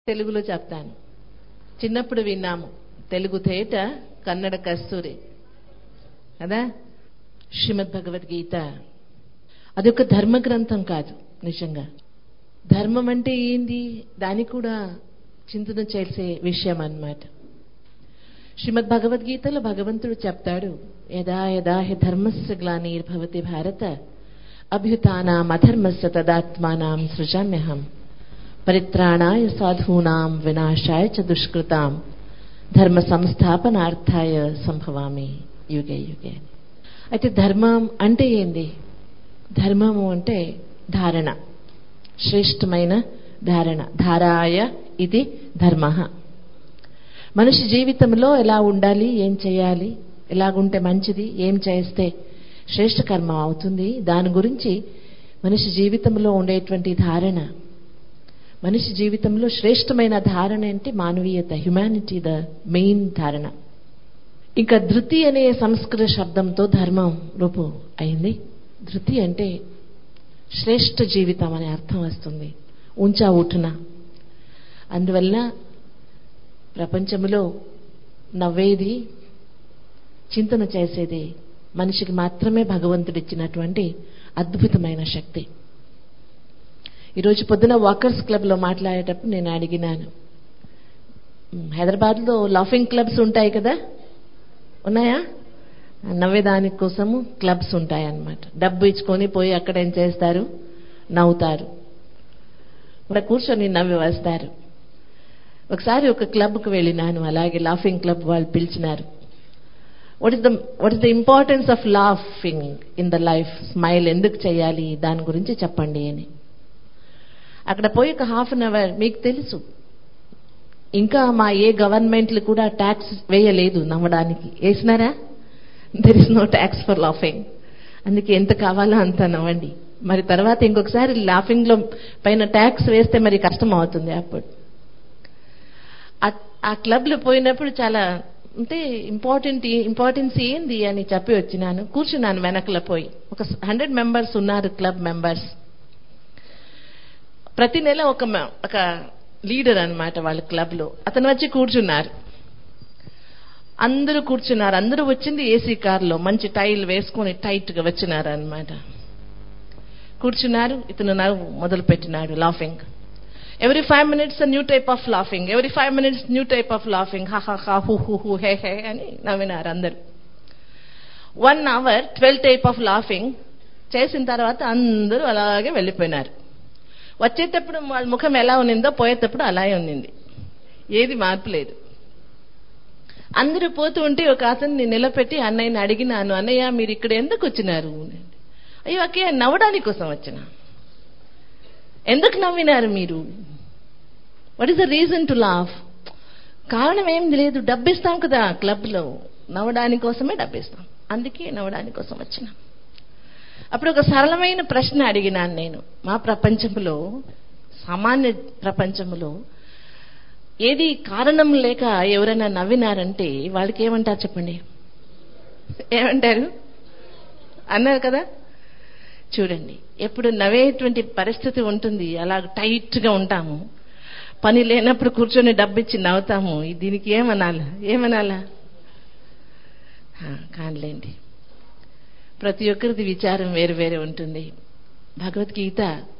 తెలుగులో చెప్తాను చిన్నప్పుడు విన్నాము తెలుగు తేట కన్నడ కస్తూరి కదా శ్రీమద్ భగవద్గీత అదొక ధర్మ గ్రంథం కాదు నిజంగా ధర్మం అంటే ఏంది దాన్ని కూడా చింతన చేసే విషయం అన్నమాట శ్రీమద్ భగవద్గీతలో భగవంతుడు చెప్తాడు యదా యదా హి ధర్మస్య గ్లానిర్భవతి భారత అభ్యుతానాం అధర్మస్య తదాత్మానాం సృజామ్యహం పరిత్రాణాయ సాధూనాం వినాశాయ చ దుష్కృతాం ధర్మ సంస్థాపనార్థాయ సంభవామి యుగే యుగే అయితే ధర్మం అంటే ఏంది ధర్మము అంటే ధారణ శ్రేష్టమైన ధారణ ధారాయ ఇది ధర్మ మనిషి జీవితంలో ఎలా ఉండాలి ఏం చేయాలి ఎలాగుంటే మంచిది ఏం చేస్తే శ్రేష్ట కర్మ అవుతుంది దాని గురించి మనిషి జీవితంలో ఉండేటువంటి ధారణ మనిషి జీవితంలో శ్రేష్టమైన ధారణ అంటే మానవీయత హ్యుమానిటీ ద మెయిన్ ధారణ ఇంకా ధృతి అనే సంస్కృత శబ్దంతో ధర్మం రూపు అయింది ధృతి అంటే శ్రేష్ఠ జీవితం అనే అర్థం వస్తుంది ఉంచా ఊటున అందువల్ల ప్రపంచంలో నవ్వేది చింతన చేసేది మనిషికి మాత్రమే భగవంతుడిచ్చినటువంటి అద్భుతమైన శక్తి ఈరోజు పొద్దున వాకర్స్ క్లబ్లో మాట్లాడేటప్పుడు నేను అడిగినాను హైదరాబాద్లో లాఫింగ్ క్లబ్స్ ఉంటాయి కదా ఉన్నాయా నవ్వేదాని కోసము క్లబ్స్ ఉంటాయి అన్నమాట డబ్బు ఇచ్చుకొని పోయి అక్కడ ఏం చేస్తారు నవ్వుతారు ఇక్కడ కూర్చొని నవ్వి వస్తారు ఒకసారి ఒక క్లబ్కి వెళ్ళినాను అలాగే లాఫింగ్ క్లబ్ వాళ్ళు పిలిచినారు what is the what is the importance of laughing in the life smile ఎందుకు చేయాలి దాని గురించి చెప్పండి అని అక్కడ పోయి ఒక హాఫ్ అన్ అవర్ మీకు తెలుసు ఇంకా మా ఏ గవర్నమెంట్లు కూడా ట్యాక్స్ వేయలేదు నవ్వడానికి వేసినారా there is no tax for laughing అందుకే ఎంత కావాలో అంత నవ్వండి మరి తర్వాత ఇంకొకసారి లాఫింగ్లో పైన ట్యాక్స్ వేస్తే మరి కష్టం అవుతుంది అప్పుడు ఆ క్లబ్లో పోయినప్పుడు చాలా అంటే ఇంపార్టెంట్ ఇంపార్టెన్స్ ఏంది అని చెప్పి వచ్చినాను కూర్చున్నాను వెనకలో పోయి ఒక హండ్రెడ్ మెంబర్స్ ఉన్నారు క్లబ్ మెంబర్స్ ప్రతి నెల ఒక ఒక లీడర్ అనమాట వాళ్ళ క్లబ్లో అతను వచ్చి కూర్చున్నారు అందరూ కూర్చున్నారు అందరూ వచ్చింది ఏసీ కార్లో మంచి టైల్ వేసుకొని టైట్గా వచ్చినారు అనమాట కూర్చున్నారు ఇతను నవ్వు మొదలు పెట్టినాడు laughing every five minutes new type of laughing every five minutes new type of laughing హా హా హా హూ హూ హూ హే హే అని నవ్వినారు అందరు one hour twelve type of laughing చేసిన తర్వాత అందరూ అలాగే వెళ్ళిపోయినారు వచ్చేటప్పుడు వాళ్ళ ముఖం ఎలా ఉన్నిందో పోయేటప్పుడు అలాగే ఉన్నింది ఏది మార్పు లేదు అందరూ పోతూ ఉంటే ఒక అతన్ని నిలబెట్టి అన్నయ్యని అడిగినాను అన్నయ్య మీరు ఇక్కడ ఎందుకు వచ్చినారు అయ్యో అకే నవ్వడానికి కోసం వచ్చిన ఎందుకు నవ్వినారు మీరు what is the reason to laugh కారణం ఏం లేదు డబ్బిస్తాం కదా క్లబ్లో నవ్వడానికి కోసమే డబ్బిస్తాం అందుకే నవ్వడానికి కోసం వచ్చిన అప్పుడు ఒక సరళమైన ప్రశ్న అడిగినాను నేను మా ప్రపంచంలో సామాన్య ప్రపంచంలో ఏది కారణం లేక ఎవరైనా నవ్వినారంటే వాళ్ళకి ఏమంటారు చెప్పండి ఏమంటారు అన్నారు కదా చూడండి ఎప్పుడు నవ్వేటువంటి పరిస్థితి ఉంటుంది అలా టైట్గా ఉంటాము పని లేనప్పుడు కూర్చొని డబ్బిచ్చి నవ్వుతాము దీనికి ఏమనాలా ఏమనాలా కానిలేండి ప్రతి ఒక్కరిది విచారం వేరు వేరే ఉంటుంది భగవద్గీత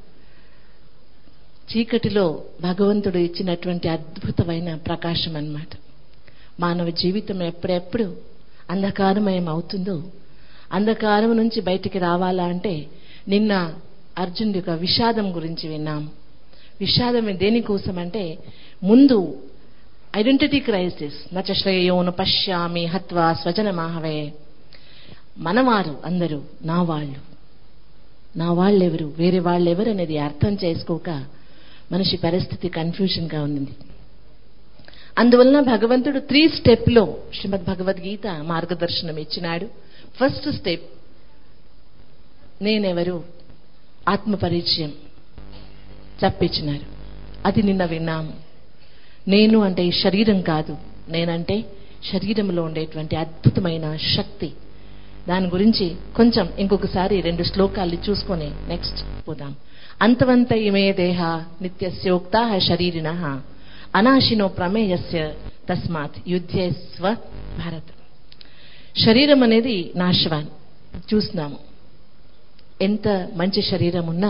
చీకటిలో భగవంతుడు ఇచ్చినటువంటి అద్భుతమైన ప్రకాశం అన్నమాట మానవ జీవితం ఎప్పుడెప్పుడు అంధకారమయం అవుతుందో అంధకారం నుంచి బయటికి రావాలా అంటే నిన్న అర్జునుడి యొక్క విషాదం గురించి విన్నాం విషాదం దేనికోసం అంటే ముందు ఐడెంటిటీ క్రైసిస్ నచ శ్రేయోను పశ్యామి హత్వా స్వజన మాహవే మనవారు అందరూ నా వాళ్ళు నా వాళ్ళెవరు వేరే వాళ్ళెవరు అనేది అర్థం చేసుకోక మనిషి పరిస్థితి కన్ఫ్యూజన్గా ఉంది అందువలన భగవంతుడు త్రీ స్టెప్లో శ్రీమద్ భగవద్గీత మార్గదర్శనం ఇచ్చినాడు ఫస్ట్ స్టెప్ నేనెవరు ఆత్మ పరిచయం చెప్పించినారు అది నిన్న విన్నాము నేను అంటే ఈ శరీరం కాదు నేనంటే శరీరంలో ఉండేటువంటి అద్భుతమైన శక్తి దాని గురించి కొంచెం ఇంకొకసారి రెండు శ్లోకాలు చూసుకొని నెక్స్ట్ పోదాం అంతవంత ఇమే దేహ నిత్యస్యోక్త శరీరిన అనాశినో ప్రమేయస్య తస్మాత్ యుద్ధేస్వ భారత్ శరీరం అనేది నాశవాన్ చూస్తున్నాము ఎంత మంచి శరీరం ఉన్నా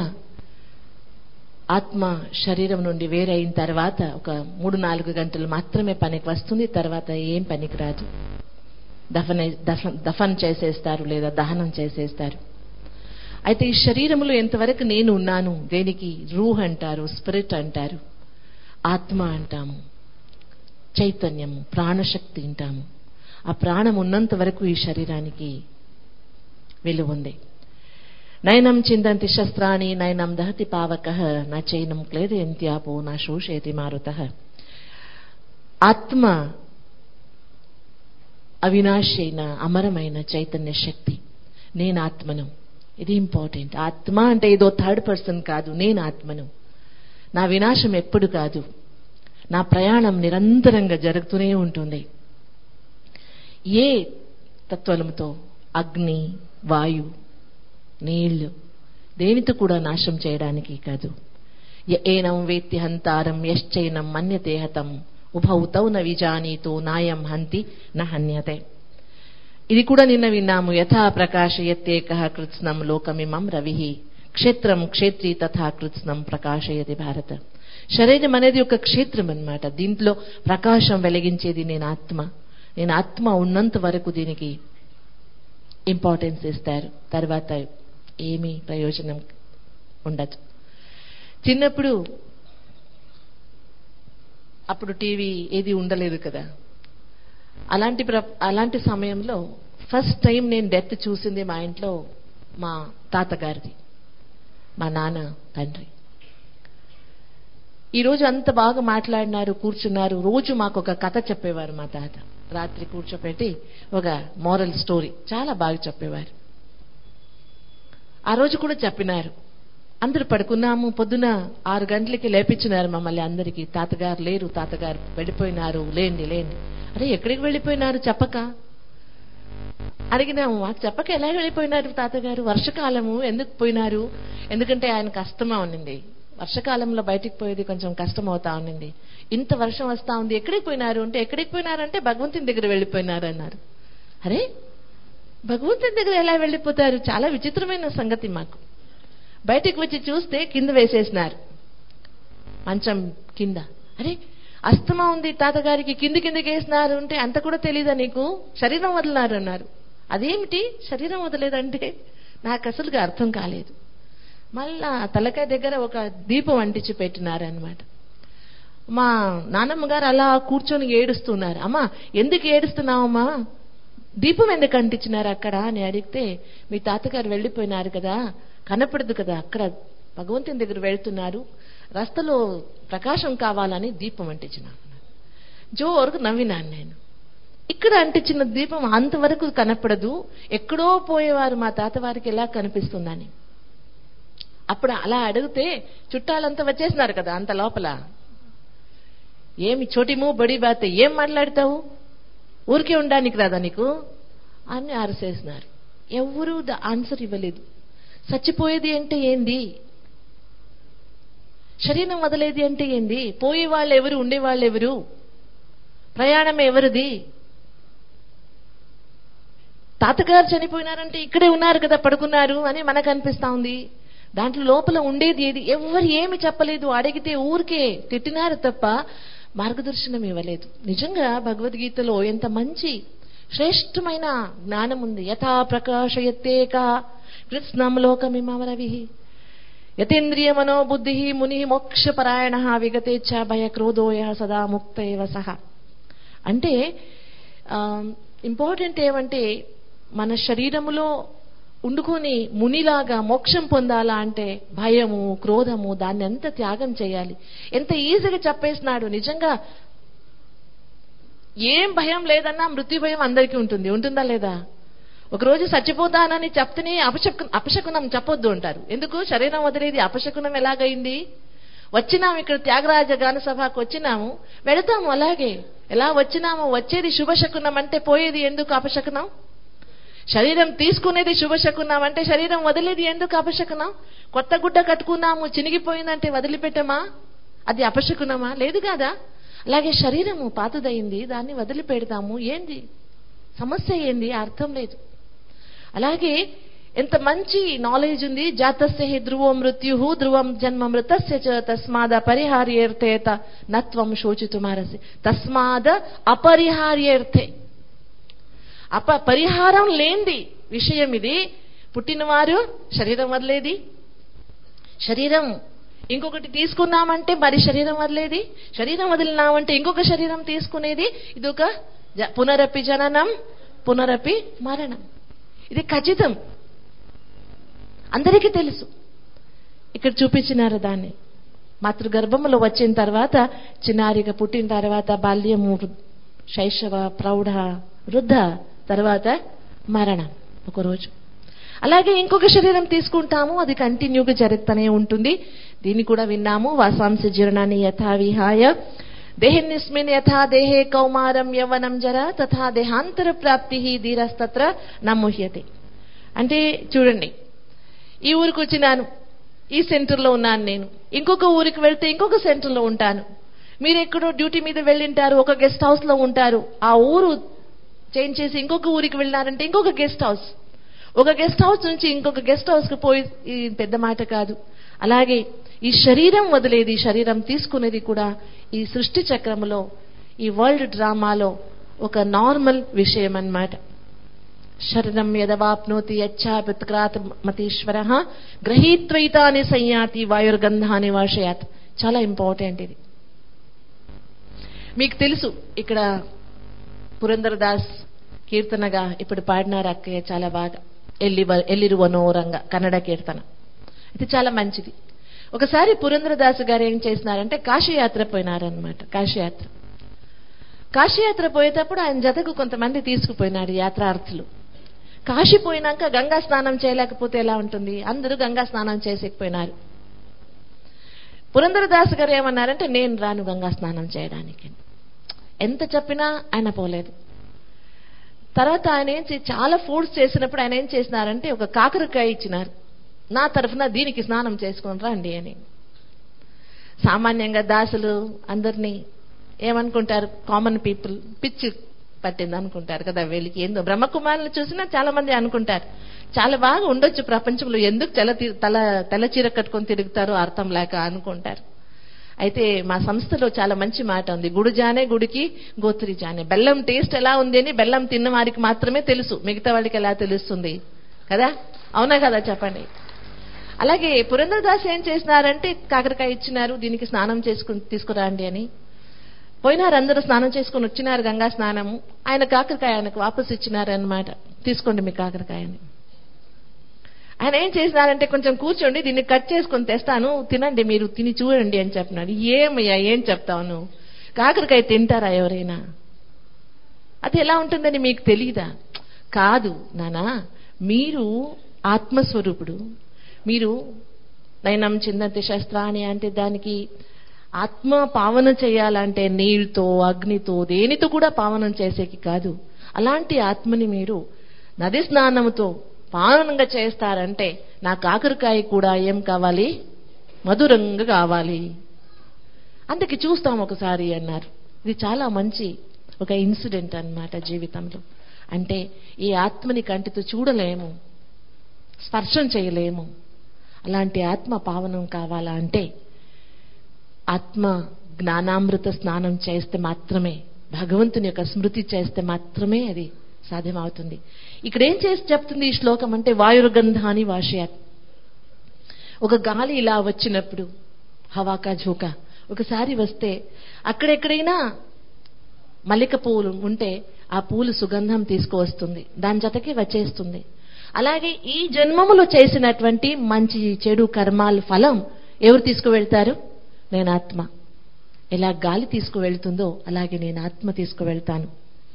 ఆత్మ శరీరం నుండి వేరైన తర్వాత ఒక మూడు నాలుగు గంటలు మాత్రమే పనికి వస్తుంది తర్వాత ఏం పనికి రాదు దఫన దఫన్ దఫన్ చేసేస్తారు లేదా దహనం చేసేస్తారు అయితే ఈ శరీరంలో ఎంతవరకు నేను ఉన్నాను దేనికి రూహ్ అంటారు స్పిరిట్ అంటారు ఆత్మ అంటాము చైతన్యము ప్రాణశక్తి అంటాము ఆ ప్రాణం ఉన్నంత వరకు ఈ శరీరానికి విలువ ఉంది నయనం చిందంతి శస్త్రాణి నయనం దహతి పావక నా చైనం క్లేదయంత్యాపో నా శోషేతి మారుత ఆత్మ అవినాశి అయిన అమరమైన చైతన్య శక్తి నేను ఆత్మను ఇది ఇంపార్టెంట్ ఆత్మ అంటే ఏదో థర్డ్ పర్సన్ కాదు నేను ఆత్మను నా వినాశం ఎప్పుడు కాదు నా ప్రయాణం నిరంతరంగా జరుగుతూనే ఉంటుంది ఏ తత్వలముతో అగ్ని వాయు నీళ్లు దేనితో కూడా నాశం చేయడానికి కాదు య ఏనం వేత్తి హంతారం యశ్చైనం మన్యతే హతం ఉభౌతౌ న విజానీతో నాయం హంతి న హన్యతే ఇది కూడా నిన్న విన్నాము యథా ప్రకాశయత్యేక కృత్స్నం లోకమిమం రవి క్షేత్రం క్షేత్రి తథా కృత్స్నం ప్రకాశయతి భారత శరీరం అనేది ఒక క్షేత్రం అన్నమాట దీంట్లో ప్రకాశం వెలిగించేది నేను ఆత్మ నేను ఆత్మ ఉన్నంత వరకు దీనికి ఇంపార్టెన్స్ ఇస్తారు తర్వాత ఏమీ ప్రయోజనం ఉండదు చిన్నప్పుడు అప్పుడు టీవీ ఏది ఉండలేదు కదా అలాంటి ప్ర అలాంటి సమయంలో ఫస్ట్ టైం నేను డెత్ చూసింది మా ఇంట్లో మా తాతగారిది మా నాన్న తండ్రి ఈరోజు అంత బాగా మాట్లాడినారు కూర్చున్నారు రోజు మాకు ఒక కథ చెప్పేవారు మా తాత రాత్రి కూర్చోపెట్టి ఒక మోరల్ స్టోరీ చాలా బాగా చెప్పేవారు ఆ రోజు కూడా చెప్పినారు అందరూ పడుకున్నాము పొద్దున ఆరు గంటలకి లేపించినారు మమ్మల్ని అందరికీ తాతగారు లేరు తాతగారు వెళ్ళిపోయినారు లేండి లేండి అరే ఎక్కడికి వెళ్ళిపోయినారు చెప్పక అడిగినాము మాకు చెప్పక ఎలా వెళ్ళిపోయినారు తాతగారు వర్షకాలము ఎందుకు పోయినారు ఎందుకంటే ఆయనకు అస్తమా ఉన్నింది వర్షకాలంలో బయటికి పోయేది కొంచెం కష్టం అవుతా ఉన్నింది ఇంత వర్షం వస్తా ఉంది ఎక్కడికి పోయినారు అంటే ఎక్కడికి పోయినారంటే భగవంతుని దగ్గర వెళ్ళిపోయినారు అన్నారు అరే భగవంతుని దగ్గర ఎలా వెళ్ళిపోతారు చాలా విచిత్రమైన సంగతి మాకు బయటికి వచ్చి చూస్తే కింద వేసేసినారు మంచం కింద అరే అస్తమా ఉంది తాతగారికి కింది కిందకి వేసినారు అంటే అంత కూడా తెలీదా నీకు శరీరం వదిలినారు అన్నారు అదేమిటి శరీరం వదలేదంటే నాకు అసలుగా అర్థం కాలేదు మళ్ళా తలకాయ దగ్గర ఒక దీపం అంటించి పెట్టినారు అనమాట మా నానమ్మ గారు అలా కూర్చొని ఏడుస్తున్నారు అమ్మా ఎందుకు ఏడుస్తున్నావమ్మా దీపం ఎందుకు అంటించినారు అక్కడ అని అడిగితే మీ తాతగారు వెళ్ళిపోయినారు కదా కనపడదు కదా అక్కడ భగవంతుని దగ్గర వెళ్తున్నారు రస్తలో ప్రకాశం కావాలని దీపం అంటించినాను జోరుకు నవ్వినాను నేను ఇక్కడ అంటించిన దీపం అంతవరకు కనపడదు ఎక్కడో పోయేవారు మా తాతవారికి ఎలా కనిపిస్తుందని అప్పుడు అలా అడిగితే చుట్టాలంతా వచ్చేసినారు కదా అంత లోపల ఏమి చోటిము బడి బాత ఏం మాట్లాడతావు ఊరికే ఉండడానికి రాదా నీకు అని అరసేసినారు ఎవరూ ద ఆన్సర్ ఇవ్వలేదు చచ్చిపోయేది అంటే ఏంది శరీరం వదలేది అంటే ఏంది పోయే వాళ్ళు ఎవరు ఉండేవాళ్ళు ఎవరు ప్రయాణం ఎవరిది తాతగారు చనిపోయినారంటే ఇక్కడే ఉన్నారు కదా పడుకున్నారు అని మనకు అనిపిస్తా ఉంది దాంట్లో లోపల ఉండేది ఏది ఎవరు ఏమి చెప్పలేదు అడిగితే ఊరికే తిట్టినారు తప్ప మార్గదర్శనం ఇవ్వలేదు నిజంగా భగవద్గీతలో ఎంత మంచి శ్రేష్టమైన జ్ఞానం ఉంది యథా ప్రకాశయత్తేక కృత్స్నం లోకమిమరవి యతేంద్రియ మనోబుద్ధి ముని మోక్షపరాయణ విగతేచ్ఛ భయ క్రోధోయ సదా ముక్త ఏవ సహ అంటే ఇంపార్టెంట్ ఏమంటే మన శరీరములో ఉండుకొని మునిలాగా మోక్షం పొందాలా అంటే భయము క్రోధము దాన్ని ఎంత త్యాగం చేయాలి ఎంత ఈజీగా చెప్పేసినాడు నిజంగా ఏం భయం లేదన్నా మృత్యు భయం అందరికీ ఉంటుంది ఉంటుందా లేదా ఒకరోజు చచ్చిపోతానని చెప్తేనే అపశకు అపశకునం చెప్పొద్దు అంటారు ఎందుకు శరీరం వదిలేది అపశకునం ఎలాగైంది వచ్చినాము ఇక్కడ త్యాగరాజ గాన సభకు వచ్చినాము వెళతాము అలాగే ఎలా వచ్చినాము వచ్చేది శుభశకునం అంటే పోయేది ఎందుకు అపశకునం శరీరం తీసుకునేది శుభశకునం అంటే శరీరం వదిలేది ఎందుకు అపశకునం కొత్త గుడ్డ కట్టుకున్నాము చినిగిపోయిందంటే వదిలిపెట్టమా అది అపశకునమా లేదు కాదా అలాగే శరీరము పాతదయింది దాన్ని వదిలిపెడతాము ఏంది సమస్య ఏంది అర్థం లేదు అలాగే ఎంత మంచి నాలెడ్జ్ ఉంది జాతస్య హి ధ్రువో మృత్యు ధ్రువం జన్మ మృతస్య చ తస్మాద అపరిహార్యేర్థేత నత్వం శోచితుమారసి తస్మాద అపరిహార్యేర్థే అప పరిహారం లేనిది విషయం ఇది పుట్టినవారు శరీరం వదిలేది శరీరం ఇంకొకటి తీసుకున్నామంటే మరి శరీరం వదిలేది శరీరం వదిలినామంటే ఇంకొక శరీరం తీసుకునేది ఇది ఒక జ- పునరపి జననం పునరపి మరణం ఇది ఖచ్చితం అందరికీ తెలుసు ఇక్కడ చూపించినారు దాన్ని మాతృగర్భంలో వచ్చిన తర్వాత చిన్నారిగా పుట్టిన తర్వాత బాల్యము వృ- శైశవ ప్రౌఢ వృద్ధ తర్వాత మరణం ఒకరోజు అలాగే ఇంకొక శరీరం తీసుకుంటాము అది కంటిన్యూగా జరుగుతూనే ఉంటుంది దీన్ని కూడా విన్నాము వాసాంశ జీర్ణాన్ని యథా విహాయ దేహిన్నిస్మిన్ యథా దేహే కౌమారం యవనం జర తథా దేహాంతర ప్రాప్తి ధీరస్తత్ర నముహ్యతే అంటే చూడండి ఈ ఊరికి వచ్చినాను ఈ సెంటర్లో ఉన్నాను నేను ఇంకొక ఊరికి వెళ్తే ఇంకొక సెంటర్లో ఉంటాను మీరు ఎక్కడో డ్యూటీ మీద వెళ్ళింటారు ఒక గెస్ట్ హౌస్ లో ఉంటారు ఆ ఊరు చేంజ్ చేసి ఇంకొక ఊరికి వెళ్ళినారంటే ఇంకొక గెస్ట్ హౌస్ ఒక గెస్ట్ హౌస్ నుంచి ఇంకొక గెస్ట్ హౌస్ కి పోయి ఇది పెద్ద మాట కాదు అలాగే ఈ శరీరం వదిలేది ఈ శరీరం తీసుకునేది కూడా ఈ సృష్టి చక్రములో ఈ వరల్డ్ డ్రామాలో ఒక నార్మల్ విషయం అన్నమాట శరణం యదవాప్నోతి యచ్చాపిత్క్రాత్ మతీశ్వర గ్రహీత్వైతాని సంయాతి వాయుర్గంధాని వాషయాత్ చాలా ఇంపార్టెంట్ ఇది మీకు తెలుసు ఇక్కడ పురందరదాస్ కీర్తనగా ఇప్పుడు పాడినారు అక్కయ్య చాలా బాగా ఎల్లి ఎల్లిరువనోరంగా కన్నడ కీర్తన ఇది చాలా మంచిది ఒకసారి పురందరదాసు గారు ఏం చేసినారంటే కాశీయాత్ర పోయినారనమాట కాశీయాత్ర కాశీయాత్ర పోయేటప్పుడు ఆయన జతకు కొంతమంది తీసుకుపోయినారు యాత్రార్థులు కాశీ పోయినాక గంగా స్నానం చేయలేకపోతే ఎలా ఉంటుంది అందరూ గంగా స్నానం చేసేకపోయినారు పురందరదాసు గారు ఏమన్నారంటే నేను రాను గంగా స్నానం చేయడానికి ఎంత చెప్పినా ఆయన పోలేదు తర్వాత ఆయన ఏం చే- చాలా ఫుడ్స్ చేసినప్పుడు ఆయన ఏం చేసినారంటే ఒక కాకరకాయ ఇచ్చినారు నా తరఫున దీనికి స్నానం చేసుకొని రండి అని సామాన్యంగా దాసులు అందరినీ ఏమనుకుంటారు కామన్ పీపుల్ పిచ్చి పట్టింది అనుకుంటారు కదా వీళ్ళకి ఏందో బ్రహ్మకుమారులు చూసినా చాలా మంది అనుకుంటారు చాలా బాగా ఉండొచ్చు ప్రపంచంలో ఎందుకు తెల్ల తీ- తల తెల్ల చీర కట్టుకొని తిరుగుతారో అర్థం లేక అనుకుంటారు అయితే మా సంస్థలో చాలా మంచి మాట ఉంది గుడి జానే గుడికి గోత్రి జానే బెల్లం టేస్ట్ ఎలా ఉంది అని బెల్లం తిన్న వారికి మాత్రమే తెలుసు మిగతా వాళ్ళకి ఎలా తెలుస్తుంది కదా అవునా కదా చెప్పండి అలాగే పురంధరదాస్ ఏం చేసినారంటే కాకరకాయ ఇచ్చినారు దీనికి స్నానం చేసుకుని తీసుకురండి అని పోయినారు అందరూ స్నానం చేసుకుని వచ్చినారు గంగా స్నానము ఆయన కాకరకాయ ఆయనకు వాపస్ ఇచ్చినారు అనమాట తీసుకోండి మీ కాకరకాయని ఆయన ఏం చేసినారంటే కొంచెం కూర్చోండి దీన్ని కట్ చేసుకొని తెస్తాను తినండి మీరు తిని చూడండి అని చెప్పినాడు ఏమయ్యా ఏం చెప్తావు నువ్వు కాకరకాయ తింటారా ఎవరైనా అది ఎలా ఉంటుందని మీకు తెలీదా కాదు నానా మీరు ఆత్మస్వరూపుడు మీరు నయనం చిందంతి శస్త్రాన్ని అంటే దానికి ఆత్మ పావన చేయాలంటే నీళ్ళతో అగ్నితో దేనితో కూడా పావనం చేసేకి కాదు అలాంటి ఆత్మని మీరు నది స్నానంతో పావనంగా చేస్తారంటే నా కాకరకాయ కూడా ఏం కావాలి మధురంగా కావాలి అందుకే చూస్తాం ఒకసారి అన్నారు ఇది చాలా మంచి ఒక ఇన్సిడెంట్ అన్నమాట జీవితంలో అంటే ఈ ఆత్మని కంటితో చూడలేము స్పర్శం చేయలేము అలాంటి ఆత్మ పావనం కావాలా అంటే ఆత్మ జ్ఞానామృత స్నానం చేస్తే మాత్రమే భగవంతుని యొక్క స్మృతి చేస్తే మాత్రమే అది సాధ్యమవుతుంది ఇక్కడ ఏం చేసి చెప్తుంది ఈ శ్లోకం అంటే వాయుర్గంధాని వాషయాత్ ఒక గాలి ఇలా వచ్చినప్పుడు హవాకా ఝోకా ఒకసారి వస్తే అక్కడెక్కడైనా మల్లిక పువ్వులు ఉంటే ఆ పూలు సుగంధం తీసుకువస్తుంది దాని జతకి వచ్చేస్తుంది అలాగే ఈ జన్మములో చేసినటువంటి మంచి చెడు కర్మాల ఫలం ఎవరు తీసుకువెళ్తారు నేను ఆత్మ ఎలా గాలి తీసుకువెళ్తుందో అలాగే నేను ఆత్మ తీసుకువెళ్తాను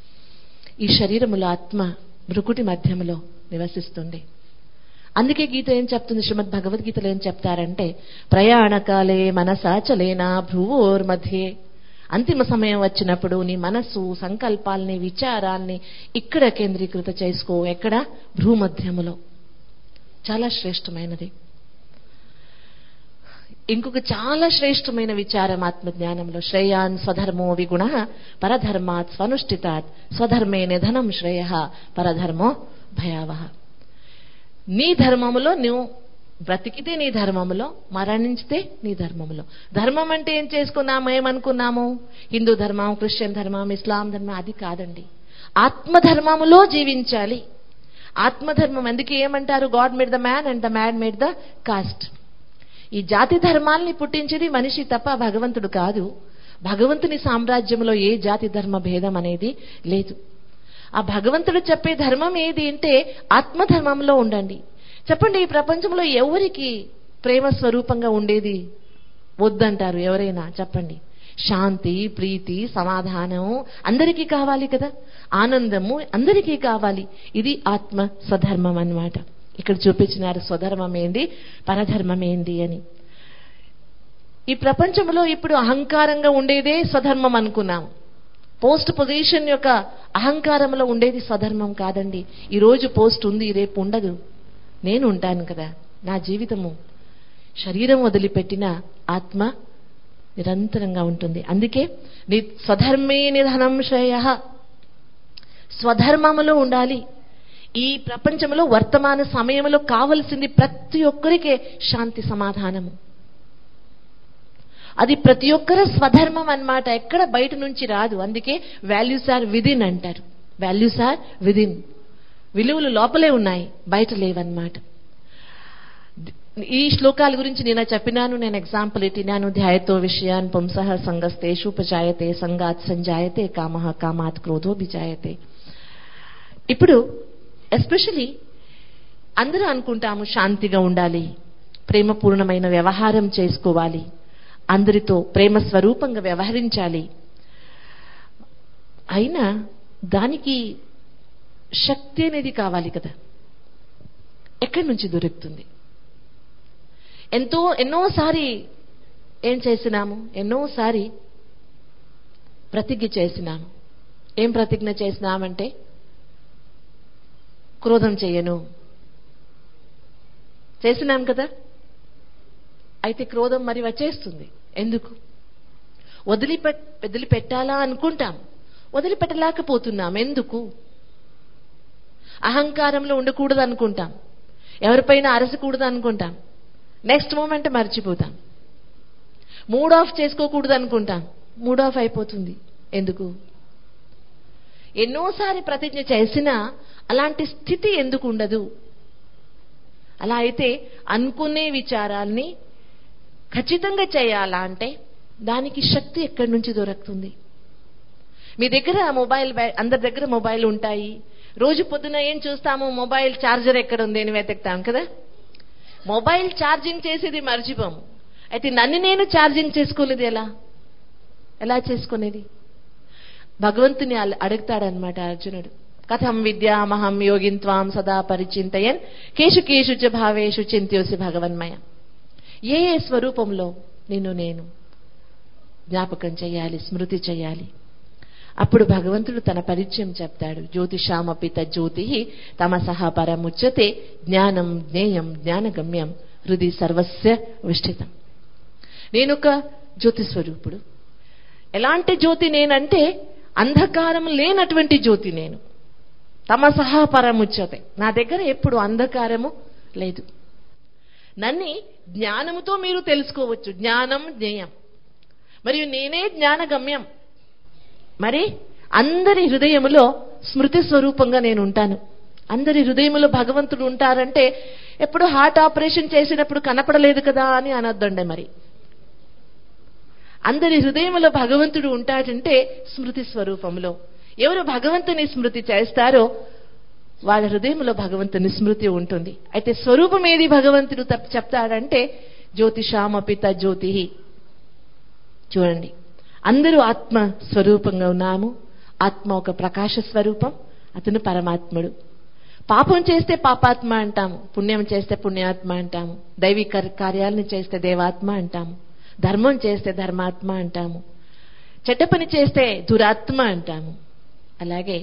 ఈ శరీరములో ఆత్మ భృకుటి మధ్యములో నివసిస్తుంది అందుకే గీత ఏం చెప్తుంది శ్రీమద్ భగవద్గీతలో ఏం చెప్తారంటే ప్రయాణకాలే మనసాచలేనా భ్రువోర్ మధ్యే అంతిమ సమయం వచ్చినప్పుడు నీ మనస్సు సంకల్పాల్ని విచారాల్ని ఇక్కడ కేంద్రీకృత చేసుకో ఎక్కడ భ్రూమధ్యములో చాలా శ్రేష్టమైనది ఇంకొక చాలా శ్రేష్టమైన విచారం ఆత్మజ్ఞానంలో శ్రేయాన్ స్వధర్మో విగుణ పరధర్మాత్ స్వనుష్ఠితాత్ స్వధర్మే నిధనం శ్రేయ పరధర్మో భయావహ నీ ధర్మములో నువ్వు బ్రతికితే నీ ధర్మములో మరణించితే నీ ధర్మములో ధర్మం అంటే ఏం చేసుకున్నాము ఏమనుకున్నాము హిందూ ధర్మం క్రిస్టియన్ ధర్మం ఇస్లాం ధర్మం అది కాదండి ఆత్మధర్మములో జీవించాలి ఆత్మధర్మం అందుకే ఏమంటారు God made the man and the man made the caste ఈ జాతి ధర్మాల్ని పుట్టించేది మనిషి తప్ప భగవంతుడు కాదు భగవంతుని సామ్రాజ్యంలో ఏ జాతి ధర్మ భేదం అనేది లేదు ఆ భగవంతుడు చెప్పే ధర్మం ఏది అంటే ఆత్మధర్మంలో ఉండండి చెప్పండి ఈ ప్రపంచంలో ఎవరికి ప్రేమ స్వరూపంగా ఉండేది వద్దంటారు ఎవరైనా చెప్పండి శాంతి ప్రీతి సమాధానం అందరికీ కావాలి కదా ఆనందము అందరికీ కావాలి ఇది ఆత్మ స్వధర్మం అన్నమాట ఇక్కడ చూపించినారు స్వధర్మం ఏంది పరధర్మం ఏంది అని ఈ ప్రపంచంలో ఇప్పుడు అహంకారంగా ఉండేదే స్వధర్మం అనుకున్నాం పోస్ట్ పొజిషన్ యొక్క అహంకారంలో ఉండేది స్వధర్మం కాదండి ఈ రోజు పోస్ట్ ఉంది రేపు ఉండదు నేను ఉంటాను కదా నా జీవితము శరీరం వదిలిపెట్టిన ఆత్మ నిరంతరంగా ఉంటుంది అందుకే ని స్వధర్మే నిధనం శ్రేయ స్వధర్మములో ఉండాలి ఈ ప్రపంచంలో వర్తమాన సమయంలో కావలసింది ప్రతి ఒక్కరికే శాంతి సమాధానము అది ప్రతి ఒక్కరి స్వధర్మం అన్నమాట ఎక్కడ బయట నుంచి రాదు అందుకే వాల్యూస్ ఆర్ విదిన్ అంటారు వాల్యూస్ ఆర్ విదిన్ విలువలు లోపలే ఉన్నాయి బయట లేవన్నమాట ఈ శ్లోకాల గురించి నేను చెప్పినాను నేను ఎగ్జాంపుల్ ఇట్టినాను ధ్యాయతో విషయాన్ పుంసః సంగస్తేషుపజాయతే సంగాత్ సంజాయతే కామ కామాత్ క్రోధో బిజాయతే ఇప్పుడు ఎస్పెషలీ అందరూ అనుకుంటాము శాంతిగా ఉండాలి ప్రేమపూర్ణమైన వ్యవహారం చేసుకోవాలి అందరితో ప్రేమ స్వరూపంగా వ్యవహరించాలి అయినా దానికి శక్తి అనేది కావాలి కదా ఎక్కడి నుంచి దొరుకుతుంది ఎంతో ఎన్నోసారి ఏం చేసినాము ఎన్నోసారి ప్రతిజ్ఞ చేసినాము ఏం ప్రతిజ్ఞ చేసినామంటే క్రోధం చేయను చేసినాం కదా అయితే క్రోధం మరి వచ్చేస్తుంది ఎందుకు వదిలిపె వదిలిపెట్టాలా అనుకుంటాం వదిలిపెట్టలేకపోతున్నాం ఎందుకు అహంకారంలో ఉండకూడదు అనుకుంటాం ఎవరిపైన అరసకూడదు అనుకుంటాం నెక్స్ట్ మూమెంట్ మర్చిపోతాం మూడ్ ఆఫ్ చేసుకోకూడదు అనుకుంటాం మూడ్ ఆఫ్ అయిపోతుంది ఎందుకు ఎన్నోసారి ప్రతిజ్ఞ చేసినా అలాంటి స్థితి ఎందుకు ఉండదు అలా అయితే అనుకునే విచారాల్ని ఖచ్చితంగా చేయాలా అంటే దానికి శక్తి ఎక్కడి నుంచి దొరుకుతుంది మీ దగ్గర మొబైల్ అందరి దగ్గర మొబైల్ ఉంటాయి రోజు పొద్దున ఏం చూస్తాము మొబైల్ ఛార్జర్ ఎక్కడ ఉంది అని వెతుకుతాం కదా మొబైల్ ఛార్జింగ్ చేసేది మర్చిపోము అయితే నన్ను నేను ఛార్జింగ్ చేసుకోలేదు ఎలా ఎలా చేసుకునేది భగవంతుని అడుగుతాడనమాట అర్జునుడు కథం విద్యామహం యోగిన్వాం సదా పరిచింతయన్ కేషు కేషు చ భావేషు చింత్యోసి భగవన్మయ ఏ ఏ స్వరూపంలో నిన్ను నేను జ్ఞాపకం చేయాలి స్మృతి చేయాలి అప్పుడు భగవంతుడు తన పరిచయం చెప్తాడు జ్యోతిషామపి జ్యోతి తమసహ పరముచ్యతే జ్ఞానం జ్ఞేయం జ్ఞానగమ్యం హృది సర్వస్య విష్ఠితం నేనొక జ్యోతి స్వరూపుడు ఎలాంటి జ్యోతి నేనంటే అంధకారం లేనటువంటి జ్యోతి నేను తమసహ పరముచ్యతే నా దగ్గర ఎప్పుడు అంధకారము లేదు నన్ని జ్ఞానముతో మీరు తెలుసుకోవచ్చు జ్ఞానం జ్ఞేయం మరియు నేనే జ్ఞానగమ్యం మరి అందరి హృదయములో స్మృతి స్వరూపంగా నేను ఉంటాను అందరి హృదయములో భగవంతుడు ఉంటారంటే ఎప్పుడు హార్ట్ ఆపరేషన్ చేసినప్పుడు కనపడలేదు కదా అని అనొద్దండి మరి అందరి హృదయములో భగవంతుడు ఉంటాడంటే స్మృతి స్వరూపంలో ఎవరు భగవంతుని స్మృతి చేస్తారో వాళ్ళ హృదయంలో భగవంతుని స్మృతి ఉంటుంది అయితే స్వరూపం ఏది భగవంతుడు చెప్తాడంటే జ్యోతిషామపిత జ్యోతి చూడండి అందరూ ఆత్మ స్వరూపంగా ఉన్నాము ఆత్మ ఒక ప్రకాశ స్వరూపం అతను పరమాత్ముడు పాపం చేస్తే పాపాత్మ అంటాము పుణ్యం చేస్తే పుణ్యాత్మ అంటాము దైవీ కార్యాలను చేస్తే దేవాత్మ అంటాము ధర్మం చేస్తే ధర్మాత్మ అంటాము చెడ్డ పని చేస్తే దురాత్మ అంటాము అలాగే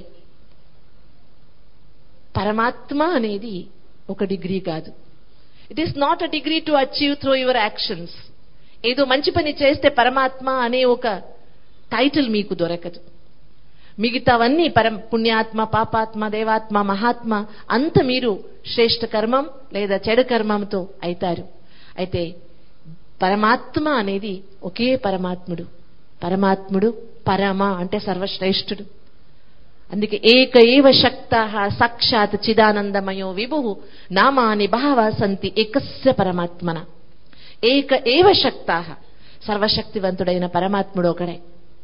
పరమాత్మ అనేది ఒక డిగ్రీ కాదు it is not a degree to achieve through your actions ఏదో మంచి పని చేస్తే పరమాత్మ అనే ఒక టైటిల్ మీకు దొరకదు మిగతావన్నీ పరం పుణ్యాత్మ పాపాత్మ దేవాత్మ మహాత్మ అంత మీరు శ్రేష్ఠ కర్మం లేదా చెడు కర్మంతో అవుతారు అయితే పరమాత్మ అనేది ఒకే పరమాత్ముడు పరమాత్ముడు పరమ అంటే సర్వశ్రేష్ఠుడు అందుకే ఏక ఏవ శక్త సాక్షాత్ చిదానందమయో విభు నామాని బహవ సంతి ఏకస్య పరమాత్మన ఏక ఏవ శక్త సర్వశక్తివంతుడైన పరమాత్ముడు ఒకడే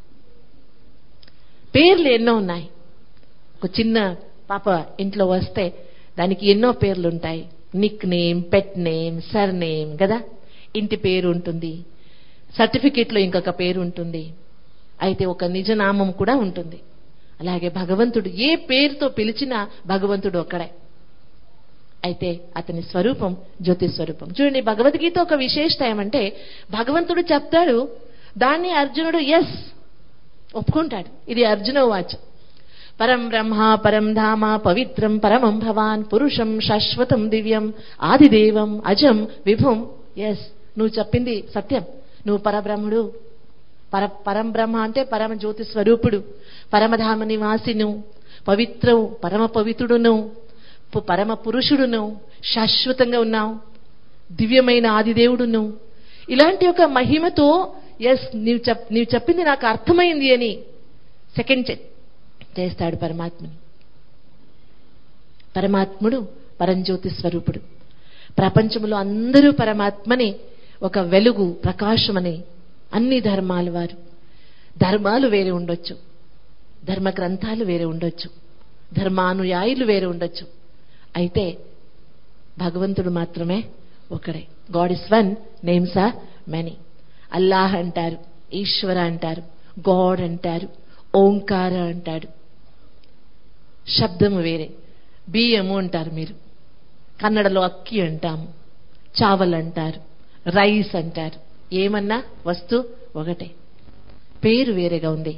పేర్లు ఎన్నో ఉన్నాయి ఒక చిన్న పాప ఇంట్లో వస్తే దానికి ఎన్నో పేర్లు ఉంటాయి nick name pet name surname కదా ఇంటి పేరు ఉంటుంది సర్టిఫికేట్లో ఇంకొక పేరు ఉంటుంది అయితే ఒక నిజనామం కూడా ఉంటుంది అలాగే భగవంతుడు ఏ పేరుతో పిలిచినా భగవంతుడు ఒక్కడే అయితే అతని స్వరూపం జ్యోతి స్వరూపం చూడండి భగవద్గీత ఒక విశేషత ఏమంటే భగవంతుడు చెప్తాడు దాన్ని అర్జునుడు ఎస్ ఒప్పుకుంటాడు ఇది అర్జున వాచ్ పరం బ్రహ్మ పరం ధామ పవిత్రం పరమం భవాన్ పురుషం శాశ్వతం దివ్యం ఆదిదేవం అజం విభుం ఎస్ నువ్వు చెప్పింది సత్యం నువ్వు పరబ్రహ్ముడు పర పరం బ్రహ్మ అంటే పరమ జ్యోతి స్వరూపుడు పరమధామ నివాసిను పవిత్రవు పరమ పవిత్రుడును పరమ పురుషుడును శాశ్వతంగా ఉన్నావు దివ్యమైన ఆదిదేవుడును ఇలాంటి ఒక మహిమతో ఎస్ నీవు చెప్ నీవు చెప్పింది నాకు అర్థమైంది అని సెకండ్ చేస్తాడు పరమాత్మని పరమాత్ముడు పరంజ్యోతి స్వరూపుడు ప్రపంచంలో అందరూ పరమాత్మని ఒక వెలుగు ప్రకాశమని అన్ని ధర్మాల వారు ధర్మాలు వేరే ఉండొచ్చు ధర్మ గ్రంథాలు వేరే ఉండొచ్చు ధర్మానుయాయులు వేరే ఉండొచ్చు అయితే భగవంతుడు మాత్రమే ఒకడే God is one names are many Allah అంటారు ఈశ్వర అంటారు గాడ్ అంటారు ఓంకార అంటాడు శబ్దము వేరే బియ్యము అంటారు మీరు కన్నడలో అక్కి అంటాము చావల్ అంటారు రైస్ అంటారు ఏమన్నా వస్తు ఒకటే పేరు వేరేగా ఉంది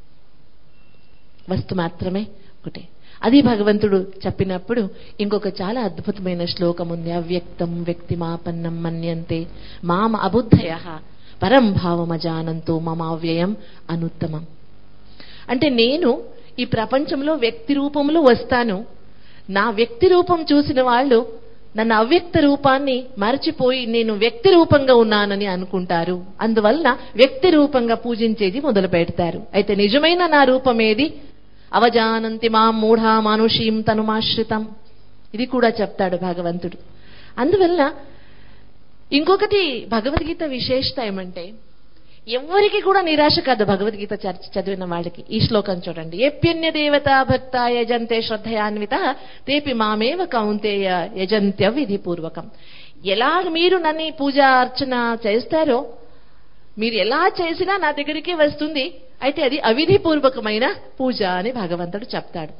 వస్తు మాత్రమే ఒకటే అది భగవంతుడు చెప్పినప్పుడు ఇంకొక చాలా అద్భుతమైన శ్లోకం ఉంది అవ్యక్తం వ్యక్తిమాపన్నం మన్యంతే మామ అబుద్ధయ పరం భావమజానంతో మమావ్యయం అనుత్తమం అంటే నేను ఈ ప్రపంచంలో వ్యక్తి రూపంలో వస్తాను నా వ్యక్తి రూపం చూసిన వాళ్ళు నన్ను అవ్యక్త రూపాన్ని మరచిపోయి నేను వ్యక్తి రూపంగా ఉన్నానని అనుకుంటారు అందువలన వ్యక్తి రూపంగా పూజించేది మొదలు పెడతారు అయితే నిజమైన నా రూపం ఏది అవజానంతి మా మూఢా మానుషీం తనుమాశ్రితం ఇది కూడా చెప్తాడు భగవంతుడు అందువల్ల ఇంకొకటి భగవద్గీత విశేషత ఏమంటే ఎవరికి కూడా నిరాశ కాదు భగవద్గీత చదివిన వాళ్ళకి ఈ శ్లోకం చూడండి ఏప్యన్య దేవత భక్త యజంతే శ్రద్ధయాన్విత తేపి మామేవ కౌంతేయ యజంత్య విధి పూర్వకం ఎలా మీరు నన్ను పూజ అర్చన చేస్తారో మీరు ఎలా చేసినా నా దగ్గరికి వస్తుంది అయితే అది అవిధిపూర్వకమైన పూజ అని భగవంతుడు చెప్తాడు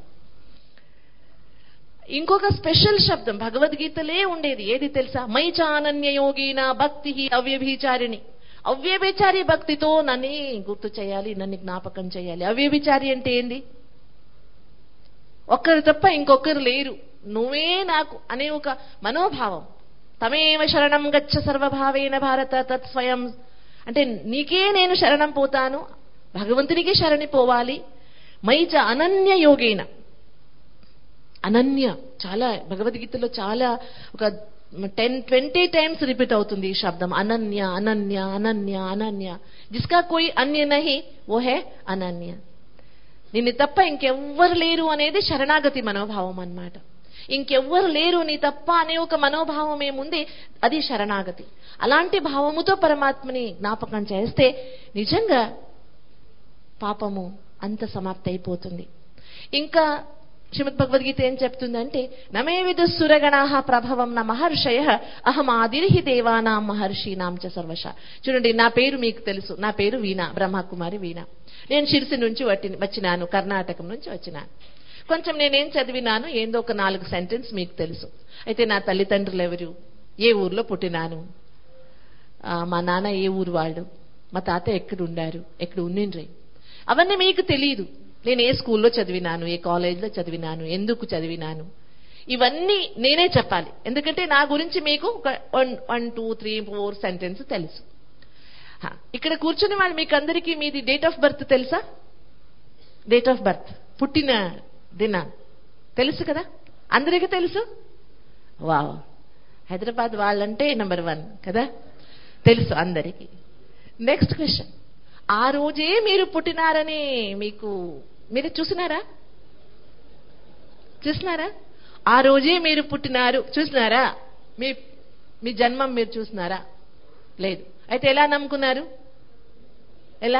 ఇంకొక స్పెషల్ శబ్దం భగవద్గీతలే ఉండేది ఏది తెలుసా మైచానన్య యోగిన భక్తి అవ్యభిచారిణి అవ్యభిచారి భక్తితో నన్ను గుర్తు చేయాలి నన్ను జ్ఞాపకం చేయాలి అవ్యభిచారి అంటే ఏంది ఒక్కరు తప్ప ఇంకొకరు లేరు నువ్వే నాకు అనే ఒక మనోభావం తమేవ శరణం గచ్చ సర్వభావేన భారత తత్స్వయం అంటే నీకే నేను శరణం పోతాను భగవంతునికే శరణి పోవాలి మైచ అనన్య యోగేన అనన్య చాలా భగవద్గీతలో చాలా ఒక టెన్ ట్వంటీ టైమ్స్ రిపీట్ అవుతుంది ఈ శబ్దం అనన్య అనన్య అనన్య అనన్య జిస్కా కోయి అన్య నహి ఓ హే అనన్య నిన్ను తప్ప ఇంకెవ్వరు లేరు అనేది శరణాగతి మనోభావం అన్నమాట ఇంకెవ్వరు లేరు నీ తప్ప అనే ఒక మనోభావం ఏముంది అది శరణాగతి అలాంటి భావముతో పరమాత్మని జ్ఞాపకం చేస్తే నిజంగా పాపము అంత సమాప్తి అయిపోతుంది ఇంకా శ్రీమద్ భగవద్గీత ఏం చెప్తుందంటే నమే విదుస్సురగణా ప్రభవం నా మహర్షయ అహం ఆదిర్హి దేవానాం మహర్షీనాం చ సర్వశ చూడండి నా పేరు మీకు తెలుసు నా పేరు వీణ బ్రహ్మకుమారి వీణ నేను షిరిసి నుంచి వచ్చినాను కర్ణాటకం నుంచి వచ్చినాను కొంచెం నేనేం చదివినాను ఏందో ఒక నాలుగు సెంటెన్స్ మీకు తెలుసు అయితే నా తల్లిదండ్రులు ఎవరు ఏ ఊర్లో పుట్టినాను మా నాన్న ఏ ఊరు వాళ్ళు మా తాత ఎక్కడ ఉండారు ఎక్కడ ఉండిండ్రి అవన్నీ మీకు తెలియదు నేను ఏ స్కూల్లో చదివినాను ఏ కాలేజీలో చదివినాను ఎందుకు చదివినాను ఇవన్నీ నేనే చెప్పాలి ఎందుకంటే నా గురించి మీకు ఒక one one two three four sentence తెలుసు హా, ఇక్కడ కూర్చుని వాళ్ళు మీకు అందరికీ మీది డేట్ ఆఫ్ బర్త్ తెలుసా డేట్ ఆఫ్ బర్త్ పుట్టిన దిన తెలుసు కదా అందరికీ తెలుసు వావ్ హైదరాబాద్ వాళ్ళంటే నెంబర్ వన్ కదా తెలుసు అందరికీ నెక్స్ట్ క్వశ్చన్ ఆ రోజే మీరు పుట్టినారని మీకు మీరు చూసినారా చూసినారా ఆ రోజే మీరు పుట్టినారు చూసినారా మీ మీ జన్మం మీరు చూసినారా లేదు అయితే ఎలా నమ్ముకున్నారు ఎలా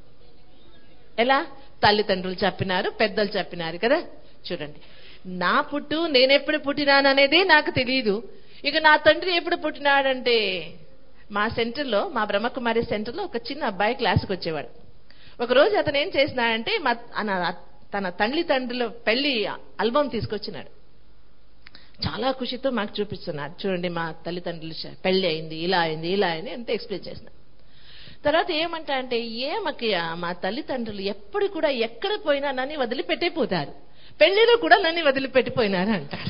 ఎలా తల్లిదండ్రులు చెప్పినారు పెద్దలు చెప్పినారు కదా చూడండి నా పుట్టు నేనెప్పుడు పుట్టినాననేది నాకు తెలియదు ఇక నా తండ్రి ఎప్పుడు పుట్టినాడంటే మా సెంటర్లో మా బ్రహ్మకుమారి సెంటర్లో ఒక చిన్న అబ్బాయి క్లాస్కి వచ్చేవాడు ఒకరోజు అతను ఏం చేసినాడంటే మా అన- తన తండ్రి తండ్రుల పెళ్లి ఆల్బమ్ తీసుకొచ్చినాడు చాలా ఖుషితో మాకు చూపిస్తున్నారు చూడండి మా తల్లిదండ్రులు చ- పెళ్లి అయింది ఇలా అయింది ఇలా అయింది అంత ఎక్స్ప్లెయిన్ చేసిన తర్వాత ఏమంటా అంటే ఏమక్కయ్య మా తల్లిదండ్రులు ఎప్పుడు కూడా ఎక్కడ పోయినా నన్ను వదిలిపెట్టిపోతారు పెళ్లిలో కూడా నన్ను వదిలిపెట్టిపోయినారు అంటాడు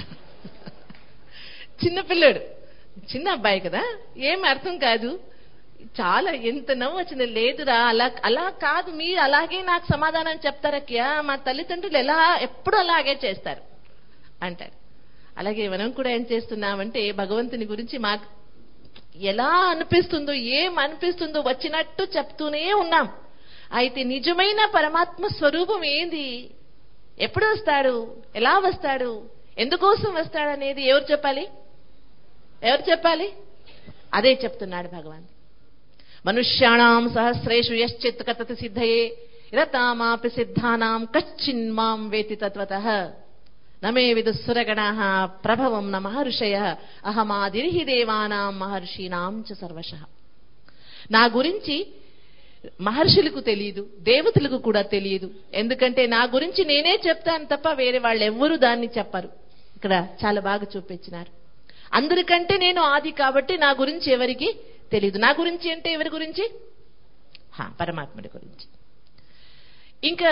చిన్న పిల్లడు చిన్న అబ్బాయి కదా ఏం అర్థం కాదు చాలా ఎంత నవ్వు వచ్చింది లేదురా అలా అలా కాదు మీరు అలాగే నాకు సమాధానం చెప్తారక్యా మా తల్లిదండ్రులు ఎలా ఎప్పుడు అలాగే చేస్తారు అంటారు అలాగే మనం కూడా ఏం చేస్తున్నామంటే భగవంతుని గురించి మాకు ఎలా అనిపిస్తుందో ఏం అనిపిస్తుందో వచ్చినట్టు చెప్తూనే ఉన్నాం అయితే నిజమైన పరమాత్మ స్వరూపం ఏంది ఎప్పుడు వస్తాడు ఎలా వస్తాడు ఎందుకోసం వస్తాడు అనేది ఎవరు చెప్పాలి ఎవరు చెప్పాలి అదే చెప్తున్నాడు భగవాన్ మనుష్యాణం సహస్రేషు యశ్చిత్ కతతి సిద్ధయే రతామాపి సిద్ధానాం కచ్చిన్ మాం వేతి తత్వత నమే విదుస్సురగణా ప్రభవం న మహర్షయ అహమాదిరిహి దేవానాం మహర్షీనాం చ సర్వశ నా గురించి మహర్షులకు తెలియదు దేవతలకు కూడా తెలియదు ఎందుకంటే నా గురించి నేనే చెప్తాను తప్ప వేరే వాళ్ళు ఎవ్వరూ దాన్ని చెప్పరు ఇక్కడ చాలా బాగా చూపించినారు అందరికంటే నేను ఆది కాబట్టి నా గురించి ఎవరికి తెలియదు నా గురించి అంటే ఎవరి గురించి హా, పరమాత్ముడి గురించి ఇంకా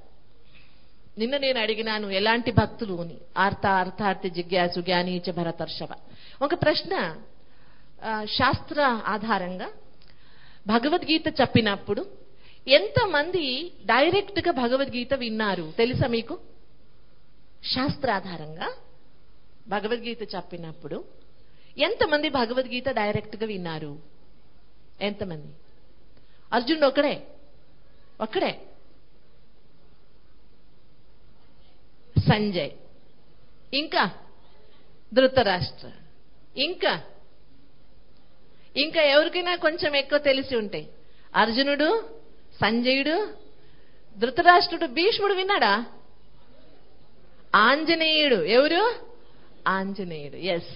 నిన్న నేను అడిగినాను ఎలాంటి భక్తులు అని ఆర్త అర్థార్థి జిజ్ఞాసు జ్ఞాని చ భరతర్షభ ఒక ప్రశ్న ఆ, శాస్త్ర ఆధారంగా భగవద్గీత చెప్పినప్పుడు ఎంతమంది డైరెక్ట్ గా భగవద్గీత విన్నారు తెలుసా మీకు శాస్త్రాధారంగా భగవద్గీత చెప్పినప్పుడు ఎంతమంది భగవద్గీత డైరెక్ట్ గా విన్నారు ఎంతమంది అర్జునుడు ఒక్కడే ఒక్కడే సంజయ్ ఇంకా ధృతరాష్ట్ర ఇంకా ఇంకా ఎవరికైనా కొంచెం ఎక్కువ తెలిసి ఉంటే అర్జునుడు సంజయుడు ధృతరాష్ట్రుడు భీష్ముడు విన్నాడా ఆంజనేయుడు ఎవరు ఆంజనేయుడు ఎస్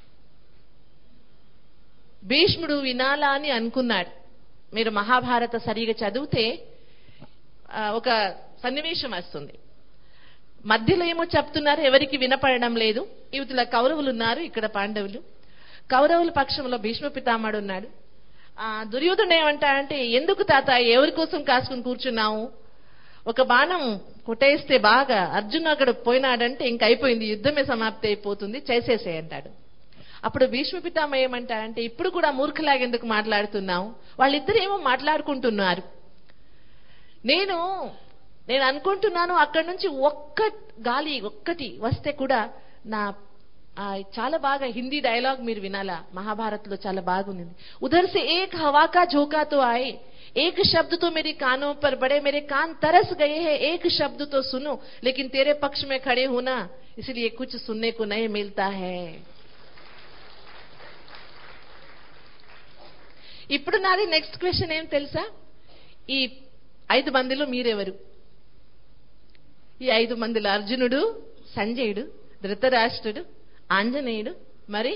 భీష్ముడు వినాలా అని అనుకున్నాడు మీరు మహాభారత సరిగా చదివితే ఆ, ఒక సన్నివేశం వస్తుంది మధ్యలో ఏమో చెప్తున్నారు ఎవరికి వినపడడం లేదు ఇవతల కౌరవులు ఉన్నారు ఇక్కడ పాండవులు కౌరవుల పక్షంలో భీష్మ పితామహుడు ఉన్నాడు ఆ దుర్యోధనుడు ఏమంటాడంటే ఎందుకు తాత ఎవరి కోసం కాసుకుని కూర్చున్నావు ఒక బాణం కొట్టేస్తే బాగా అర్జున్ అక్కడ పోయినాడంటే ఇంక అయిపోయింది యుద్ధమే సమాప్తి అయిపోతుంది చేసేసే అంటాడు అప్పుడు భీష్మ పితామహ ఏమంటాడంటే ఇప్పుడు కూడా మూర్ఖలాగా ఎందుకు మాట్లాడుతున్నావు వాళ్ళిద్దరు ఏమో మాట్లాడుకుంటున్నారు నేను నేను అనుకుంటున్నాను అక్కడి నుంచి ఒక్క గాలి ఒక్కటి వస్తే కూడా నా ఆ, చాలా బాగా హిందీ డైలాగ్ మీరు వినాలా మహాభారత్ లో చాలా బాగుంది ఉధర్ से एक हवा का झोंका तो आए एक शब्द तो मेरे कानों पर बड़े मेरे कान तरस गए हैं एक शब्द तो सुनो लेकिन तेरे पक्ष में खड़े होना इसलिए कुछ सुनने को नहीं मिलता है ఇప్పుడు నాది నెక్స్ట్ క్వశ్చన్ ఏం తెలుసా ఈ ఐదు మందిలో మీరెవరు ఈ ఐదు మందిలో అర్జునుడు సంజయుడు ధృతరాష్ట్రుడు ఆంజనేయుడు మరి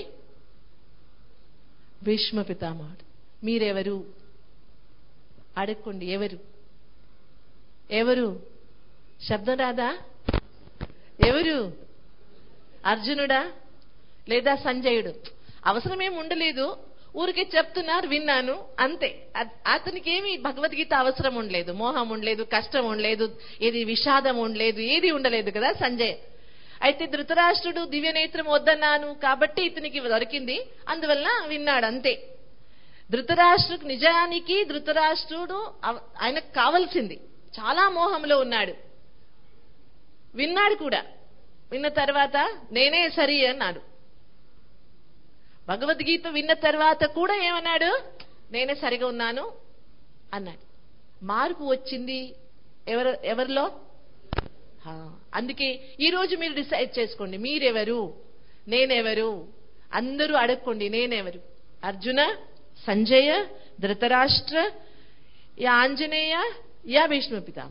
భీష్మ పితామహుడు మీరెవరు అడగండి ఎవరు ఎవరు శబ్దం రాదా ఎవరు అర్జునుడా లేదా సంజయుడు అవసరమేం ఉండలేదు ఊరికే చెప్తున్నారు విన్నాను అంతే అ- అతనికి ఏమి భగవద్గీత అవసరం ఉండలేదు మోహం ఉండలేదు కష్టం ఉండలేదు ఏది విషాదం ఉండలేదు ఏది ఉండలేదు కదా సంజయ్ అయితే ధృతరాష్ట్రుడు దివ్య నేత్రం వద్దన్నాను కాబట్టి ఇతనికి దొరికింది అందువల్ల విన్నాడు అంతే ధృతరాష్ట్రుకు నిజానికి ధృతరాష్ట్రుడు అవ- ఆయనకు కావలసింది చాలా మోహంలో ఉన్నాడు విన్నాడు కూడా విన్న తర్వాత నేనే సరి అన్నాడు భగవద్గీత విన్న తర్వాత కూడా ఏమన్నాడు నేనే సరిగా ఉన్నాను అన్నాడు మార్పు వచ్చింది ఎవరు ఎవరిలో హా, అందుకే ఈ రోజు మీరు డిసైడ్ చేసుకోండి మీరెవరు నేనెవరు అందరూ అడగండి నేనెవరు అర్జున సంజయ ధృతరాష్ట్ర యా ఆంజనేయ యా భీష్మ పితామ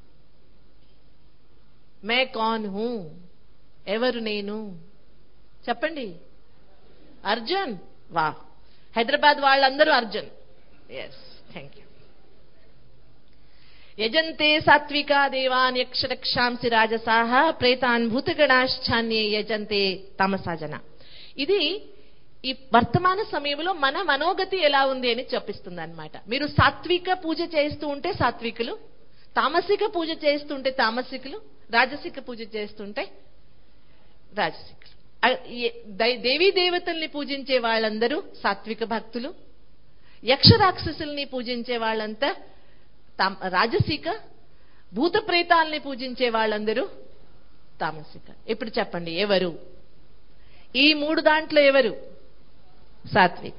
మే కాన్ హూ ఎవరు నేను చెప్పండి అర్జున్ వా హైదరాబాద్ వాళ్ళందరూ అర్జున్ ఎస్ థ్యాంక్ యూ యజంతే సాత్వికా దేవాన్ యక్షరక్షాంసి రాజసాహ ప్రేతాన్ భూతగణాశ్చాన్యే యజంతే తమసాజన ఇది ఈ వర్తమాన సమయంలో మన మనోగతి ఎలా ఉంది అని చెప్పిస్తుంది అనమాట మీరు సాత్విక పూజ చేస్తూ ఉంటే సాత్వికులు తామసిక పూజ చేస్తుంటే తామసికులు రాజసిక పూజ చేస్తుంటే రాజసికులు అ- ఏ- దై- దేవీ దేవతల్ని పూజించే వాళ్ళందరూ సాత్విక భక్తులు యక్ష రాక్షసుల్ని పూజించే వాళ్ళంతా తామ- రాజసిక భూత ప్రేతాల్ని పూజించే వాళ్ళందరూ తామసిక ఇప్పుడు చెప్పండి ఎవరు ఈ మూడు దాంట్లో ఎవరు సాత్విక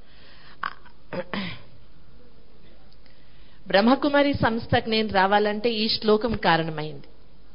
బ్రహ్మకుమారి సంస్థకు నేను రావాలంటే ఈ శ్లోకం కారణమైంది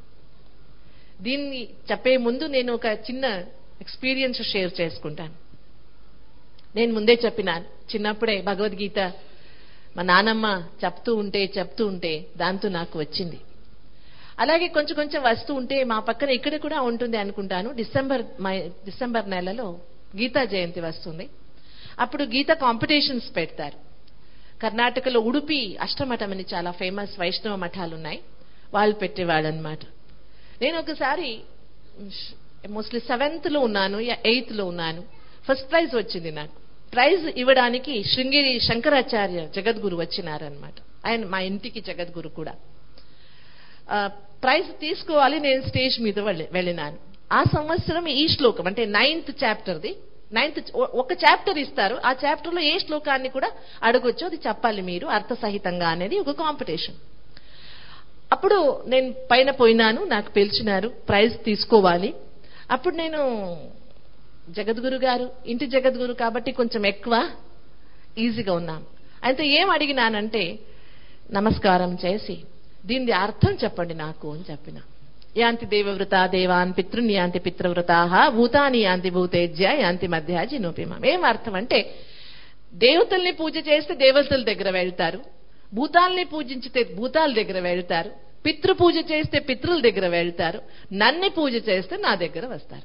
దీన్ని చెప్పే ముందు నేను ఒక చిన్న ఎక్స్పీరియన్స్ షేర్ చేసుకుంటాను నేను ముందే చెప్పినాను చిన్నప్పుడే భగవద్గీత మా నానమ్మ చెప్తూ ఉంటే చెప్తూ ఉంటే దాంతో నాకు వచ్చింది అలాగే కొంచెం కొంచెం వస్తూ ఉంటే మా పక్కన ఇక్కడ కూడా ఉంటుంది అనుకుంటాను డిసెంబర్ మై- డిసెంబర్ నెలలో గీతా జయంతి వస్తుంది అప్పుడు గీత కాంపిటీషన్స్ పెడతారు కర్ణాటకలో ఉడుపి అష్టమఠం అని చాలా ఫేమస్ వైష్ణవ మఠాలు ఉన్నాయి వాళ్ళు పెట్టేవాళ్ళు అనమాట నేను ఒకసారి మోస్ట్లీ సెవెంత్ లో ఉన్నాను ఎయిత్ లో ఉన్నాను ఫస్ట్ ప్రైజ్ వచ్చింది నాకు ప్రైజ్ ఇవ్వడానికి శృంగేరి శంకరాచార్య జగద్గురు వచ్చినారనమాట ఆయన మా ఇంటికి జగద్గురు కూడా ఆ, ప్రైజ్ తీసుకోవాలి నేను స్టేజ్ మీద వెళ్ళి- వెళ్ళినాను ఆ సంవత్సరం ఈ శ్లోకం అంటే నైన్త్ చాప్టర్ది నైన్త్ ఒక చాప్టర్ ఇస్తారు ఆ చాప్టర్ లో ఏ శ్లోకాన్ని కూడా అడగొచ్చు అది చెప్పాలి మీరు అర్థసహితంగా అనేది ఒక కాంపిటీషన్ అప్పుడు నేను పైన పోయినాను నాకు పిలిచినారు ప్రైజ్ తీసుకోవాలి అప్పుడు నేను జగద్గురు గారు ఇంటి జగద్గురు కాబట్టి కొంచెం ఎక్కువ ఈజీగా ఉన్నాం అయితే ఏం అడిగినానంటే నమస్కారం చేసి దీని అర్థం చెప్పండి నాకు అని చెప్పిన యాంతి దేవవృత దేవాన్ పితృన్ యాంతి పితృవృతా భూతాని యాంతి భూతేజ్య యాంతి మధ్య జినోపిమం ఏం అర్థం అంటే దేవతల్ని పూజ చేస్తే దేవతల దగ్గర వెళ్తారు భూతాల్ని పూజించితే భూతాల దగ్గర వెళ్తారు పితృ పూజ చేస్తే పితృల దగ్గర వెళ్తారు నన్ను పూజ చేస్తే నా దగ్గర వస్తారు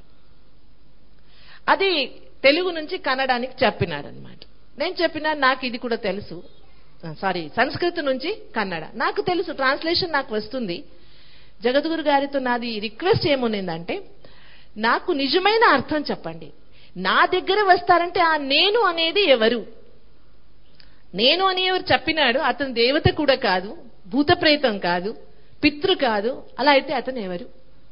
అది తెలుగు నుంచి కన్నడానికి చెప్పినాడు అనమాట నేను చెప్పినా నాకు ఇది కూడా తెలుసు సారీ సంస్కృతం నుంచి కన్నడ నాకు తెలుసు ట్రాన్స్లేషన్ నాకు వస్తుంది జగద్గురు గారితో నాది రిక్వెస్ట్ ఏముందంటే నాకు నిజమైన అర్థం చెప్పండి నా దగ్గర వస్తారంటే ఆ నేను అనేది ఎవరు నేను అని ఎవరు చెప్పినాడు అతను దేవత కూడా కాదు భూత ప్రేతం కాదు పితృ కాదు అలా అయితే అతను ఎవరు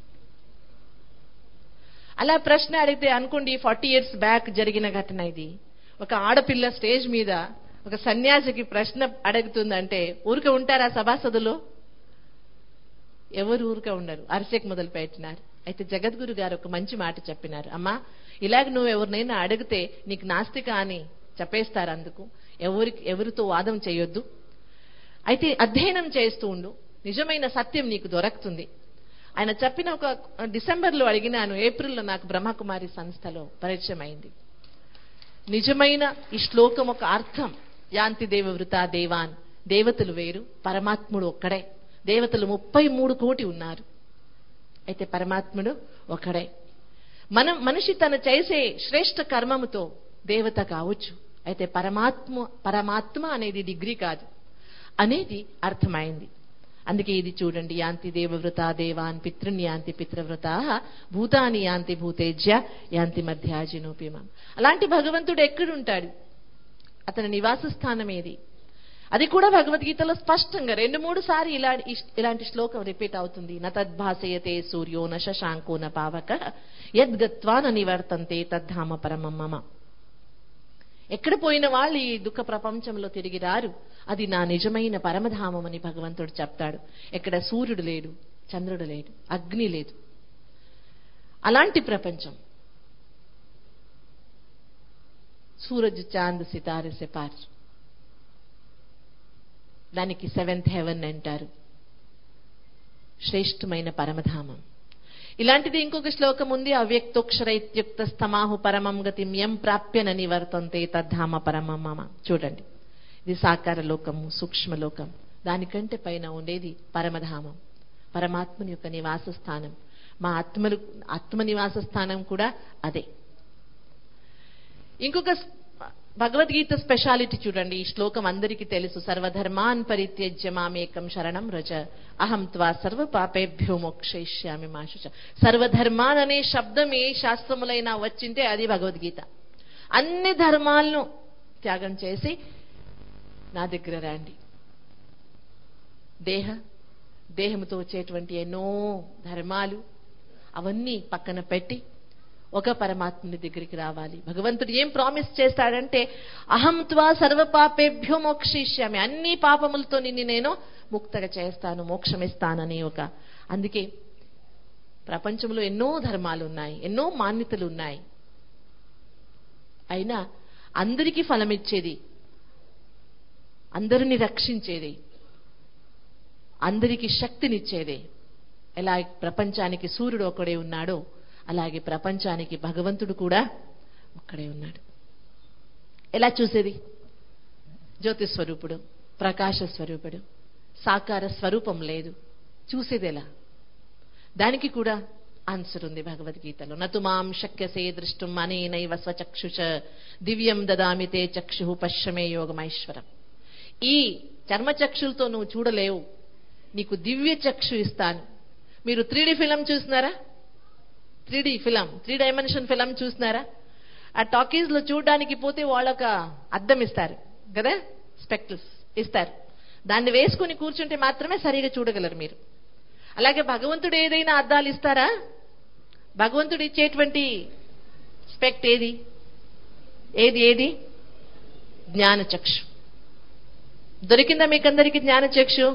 అలా ప్రశ్న అడిగితే అనుకోండి ఫార్టీ ఇయర్స్ బ్యాక్ జరిగిన ఘటన ఇది ఒక ఆడపిల్ల స్టేజ్ మీద ఒక సన్యాసికి ప్రశ్న అడుగుతుందంటే ఊరికే ఉంటారా సభాసదులో ఎవరు ఊరికే ఉండరు అరిసెక్ మొదలు పెట్టినారు అయితే జగద్గురు గారు ఒక మంచి మాట చెప్పినారు అమ్మా ఇలాగ నువ్వు ఎవరినైనా అడిగితే నీకు నాస్తిక అని చెప్పేస్తారు అందుకు ఎవరికి ఎవరితో వాదం చేయొద్దు అయితే అధ్యయనం చేస్తూ ఉండు నిజమైన సత్యం నీకు దొరకుతుంది ఆయన చెప్పిన ఒక డిసెంబర్లో అడిగినాను ఏప్రిల్లో నాకు బ్రహ్మకుమారి సంస్థలో పరిచయం అయింది నిజమైన ఈ శ్లోకం ఒక అర్థం యాంతి దేవవృత దేవాన్ దేవతలు వేరు పరమాత్ముడు ఒక్కడే దేవతలు ముప్పై మూడు కోటి ఉన్నారు అయితే పరమాత్ముడు ఒకడే మనం మనిషి తను చేసే శ్రేష్ఠ కర్మముతో దేవత కావచ్చు అయితే పరమాత్మ పరమాత్మ అనేది డిగ్రీ కాదు అనేది అర్థమైంది అందుకే ఇది చూడండి యాంతి దేవవృత దేవాన్ పితృన్ యాంతి పితృవ్రత భూతాని యాంతి భూతేజ్య యాంతి మధ్యాజినోపిమం అలాంటి భగవంతుడు ఎక్కడుంటాడు అతని నివాస స్థానం ఏది అది కూడా భగవద్గీతలో స్పష్టంగా రెండు మూడు సార్లు ఇలా ఇలాంటి శ్లోకం రిపీట్ అవుతుంది న తద్భాసయతే సూర్యో న శశాంకో న పావక యద్గత్వా న నివర్తంతే తద్ధామ పరమం మమ ఎక్కడ పోయిన వాళ్ళు ఈ దుఃఖ ప్రపంచంలో తిరిగి రారు అది నా నిజమైన పరమధామం అని భగవంతుడు చెప్తాడు ఎక్కడ సూర్యుడు లేడు చంద్రుడు లేడు అగ్ని లేదు అలాంటి ప్రపంచం సూరజ్ చాంద్ సితారే సే పార్ దానికి సెవెంత్ హెవెన్ అంటారు శ్రేష్టమైన పరమధామం ఇలాంటిది ఇంకొక శ్లోకం ఉంది అవ్యక్తోక్షర ఇత్యుక్త స్తమాహు పరమం గతిం యం ప్రాప్యన నివర్తంతే తద్ధామ పరమం మమ చూడండి ఇది సాకార లోకము సూక్ష్మ లోకం దానికంటే పైన ఉండేది పరమధామం పరమాత్మని యొక్క నివాస స్థానం మా ఆత్మలు ఆత్మ నివాస స్థానం కూడా అదే ఇంకొక భగవద్గీత స్పెషాలిటీ చూడండి ఈ శ్లోకం అందరికీ తెలుసు సర్వధర్మాన్ పరిత్యజ్య మామేకం శరణం రజ అహం త్వా సర్వ పాపేభ్యో మోక్షయిష్యామి మాశుచ సర్వధర్మాన్ అనే శబ్దం ఏ శాస్త్రములైనా వచ్చింటే అది భగవద్గీత అన్ని ధర్మాలను త్యాగం చేసి నా దగ్గర రండి దేహ దేహముతో వచ్చేటువంటి ఎన్నో ధర్మాలు అవన్నీ పక్కన పెట్టి ఒక పరమాత్ముని దగ్గరికి రావాలి భగవంతుడు ఏం ప్రామిస్ చేస్తాడంటే అహం త్వా సర్వ పాపేభ్యో మోక్షిష్యామి అన్ని పాపములతో నిన్ను నేను ముక్తగా చేస్తాను మోక్షమిస్తానని ఒక అందుకే ప్రపంచంలో ఎన్నో ధర్మాలు ఉన్నాయి ఎన్నో మాన్యతలు ఉన్నాయి అయినా అందరికీ ఫలమిచ్చేది అందరిని రక్షించేది అందరికీ శక్తినిచ్చేదే ఎలా ప్రపంచానికి సూర్యుడు ఒకడే ఉన్నాడో అలాగే ప్రపంచానికి భగవంతుడు కూడా ఒక్కడే ఉన్నాడు ఎలా చూసేది జ్యోతి స్వరూపుడు ప్రకాశ స్వరూపుడు సాకార స్వరూపం లేదు చూసేది ఎలా దానికి కూడా ఆన్సర్ ఉంది భగవద్గీతలో నతు మాం శక్యసే దృష్టం అనేనైవ స్వచక్షుష దివ్యం దదామి తే చక్షు పశ్చమే యోగమైశ్వరం ఈ చర్మచక్షులతో నువ్వు చూడలేవు నీకు దివ్య చక్షు ఇస్తాను మీరు త్రీ ఫిలం చూసినారా three film three dimension film చూసినారా ఆ టాకీస్ లో చూడడానికి పోతే వాళ్ళొక అద్దం ఇస్తారు కదా స్పెక్టల్స్ ఇస్తారు దాన్ని వేసుకుని కూర్చుంటే మాత్రమే సరిగా చూడగలరు మీరు అలాగే భగవంతుడు ఏదైనా అద్దాలు ఇస్తారా భగవంతుడు ఇచ్చేటువంటి స్పెక్ట్ ఏది ఏది ఏది జ్ఞానచక్షు దొరికిందా మీకందరికి జ్ఞానచక్షు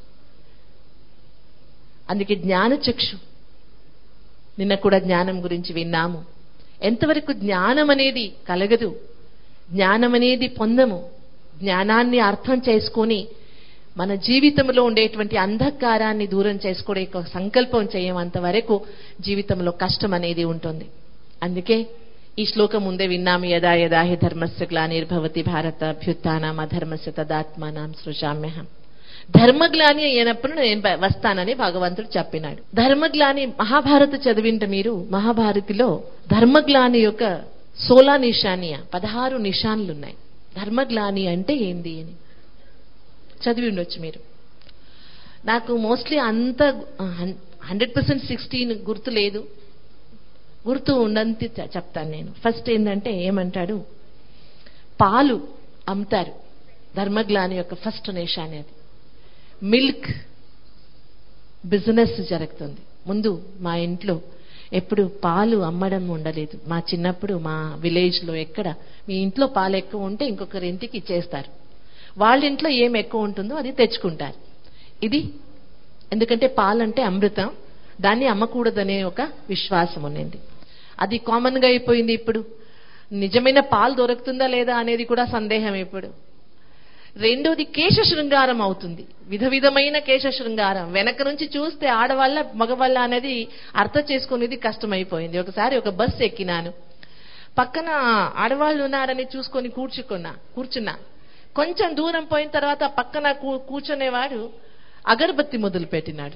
అందుకే జ్ఞానచక్షు నిన్న కూడా జ్ఞానం గురించి విన్నాము ఎంతవరకు జ్ఞానం అనేది కలగదు జ్ఞానం అనేది పొందము జ్ఞానాన్ని అర్థం చేసుకొని మన జీవితంలో ఉండేటువంటి అంధకారాన్ని దూరం చేసుకునే ఒక సంకల్పం చేయమంత వరకు జీవితంలో కష్టం అనేది ఉంటుంది అందుకే ఈ శ్లోకం ముందే విన్నాము యదా యదా హి ధర్మస్య గ్లానిర్భవతి భారత అభ్యుత్నం అధర్మస్య తదాత్మానం సృజామ్యహం ధర్మగ్లాని అయినప్పుడు నేను వస్తానని భగవంతుడు చెప్పినాడు ధర్మగ్లాని మహాభారత చదివింట మీరు మహాభారతిలో ధర్మగ్లాని యొక్క సోలా నిషానియ పదహారు నిషాన్లు ఉన్నాయి ధర్మగ్లాని అంటే ఏంది అని చదివి ఉండొచ్చు మీరు నాకు మోస్ట్లీ అంత హండ్రెడ్ పర్సెంట్ సిక్స్టీన్ గుర్తు లేదు గుర్తు ఉండంతి చెప్తాను నేను ఫస్ట్ ఏంటంటే ఏమంటాడు పాలు అమ్ముతారు ధర్మగ్లాని యొక్క ఫస్ట్ నిషాని అది మిల్క్ బిజినెస్ జరుగుతుంది ముందు మా ఇంట్లో ఎప్పుడు పాలు అమ్మడం ఉండలేదు మా చిన్నప్పుడు మా విలేజ్లో ఎక్కడ మీ ఇంట్లో పాలు ఎక్కువ ఉంటే ఇంకొకరి ఇంటికి ఇచ్చేస్తారు వాళ్ళ ఇంట్లో ఏం ఎక్కువ ఉంటుందో అది తెచ్చుకుంటారు ఇది ఎందుకంటే పాలంటే అమృతం దాన్ని అమ్మకూడదనే ఒక విశ్వాసం ఉన్నింది అది కామన్గా అయిపోయింది ఇప్పుడు నిజమైన పాలు దొరుకుతుందా లేదా అనేది కూడా సందేహం ఇప్పుడు రెండోది కేశ శృంగారం అవుతుంది విధ విధమైన కేశ శృంగారం వెనక నుంచి చూస్తే ఆడవాళ్ళ మగవాళ్ళ అనేది అర్థం చేసుకునేది కష్టమైపోయింది ఒకసారి ఒక బస్సు ఎక్కినాను పక్కన ఆడవాళ్ళు ఉన్నారని చూసుకొని కూర్చుకున్నా కూర్చున్నా కొంచెం దూరం పోయిన తర్వాత పక్కన కూర్చునేవాడు అగరబత్తి మొదలు పెట్టినాడు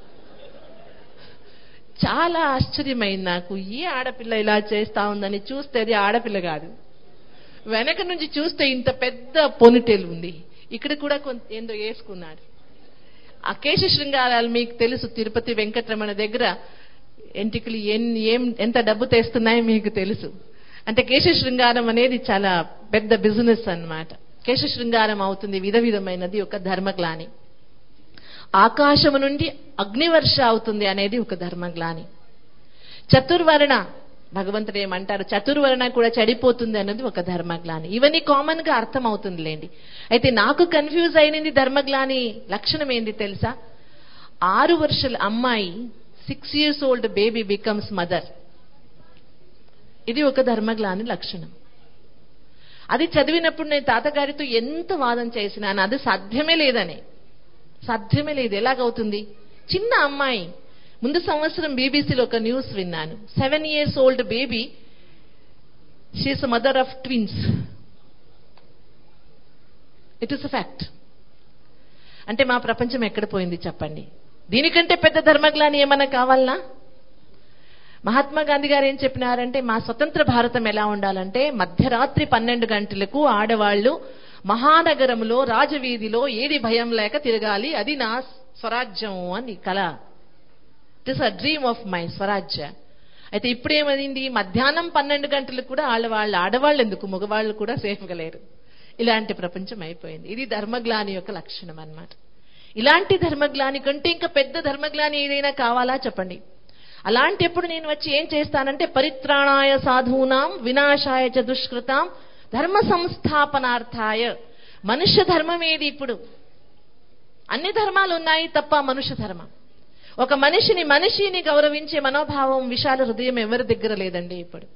చాలా ఆశ్చర్యమైంది నాకు ఈ ఆడపిల్ల ఇలా చేస్తా ఉందని చూస్తే అది ఆడపిల్ల కాదు వెనక నుంచి చూస్తే ఇంత పెద్ద పొనిటేలు ఉంది ఇక్కడ కూడా కొంత ఏందో వేసుకున్నాడు ఆ కేశ శృంగారాలు మీకు తెలుసు తిరుపతి వెంకటరమణ దగ్గర ఎంటికలు ఏం ఎంత డబ్బు తెస్తున్నాయో మీకు తెలుసు అంటే కేశ శృంగారం అనేది చాలా పెద్ద బిజినెస్ అన్నమాట కేశ శృంగారం అవుతుంది విధ విధమైనది ఒక ధర్మగ్లాని ఆకాశము నుండి అగ్నివర్ష అవుతుంది అనేది ఒక ధర్మగ్లాని చతుర్వర్ణ భగవంతుడు ఏమంటారు చతుర్వర్ణ కూడా చెడిపోతుంది అన్నది ఒక ధర్మగ్లాని ఇవన్నీ కామన్ గా అర్థం అవుతుందిలేండి అయితే నాకు కన్ఫ్యూజ్ అయినది ధర్మగ్లాని లక్షణం ఏంది తెలుసా ఆరు వర్షాల అమ్మాయి six years old baby becomes mother ఇది ఒక ధర్మగ్లాని లక్షణం అది చదివినప్పుడు నేను తాతగారితో ఎంత వాదం చేసినాను అది సాధ్యమే లేదని సాధ్యమే లేదు ఎలాగవుతుంది చిన్న అమ్మాయి ముందు సంవత్సరం బీబీసీలో ఒక న్యూస్ విన్నాను seven years old baby she is mother of twins it is a fact అంటే మా ప్రపంచం ఎక్కడ పోయింది చెప్పండి దీనికంటే పెద్ద ధర్మగ్లాని ఏమన్నా కావాలనా మహాత్మా గాంధీ గారు ఏం చెప్పినారంటే మా స్వతంత్ర భారతం ఎలా ఉండాలంటే మధ్యరాత్రి పన్నెండు గంటలకు ఆడవాళ్లు మహానగరంలో రాజవీధిలో ఏది భయం లేక తిరగాలి అది నా స్వరాజ్యం అని కళ it is a dream of my swarajya అయితే ఇప్పుడేమైంది మధ్యాహ్నం పన్నెండు గంటలకు కూడా ఆడవాళ్ళు ఆడవాళ్ళు ఎందుకు మగవాళ్ళు కూడా సేఫ్గా లేరు ఇలాంటి ప్రపంచం అయిపోయింది ఇది ధర్మగ్లాని యొక్క లక్షణం అన్నమాట ఇలాంటి ధర్మగ్లాని కంటే ఇంకా పెద్ద ధర్మగ్లాని ఏదైనా కావాలా చెప్పండి అలాంటప్పుడు నేను వచ్చి ఏం చేస్తానంటే పరిత్రాణాయ సాధూనాం వినాశాయ చ దుష్కృతాం ధర్మ సంస్థాపనార్థాయ మనుష్య ధర్మం ఏది ఇప్పుడు అన్ని ధర్మాలు ఉన్నాయి తప్ప మనుష్య ధర్మం ఒక మనిషిని మనిషిని గౌరవించే మనోభావం విశాల హృదయం ఎవరి దగ్గర లేదండి ఇప్పుడు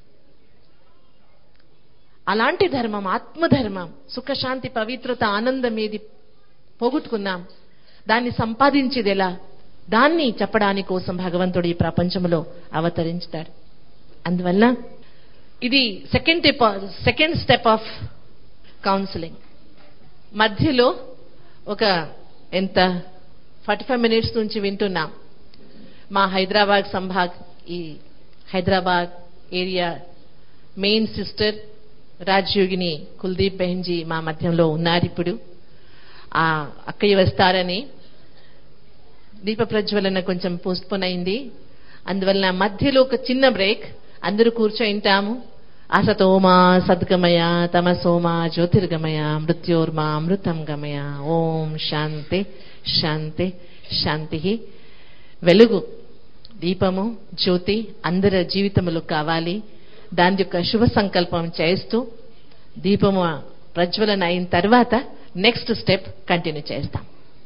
అలాంటి ధర్మం ఆత్మధర్మం సుఖశాంతి పవిత్రత ఆనందం ఏది పోగొట్టుకున్నాం దాన్ని సంపాదించేది ఎలా దాన్ని చెప్పడాని కోసం భగవంతుడు ఈ ప్రపంచంలో అవతరించుతాడు అందువల్ల ఇది second step second step of counselling మధ్యలో ఒక ఎంత ఫార్టీ ఫైవ్ మినిట్స్ నుంచి వింటున్నాం మా హైదరాబాద్ సంభాగ్ ఈ Hyderabad area main sister Rajyogini Kuldeep Behenji మా మధ్యంలో ఉన్నారు ఇప్పుడు ఆ అక్కయ్య వస్తారని దీప ప్రజ్వలన కొంచెం పోస్ట్పోన్ అయింది అందువలన మధ్యలో ఒక చిన్న బ్రేక్ అందరూ కూర్చోయింటాము అసతోమా సద్గమయ తమసోమా జ్యోతిర్గమయ మృత్యోర్మా అమృతం గమయ ఓం శాంతి శాంతి శాంతి వెలుగు దీపము జ్యోతి అందరి జీవితములు కావాలి దాని యొక్క శుభ సంకల్పం చేస్తూ దీపము ప్రజ్వలన అయిన తర్వాత నెక్స్ట్ స్టెప్ కంటిన్యూ చేస్తాం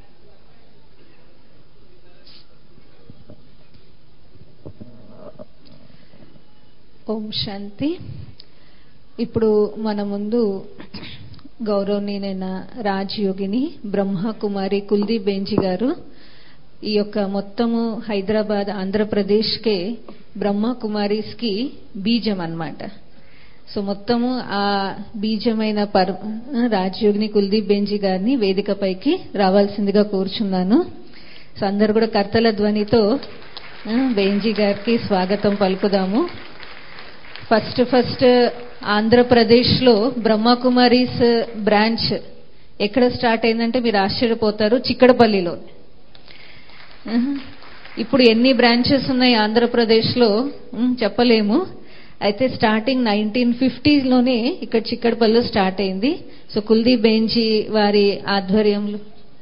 ఓం శాంతి ఇప్పుడు మన ముందు గౌరవనీయులైన రాజయోగిని బ్రహ్మకుమారి కుల్దీప్ బెంజి గారు ఈ యొక్క మొత్తము హైదరాబాద్ ఆంధ్రప్రదేశ్కే బ్రహ్మకుమారీస్కి బీజం అన్నమాట సో మొత్తము ఆ బీజమైన పర్ రాజయోగిని కుల్దీప్ బెంజి గారిని వేదికపైకి రావాల్సిందిగా కోరుచున్నాను సో అందరు కూడా కర్తల ధ్వనితో ఆ, బెంజి గారికి స్వాగతం పలుకుదాము ఫస్ట్ ఫస్ట్ ఆంధ్రప్రదేశ్లో బ్రహ్మకుమారీస్ బ్రాంచ్ ఎక్కడ స్టార్ట్ అయిందంటే మీరు ఆశ్చర్యపోతారు చిక్కడపల్లిలో ఆహా. ఇప్పుడు ఎన్ని బ్రాంచెస్ ఉన్నాయి ఆంధ్రప్రదేశ్లో ఉమ్, చెప్పలేము అయితే స్టార్టింగ్ నైన్టీన్ ఫిఫ్టీలోనే ఇక్కడ చిక్కడపల్లిలో స్టార్ట్ అయింది సో కుల్దీప్ బెంజీ వారి ఆధ్వర్యంలో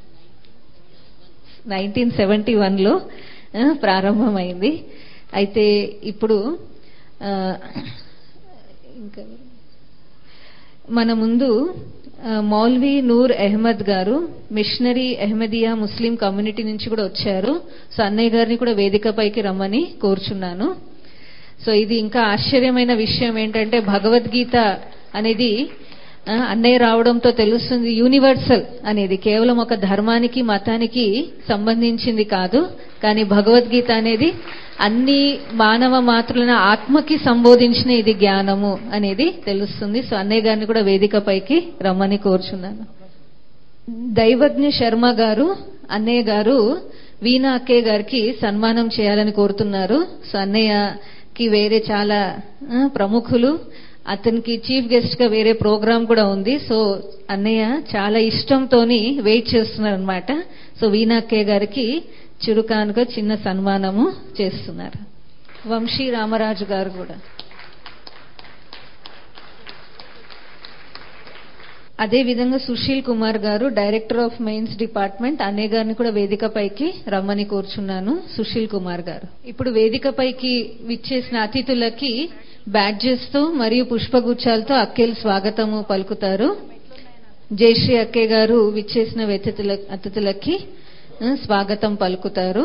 నైన్టీన్ సెవెంటీ వన్లో ప్రారంభమైంది అయితే ఇప్పుడు ఆ, ఇంకా మన ముందు ఆ, మౌల్వీ నూర్ అహ్మద్ గారు మిషనరీ అహ్మదియా ముస్లిం కమ్యూనిటీ నుంచి కూడా వచ్చారు సో అన్నయ్య గారిని కూడా వేదికపైకి రమ్మని కోరుచున్నాను సో ఇది ఇంకా ఆశ్చర్యమైన విషయం ఏంటంటే భగవద్గీత అనేది ఆ, అన్నయ్య రావడంతో తెలుస్తుంది యూనివర్సల్ అనేది కేవలం ఒక ధర్మానికి మతానికి సంబంధించింది కాదు కానీ భగవద్గీత అనేది అన్ని మానవ మాతృలను ఆత్మకి సంబోధించిన ఇది జ్ఞానము అనేది తెలుస్తుంది సో అన్నయ్య గారిని కూడా వేదికపైకి రమ్మని కోరుచున్నాను దైవజ్ఞ శర్మ గారు అన్నయ్య గారు వీణా అక్కయ్య గారికి సన్మానం చేయాలని కోరుతున్నారు సో అన్నయ్యకి వేరే చాలా ఆ, ప్రముఖులు అతనికి చీఫ్ గెస్ట్ గా వేరే ప్రోగ్రామ్ కూడా ఉంది సో అన్నయ్య చాలా ఇష్టంతోని వెయిట్ చేస్తున్నారు అనమాట సో వీణా అక్కయ్య గారికి చురుకానుగా చిన్న సన్మానము చేస్తున్నారు వంశీ రామరాజు గారు కూడా అదే విధంగా సుశీల్ కుమార్ గారు డైరెక్టర్ ఆఫ్ మెయిన్స్ డిపార్ట్మెంట్ అనే గారిని కూడా వేదికపైకి రమ్మని కోరుచున్నాను సుశీల్ కుమార్ గారు ఇప్పుడు వేదికపైకి విచ్చేసిన అతిథులకి బ్యాడ్జెస్ తో మరియు పుష్పగుచ్చాలతో అక్కేలు స్వాగతము పలుకుతారు జయశ్రీ అక్కే గారు విచ్చేసిన అతిథుల అతిథులకి ఆ, స్వాగతం పలుకుతారు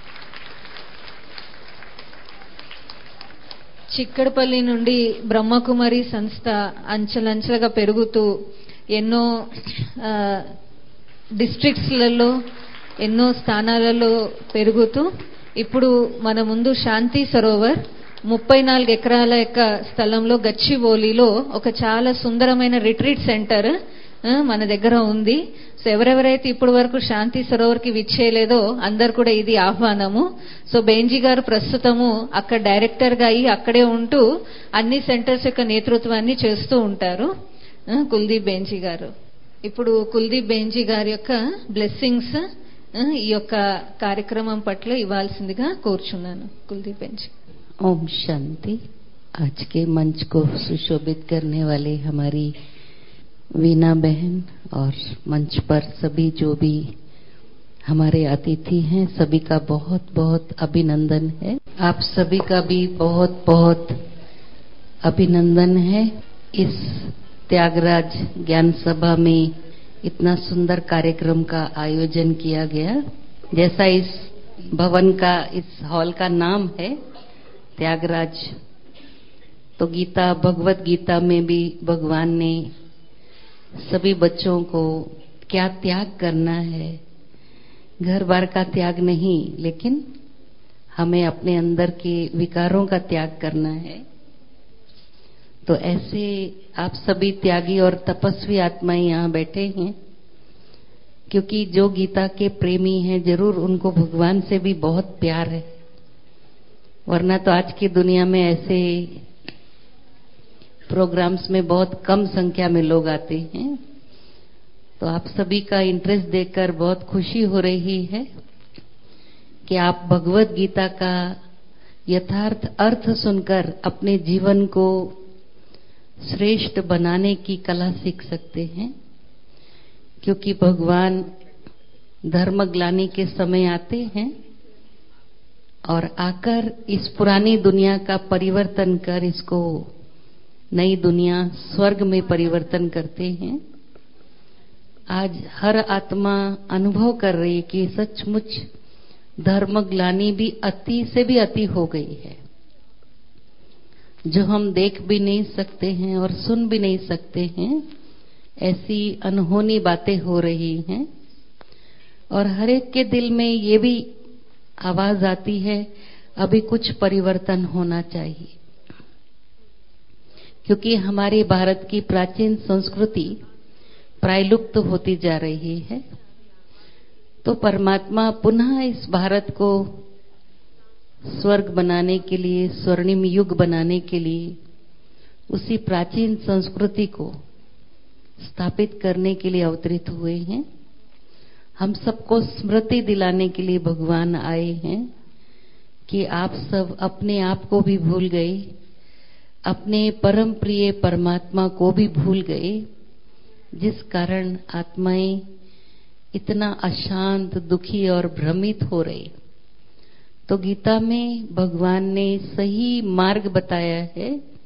చిక్కడపల్లి నుండి బ్రహ్మకుమారి సంస్థ అంచెలంచెలుగా పెరుగుతూ ఎన్నో ఆ, డిస్ట్రిక్ట్స్లలో ఎన్నో స్థానాలలో పెరుగుతూ ఇప్పుడు మన ముందు శాంతి సరోవర్ ముప్పై నాలుగు ఎకరాల యొక్క స్థలంలో గచ్చిబౌలిలో ఒక చాలా సుందరమైన రిట్రీట్ సెంటర్ ఆ, మన దగ్గర ఉంది సో ఎవరెవరైతే ఇప్పటి వరకు శాంతి సరోవర్కి విచ్చేయలేదో అందరు కూడా ఇది ఆహ్వానము సో బెంజీ గారు ప్రస్తుతము అక్కడ డైరెక్టర్ గా అయ్యి అక్కడే ఉంటూ అన్ని సెంటర్స్ యొక్క నేతృత్వాన్ని చేస్తూ ఉంటారు ఆ, కుల్దీప్ బెంజీ గారు ఇప్పుడు కుల్దీప్ బెంజీ గారి యొక్క బ్లెస్సింగ్స్ ఈ యొక్క కార్యక్రమం పట్ల ఇవ్వాల్సిందిగా కోరుచున్నాను కుల్దీప్ బెంజీ ओम शांति आज के मंच को सुशोभित करने वाले हमारी वीना बहन और मंच पर सभी जो भी हमारे अतिथि हैं सभी का बहुत बहुत अभिनंदन है आप सभी का भी बहुत बहुत अभिनंदन है इस त्यागराज ज्ञान सभा में इतना सुंदर कार्यक्रम का आयोजन किया गया जैसा इस भवन का इस हॉल का नाम है त्यागराज तो गीता भगवत गीता में भी भगवान ने सभी बच्चों को क्या त्याग करना है घर बार का त्याग नहीं लेकिन हमें अपने अंदर के विकारों का त्याग करना है तो ऐसे आप सभी त्यागी और तपस्वी आत्माएं यहाँ बैठे हैं क्योंकि जो गीता के प्रेमी हैं जरूर उनको भगवान से भी बहुत प्यार है वरना तो आज की दुनिया में ऐसे प्रोग्राम्स में बहुत कम संख्या में लोग आते हैं तो आप सभी का इंटरेस्ट देखकर बहुत खुशी हो रही है कि आप भगवत गीता का यथार्थ अर्थ सुनकर अपने जीवन को श्रेष्ठ बनाने की कला सीख सकते हैं क्योंकि भगवान धर्म ग्लानी के समय आते हैं और आकर इस पुरानी दुनिया का परिवर्तन कर इसको नई दुनिया स्वर्ग में परिवर्तन करते हैं आज हर आत्मा अनुभव कर रही है कि सचमुच धर्म ग्लानी भी अति से भी अति हो गई है जो हम देख भी नहीं सकते हैं और सुन भी नहीं सकते हैं ऐसी अनहोनी बातें हो रही हैं और हर एक के दिल में ये भी आवाज आती है अभी कुछ परिवर्तन होना चाहिए क्योंकि हमारे भारत की प्राचीन संस्कृति प्रायलुप्त होती जा रही है तो परमात्मा पुनः इस भारत को स्वर्ग बनाने के लिए स्वर्णिम युग बनाने के लिए उसी प्राचीन संस्कृति को स्थापित करने के लिए अवतरित हुए हैं हम सबको स्मृति दिलाने के लिए भगवान आए हैं कि आप सब अपने आप को भी भूल गए अपने परम प्रिय परमात्मा को भी भूल गए जिस कारण आत्माएं इतना अशांत दुखी और भ्रमित हो रही तो गीता में भगवान ने सही मार्ग बताया है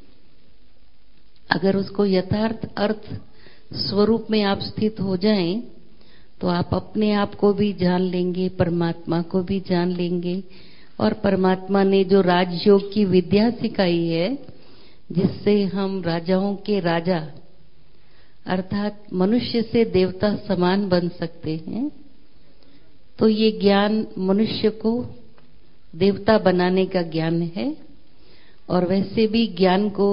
अगर उसको यथार्थ अर्थ स्वरूप में आप स्थित हो जाएं तो आप अपने आप को भी जान लेंगे परमात्मा को भी जान लेंगे और परमात्मा ने जो राजयोग की विद्या सिखाई है जिससे हम राजाओं के राजा अर्थात मनुष्य से देवता समान बन सकते हैं तो ये ज्ञान मनुष्य को देवता बनाने का ज्ञान है और वैसे भी ज्ञान को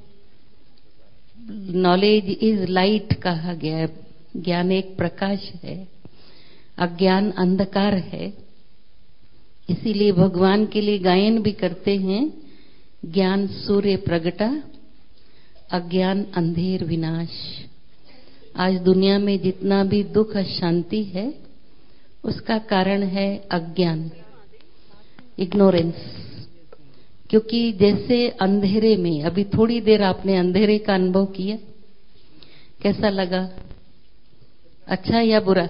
नॉलेज इज लाइट कहा गया है ज्ञान एक प्रकाश है अज्ञान अंधकार है इसीलिए भगवान के लिए गायन भी करते हैं ज्ञान सूर्य प्रगटा अज्ञान अंधेर विनाश आज दुनिया में जितना भी दुख शांति है उसका कारण है अज्ञान इग्नोरेंस क्योंकि जैसे अंधेरे में अभी थोड़ी देर आपने अंधेरे का अनुभव किया कैसा लगा अच्छा या बुरा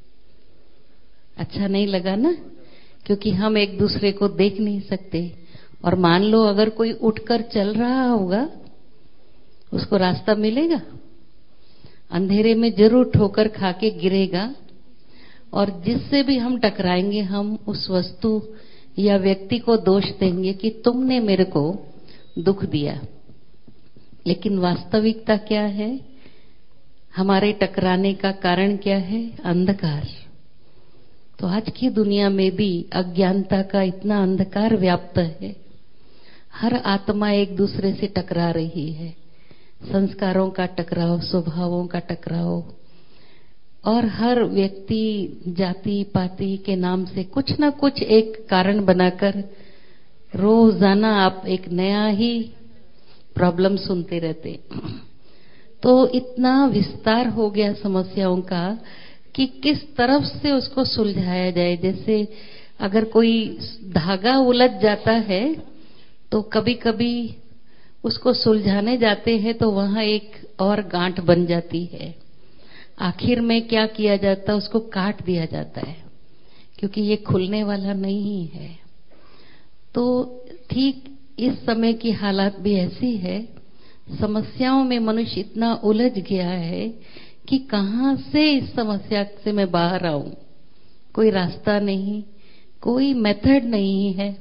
अच्छा नहीं लगा ना क्योंकि हम एक दूसरे को देख नहीं सकते और मान लो अगर कोई उठकर चल रहा होगा उसको रास्ता मिलेगा अंधेरे में जरूर ठोकर खा के गिरेगा और जिससे भी हम टकराएंगे हम उस वस्तु या व्यक्ति को दोष देंगे कि तुमने मेरे को दुख दिया लेकिन वास्तविकता क्या है हमारे टकराने का कारण क्या है अंधकार तो आज की दुनिया में भी अज्ञानता का इतना अंधकार व्याप्त है हर आत्मा एक दूसरे से टकरा रही है संस्कारों का टकराव स्वभावों का टकराव और हर व्यक्ति जाति पाति के नाम से कुछ ना कुछ एक कारण बनाकर रोजाना आप एक नया ही प्रॉब्लम सुनते रहते तो इतना विस्तार हो गया समस्याओं का कि किस तरफ से उसको सुलझाया जाए जैसे अगर कोई धागा उलझ जाता है तो कभी कभी उसको सुलझाने जाते हैं तो वहां एक और गांठ बन जाती है आखिर में क्या किया जाता है उसको काट दिया जाता है क्योंकि ये खुलने वाला नहीं है तो ठीक इस समय की हालात भी ऐसी है समस्याओं में मनुष्य इतना उलझ गया है कि कहां से इस समस्या से मैं बाहर आऊं कोई रास्ता नहीं कोई मेथड नहीं है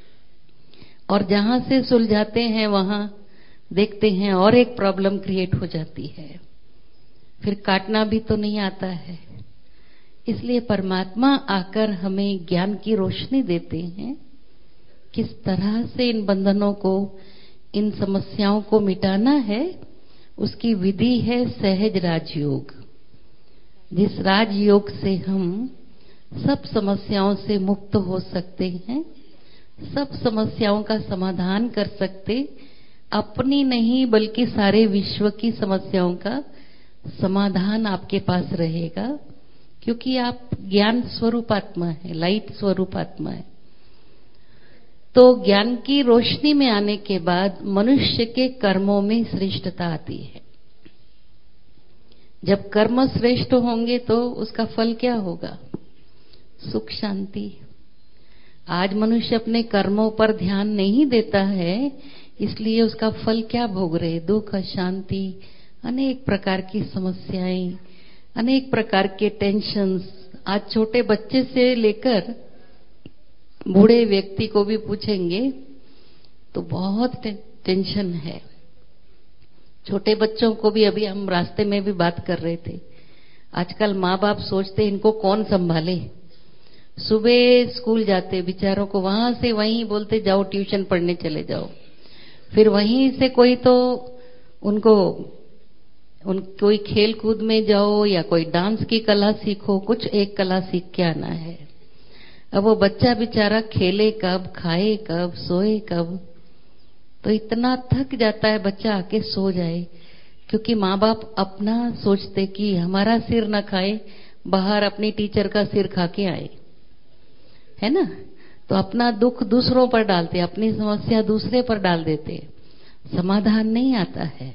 और जहां से सुलझाते हैं वहां देखते हैं और एक प्रॉब्लम क्रिएट हो जाती है फिर काटना भी तो नहीं आता है इसलिए परमात्मा आकर हमें ज्ञान की रोशनी देते हैं किस तरह से इन बंधनों को इन समस्याओं को मिटाना है उसकी विधि है सहज राजयोग जिस राजयोग से हम सब समस्याओं से मुक्त हो सकते हैं सब समस्याओं का समाधान कर सकते अपनी नहीं बल्कि सारे विश्व की समस्याओं का समाधान आपके पास रहेगा क्योंकि आप ज्ञान स्वरूपात्मा है लाइट स्वरूपात्मा है तो ज्ञान की रोशनी में आने के बाद मनुष्य के कर्मों में श्रेष्ठता आती है जब कर्म श्रेष्ठ होंगे तो उसका फल क्या होगा सुख शांति आज मनुष्य अपने कर्मों पर ध्यान नहीं देता है इसलिए उसका फल क्या भोग रहे दुख अशांति अनेक प्रकार की समस्याएं अनेक प्रकार के टेंशन्स आज छोटे बच्चे से लेकर बूढ़े व्यक्ति को भी पूछेंगे तो बहुत टेंशन है छोटे बच्चों को भी अभी हम रास्ते में भी बात कर रहे थे आजकल माँ बाप सोचते इनको कौन संभाले सुबह स्कूल जाते बेचारों को वहां से वहीं बोलते जाओ ट्यूशन पढ़ने चले जाओ फिर वहीं से कोई तो उनको उन कोई खेल कूद में जाओ या कोई डांस की कला सीखो कुछ एक कला सीख के आना है अब वो बच्चा बेचारा खेले कब खाए कब सोए कब तो इतना थक जाता है बच्चा आके सो जाए क्योंकि माँ बाप अपना सोचते कि हमारा सिर न खाए बाहर अपनी टीचर का सिर खा के आए है ना तो अपना दुख दूसरों पर डालते अपनी समस्या दूसरे पर डाल देते समाधान नहीं आता है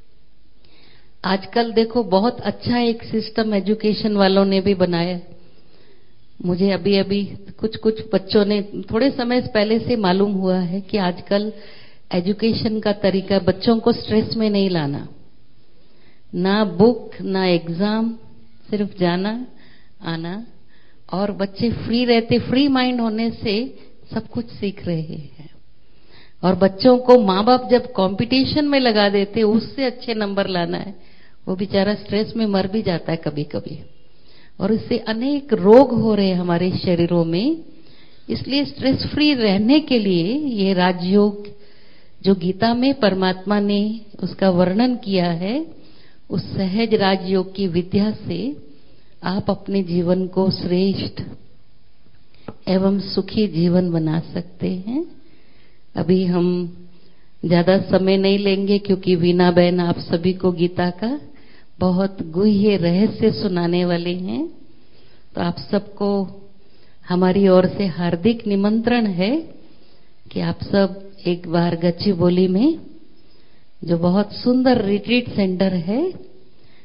आजकल देखो बहुत अच्छा एक सिस्टम एजुकेशन वालों ने भी बनाया मुझे अभी अभी कुछ कुछ बच्चों ने थोड़े समय पहले से मालूम हुआ है कि आजकल एजुकेशन का तरीका बच्चों को स्ट्रेस में नहीं लाना ना बुक ना एग्जाम सिर्फ जाना आना और बच्चे फ्री रहते फ्री माइंड होने से सब कुछ सीख रहे हैं और बच्चों को माँ बाप जब कंपटीशन में लगा देते उससे अच्छे नंबर लाना है वो बेचारा स्ट्रेस में मर भी जाता है कभी कभी और इससे अनेक रोग हो रहे हैं हमारे शरीरों में इसलिए स्ट्रेस फ्री रहने के लिए ये राजयोग जो गीता में परमात्मा ने उसका वर्णन किया है उस सहज राजयोग की विद्या से आप अपने जीवन को श्रेष्ठ एवं सुखी जीवन बना सकते हैं अभी हम ज्यादा समय नहीं लेंगे क्योंकि वीना बहन आप सभी को गीता का बहुत गुह्य रहस्य सुनाने वाले हैं तो आप सबको हमारी ओर से हार्दिक निमंत्रण है कि आप सब एक बार गच्ची बोली में जो बहुत सुंदर रिट्रीट सेंटर है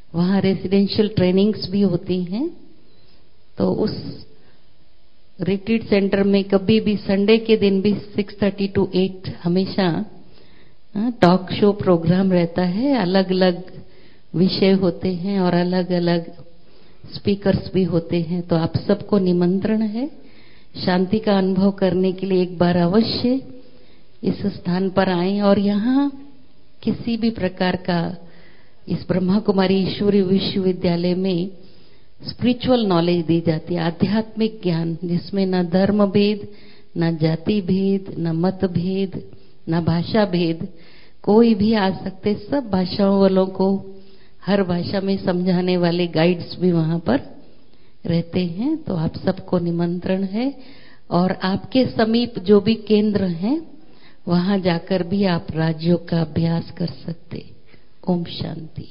वहाँ रेसिडेंशियल ट्रेनिंग्स भी होती हैं तो उस रिट्रीट सेंटर में कभी भी संडे के दिन भी 6:30 टू 8 हमेशा टॉक शो प्रोग्राम रहता है अलग अलग विषय होते हैं और अलग अलग स्पीकर्स भी होते हैं तो आप सबको निमंत्रण है शांति का अनुभव करने के लिए एक बार अवश्य इस स्थान पर आए और यहाँ किसी भी प्रकार का इस ब्रह्मा कुमारी ईश्वरी विश्वविद्यालय में स्पिरिचुअल नॉलेज दी जाती है आध्यात्मिक ज्ञान जिसमें न धर्म भेद न जाति भेद न मत भेद न भाषा भेद कोई भी आ सकते सब भाषाओं वालों को हर भाषा में समझाने वाले गाइड्स भी वहां पर रहते हैं तो आप सबको निमंत्रण है और आपके समीप जो भी केंद्र हैं वहां जाकर भी आप राज्यों का अभ्यास कर सकते ओम शांति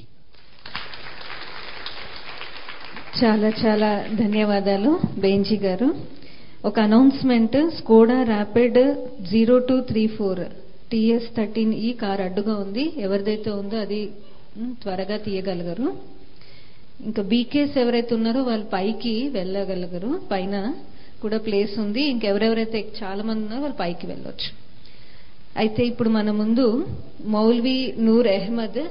చాలా చాలా ధన్యవాదాలు బెంజీ గారు ఒక announcement Skoda Rapid zero two three four TS thirteen ఈ కార్ అడ్డుగా ఉంది ఎవరిదైతే ఉందో అది ఉమ్, త్వరగా తీయగలగరు ఇంకా బీకేస్ ఎవరైతే ఉన్నారో వాళ్ళు పైకి వెళ్ళగలగరు పైన కూడా ప్లేస్ ఉంది ఇంకెవరెవరైతే చాలా మంది ఉన్నారో వాళ్ళు పైకి వెళ్ళొచ్చు అయితే ఇప్పుడు మన ముందు Maulvi Noor Ahmad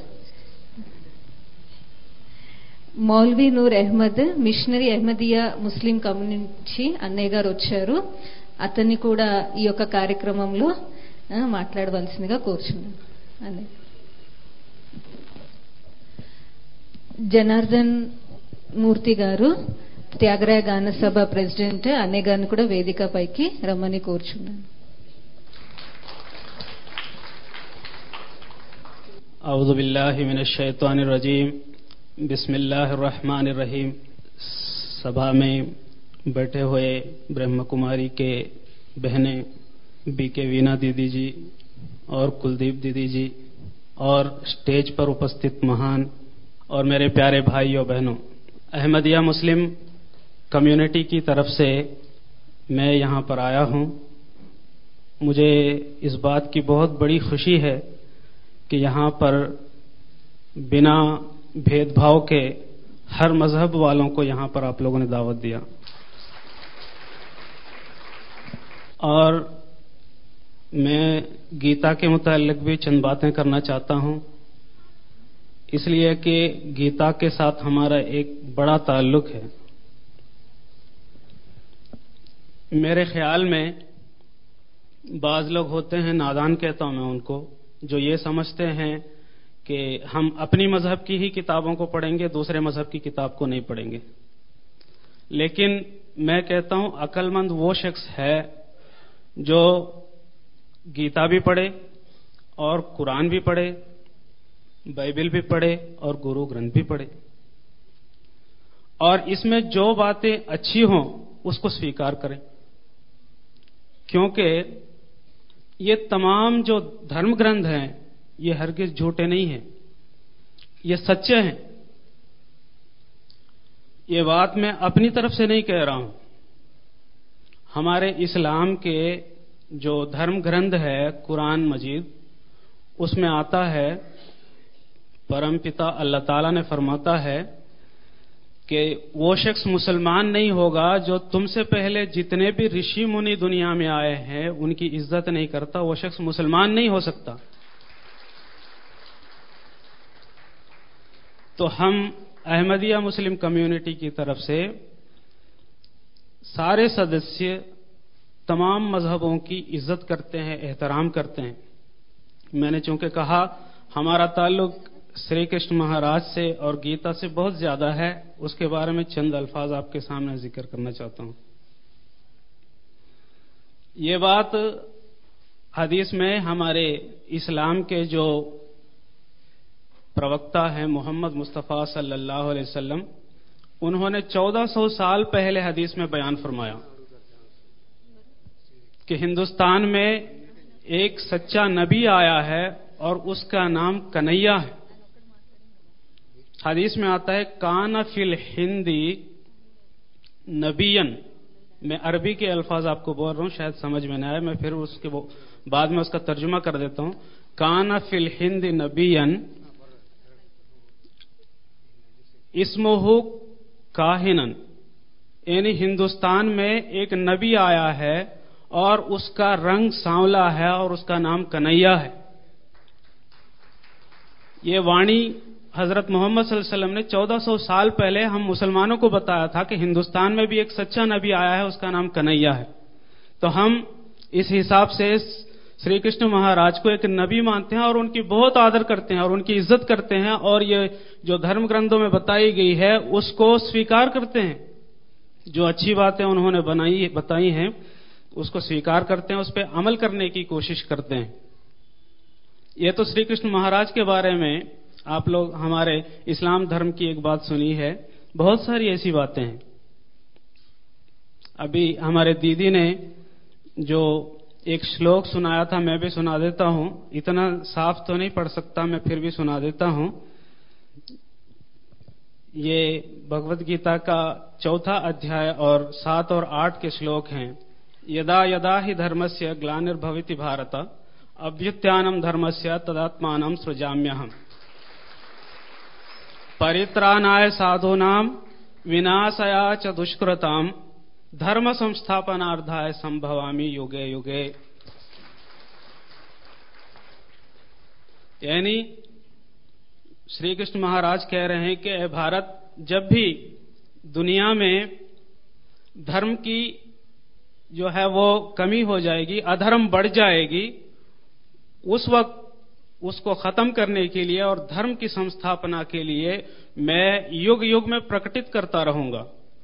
Maulvi Noor Ahmad missionary Ahmadiyya Muslim community అన్నయ్య గారు వచ్చారు అతన్ని కూడా ఈ యొక్క కార్యక్రమంలో ఆ, మాట్లాడవలసిందిగా కోరుచున్నాను అన్నయ్య జనార్దన్ మూర్తి గారు త్యాగరాయ గాన సభ ప్రెసిడెంట్ అన్నయ్య గారిని కూడా వేదిక పైకి రమ్మని కోరుచున్నాను अऊज़ु बिल्लाहि मिनश शैतानिर रजीम बिस्मिल्लाहिर रहमानिर रहीम सभा में बैठे हुए ब्रह्म कुमारी के बहनें बी के वीना दीदी जी और कुलदीप दीदी जी और स्टेज पर उपस्थित महान और मेरे प्यारे भाइयों बहनों अहमदिया मुस्लिम कम्युनिटी की तरफ से मैं यहाँ पर आया हूँ मुझे इस बात की बहुत बड़ी खुशी है कि यहाँ पर बिना भेदभाव के हर मजहब वालों को यहाँ पर आप लोगों ने दावत दिया और मैं गीता के मुतालिक भी चंद बातें करना चाहता हूँ इसलिए कि गीता के साथ हमारा एक बड़ा ताल्लुक है मेरे ख्याल में बाज लोग होते हैं नादान कहता हूं मैं उनको जो ये समझते हैं कि हम अपनी मजहब की ही किताबों को पढ़ेंगे दूसरे मजहब की किताब को नहीं पढ़ेंगे लेकिन मैं कहता हूं अक्लमंद वो शख्स है जो गीता भी पढ़े और कुरान भी पढ़े बाइबल भी पढ़े और गुरु ग्रंथ भी पढ़े और इसमें जो बातें अच्छी हों उसको स्वीकार करें क्योंकि ये तमाम जो धर्म ग्रंथ हैं ये हरगिज झूठे नहीं हैं ये सच्चे हैं ये बात मैं अपनी तरफ से नहीं कह रहा हूं हमारे इस्लाम के जो धर्म ग्रंथ है कुरान मजीद उसमें आता है परमपिता अल्लाह ताला ने फरमाता है कि वो शख्स मुसलमान नहीं होगा जो तुमसे पहले जितने भी ऋषि मुनि दुनिया में आए हैं उनकी इज्जत नहीं करता वो शख्स मुसलमान नहीं हो सकता तो हम अहमदिया मुस्लिम कम्युनिटी की तरफ से सारे सदस्य तमाम मजहबों की इज्जत करते हैं एहतराम करते हैं मैंने चूंकि कहा हमारा ताल्लुक श्री कृष्ण महाराज से और गीता से बहुत ज्यादा है उसके बारे में चंद अल्फाज आपके सामने जिक्र करना चाहता हूं ये बात हदीस में हमारे इस्लाम के जो प्रवक्ता हैं मोहम्मद मुस्तफ़ा सल्लल्लाहु अलैहि वसल्लम उन्होंने 1400 साल पहले हदीस में बयान फरमाया कि हिंदुस्तान में एक सच्चा नबी आया है और उसका नाम कन्हैया है हदीस में आता है कान फिल हिंदी नबीयन मैं अरबी के अल्फाज आपको बोल रहा हूं शायद समझ में ना आए मैं फिर उसके बाद में उसका तर्जुमा कर देता हूं कान फिल हिंद नबीयन इसमोहु काहिनन यानी हिंदुस्तान में एक नबी आया है और उसका रंग सांवला है और उसका नाम कन्हैया है ये वाणी हजरत मोहम्मद वसल्लम ने 1400 साल पहले हम मुसलमानों को बताया था कि हिंदुस्तान में भी एक सच्चा नबी आया है उसका नाम कन्हैया है तो हम इस हिसाब से श्री कृष्ण महाराज को एक नबी मानते हैं और उनकी बहुत आदर करते हैं और उनकी इज्जत करते हैं और ये जो धर्म ग्रंथों में बताई गई है उसको स्वीकार करते हैं जो अच्छी बातें उन्होंने बनाई बताई हैं उसको स्वीकार करते हैं उस पर अमल करने की कोशिश करते हैं ये तो श्री कृष्ण महाराज के बारे में आप लोग हमारे इस्लाम धर्म की एक बात सुनी है बहुत सारी ऐसी बातें हैं अभी हमारे दीदी ने जो एक श्लोक सुनाया था मैं भी सुना देता हूं इतना साफ तो नहीं पढ़ सकता मैं फिर भी सुना देता हूं ये भगवत गीता का चौथा अध्याय और सात और आठ के श्लोक हैं यदा यदा ही धर्मस्य ग्लानिर्भविति भारत अभ्युत्थानम धर्मस्य तदात्मान सृजाम्यहम परित्राणाय साधूनाम विनाशया च दुष्कृताम धर्म संस्थापनार्थाय संभवामी युगे युगे यानी श्री कृष्ण महाराज कह रहे हैं कि भारत जब भी दुनिया में धर्म की जो है वो कमी हो जाएगी अधर्म बढ़ जाएगी उस वक्त उसको खत्म करने के लिए और धर्म की संस्थापना के लिए मैं युग युग में प्रकटित करता रहूंगा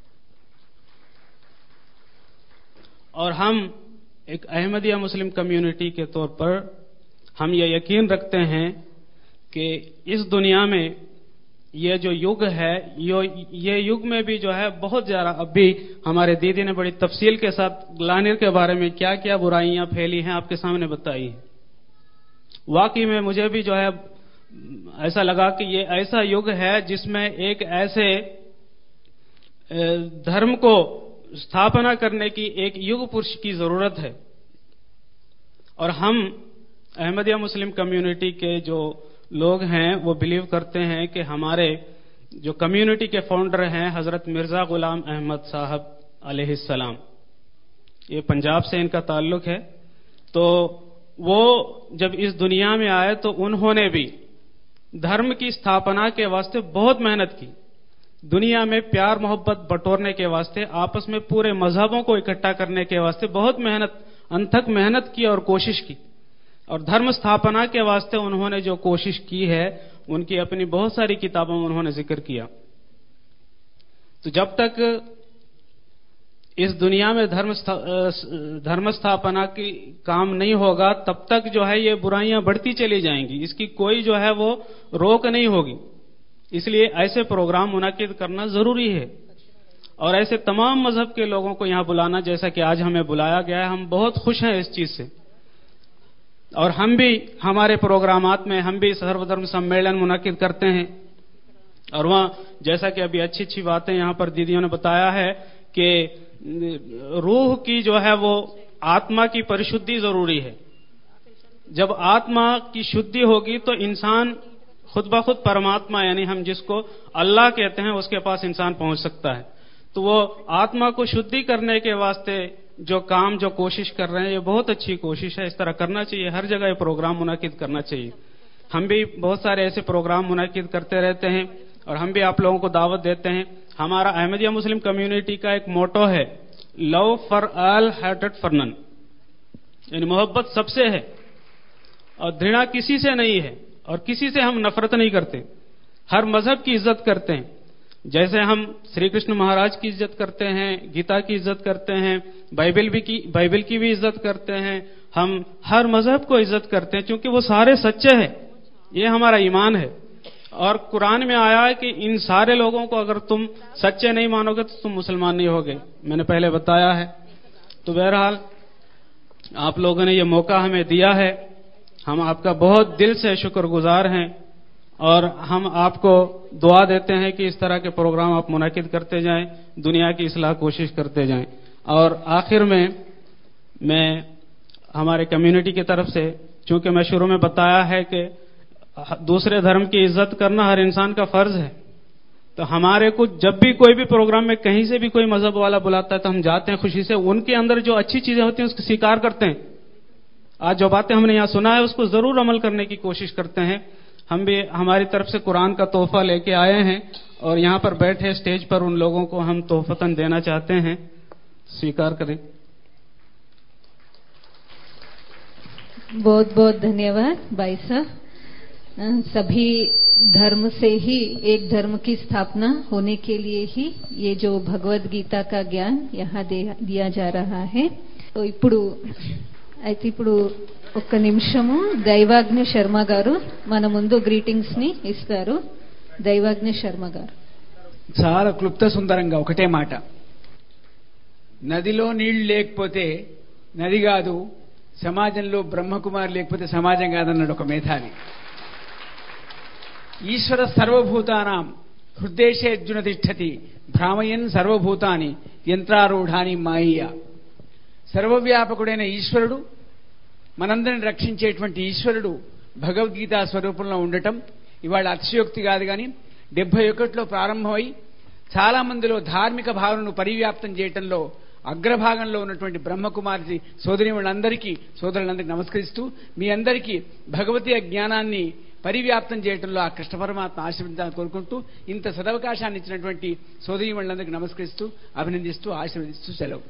और हम एक अहमदिया मुस्लिम कम्युनिटी के तौर पर हम ये यकीन रखते हैं कि इस दुनिया में ये जो युग है यो ये युग में भी जो है बहुत ज्यादा अब भी हमारे दीदी ने बड़ी तफसील के साथ ग्लानिर के बारे में क्या क्या बुराइयां फैली हैं आपके सामने बताई है वाकई में मुझे भी जो है ऐसा लगा कि ये ऐसा युग है जिसमें एक ऐसे धर्म को स्थापना करने की एक युग पुरुष की जरूरत है और हम अहमदिया मुस्लिम कम्युनिटी के जो लोग हैं वो बिलीव करते हैं कि हमारे जो कम्युनिटी के फाउंडर हैं हजरत मिर्जा गुलाम अहमद साहब अलैहिस्सलाम ये पंजाब से इनका ताल्लुक है तो वो जब इस दुनिया में आए तो उन्होंने भी धर्म की स्थापना के वास्ते बहुत मेहनत की दुनिया में प्यार मोहब्बत बटोरने के वास्ते आपस में पूरे मजहबों को इकट्ठा करने के वास्ते बहुत मेहनत अंथक मेहनत की और कोशिश की और धर्म स्थापना के वास्ते उन्होंने जो कोशिश की है उनकी अपनी बहुत सारी किताबों में उन्होंने जिक्र किया तो जब तक इस दुनिया में धर्म स्था, धर्म स्थापना की काम नहीं होगा तब तक जो है ये बुराइयां बढ़ती चली जाएंगी इसकी कोई जो है वो रोक नहीं होगी इसलिए ऐसे प्रोग्राम मुनद करना जरूरी है और ऐसे तमाम मजहब के लोगों को यहां बुलाना जैसा कि आज हमें बुलाया गया है हम बहुत खुश हैं इस चीज से और हम भी हमारे प्रोग्रामात में हम भी सर्वधर्म सम्मेलन मुनद करते हैं और वहां जैसा कि अभी अच्छी अच्छी बातें यहां पर दीदियों ने बताया है कि रूह की जो है वो आत्मा की परिशुद्धि जरूरी है जब आत्मा की शुद्धि होगी तो इंसान खुद ब खुद परमात्मा यानी हम जिसको अल्लाह कहते हैं उसके पास इंसान पहुंच सकता है तो वो आत्मा को शुद्धि करने के वास्ते जो काम जो कोशिश कर रहे हैं ये बहुत अच्छी कोशिश है इस तरह करना चाहिए हर जगह ये प्रोग्राम मुनद करना चाहिए हम भी बहुत सारे ऐसे प्रोग्राम मुनद करते रहते हैं और हम भी आप लोगों को दावत देते हैं हमारा अहमदिया मुस्लिम कम्युनिटी का एक मोटो है love for all hatred for none यानी मोहब्बत सबसे है और घृणा किसी से नहीं है और किसी से हम नफरत नहीं करते हर मजहब की इज्जत करते हैं जैसे हम श्री कृष्ण महाराज की इज्जत करते हैं गीता की इज्जत करते हैं बाइबल भी की बाइबल की भी इज्जत करते हैं हम हर मजहब को इज्जत करते हैं क्योंकि वो सारे सच्चे हैं ये हमारा ईमान है और कुरान में आया है कि इन सारे लोगों को अगर तुम सच्चे नहीं मानोगे तो तुम मुसलमान नहीं होगे मैंने पहले बताया है तो बहरहाल आप लोगों ने ये मौका हमें दिया है हम आपका बहुत दिल से शुक्रगुजार हैं और हम आपको दुआ देते हैं कि इस तरह के प्रोग्राम आप मुनद करते जाएं दुनिया की इसलाह कोशिश करते जाएं और आखिर में मैं हमारे कम्युनिटी की तरफ से चूंकि मैं शुरू में बताया है कि दूसरे धर्म की इज्जत करना हर इंसान का फर्ज है तो हमारे को जब भी कोई भी प्रोग्राम में कहीं से भी कोई मजहब वाला बुलाता है तो हम जाते हैं खुशी से उनके अंदर जो अच्छी चीजें होती हैं उसको स्वीकार करते हैं आज जो बातें हमने यहाँ सुना है उसको जरूर अमल करने की कोशिश करते हैं हम भी हमारी तरफ से कुरान का तोहफा लेके आए हैं और यहाँ पर बैठे स्टेज पर उन लोगों को हम तोहफतन देना चाहते हैं स्वीकार करें बहुत बहुत धन्यवाद भाई साहब अ, सभी धर्म से ही एक धर्म की स्थापना होने के लिए ही ये जो भगवत गीता का ज्ञान यहाँ दे- दिया जा रहा है तो ఇప్పుడు అయితే ఇప్పుడు ఒక్క నిమిషము దైవాజ్ఞ శర్మ గారు మన ముందు గ్రీటింగ్స్ ని ఇస్తారు దైవాజ్ఞ శర్మ గారు చాలా క్లుప్త సుందరంగా ఒకటే మాట నదిలో నీళ్లు లేకపోతే నది కాదు సమాజంలో బ్రహ్మకుమారి లేకపోతే సమాజం కాదన్నాడు ఒక మేధావి ఈశ్వర సర్వభూతానాం హృద్దేశే అర్జున తిష్టతి భ్రామయన్ సర్వభూతాని యంత్రారూఢాని మాయ సర్వవ్యాపకుడైన ఈశ్వరుడు మనందరిని రక్షించేటువంటి ఈశ్వరుడు భగవద్గీత స్వరూపంలో ఉండటం ఇవాళ అతిశయోక్తి కాదు కానీ డెబ్బై ఒకటిలో ప్రారంభమై చాలా మందిలో ధార్మిక భావనను పరివ్యాప్తం చేయటంలో అగ్రభాగంలో ఉన్నటువంటి బ్రహ్మకుమారి సోదరి వాళ్ళందరికీ సోదరులందరికీ నమస్కరిస్తూ మీ అందరికీ భగవతీయ జ్ఞానాన్ని పరివ్యాప్తం చేయటంలో ఆ కృష్ణ పరమాత్మ ఆశీర్వదించాలని కోరుకుంటూ ఇంత సదవకాశాన్ని ఇచ్చినటువంటి సోదరి వాళ్ళందరికీ నమస్కరిస్తూ అభినందిస్తూ ఆశీర్వదిస్తూ సెలవు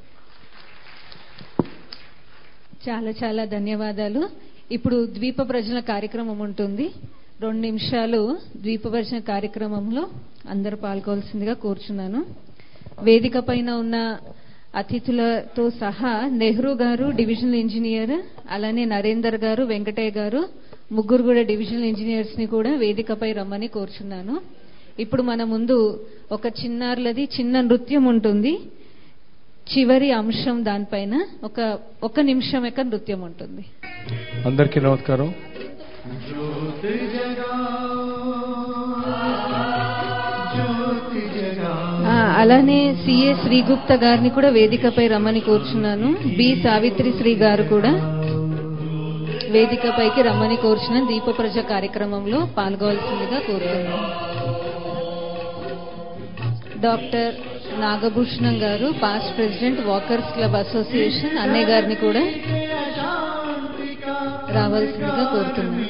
చాలా చాలా ధన్యవాదాలు ఇప్పుడు ద్వీప ప్రజల కార్యక్రమం ఉంటుంది రెండు నిమిషాలు ద్వీప ప్రజల కార్యక్రమంలో అందరూ పాల్గొవలసిందిగా కోరుచున్నాను వేదిక పైన ఉన్న అతిథులతో సహా నెహ్రూ గారు డివిజనల్ ఇంజనీర్ అలానే నరేందర్ గారు వెంకటయ్య గారు ముగ్గురు కూడా డివిజనల్ ఇంజనీర్స్ ని కూడా వేదికపై రమ్మని కోరుచున్నాను ఇప్పుడు మన ముందు ఒక చిన్నారులది చిన్న నృత్యం ఉంటుంది చివరి అంశం దానిపైన ఒక ఒక నిమిషం యొక్క నృత్యం ఉంటుంది అందరికీ నమస్కారం ఆ, అలానే సిఏ శ్రీగుప్త గారిని కూడా వేదికపై రమ్మని కోరుచున్నాను బి సావిత్రి శ్రీ గారు కూడా వేదికపైకి రమ్మని కోరుచున్న దీప ప్రజ కార్యక్రమంలో పాల్గొవలసిందిగా కోరుతున్నాను డాక్టర్ నాగభూషణం గారు past president walkers club association అన్నయ్య గారిని కూడా రావాల్సిందిగా కోరుతున్నాను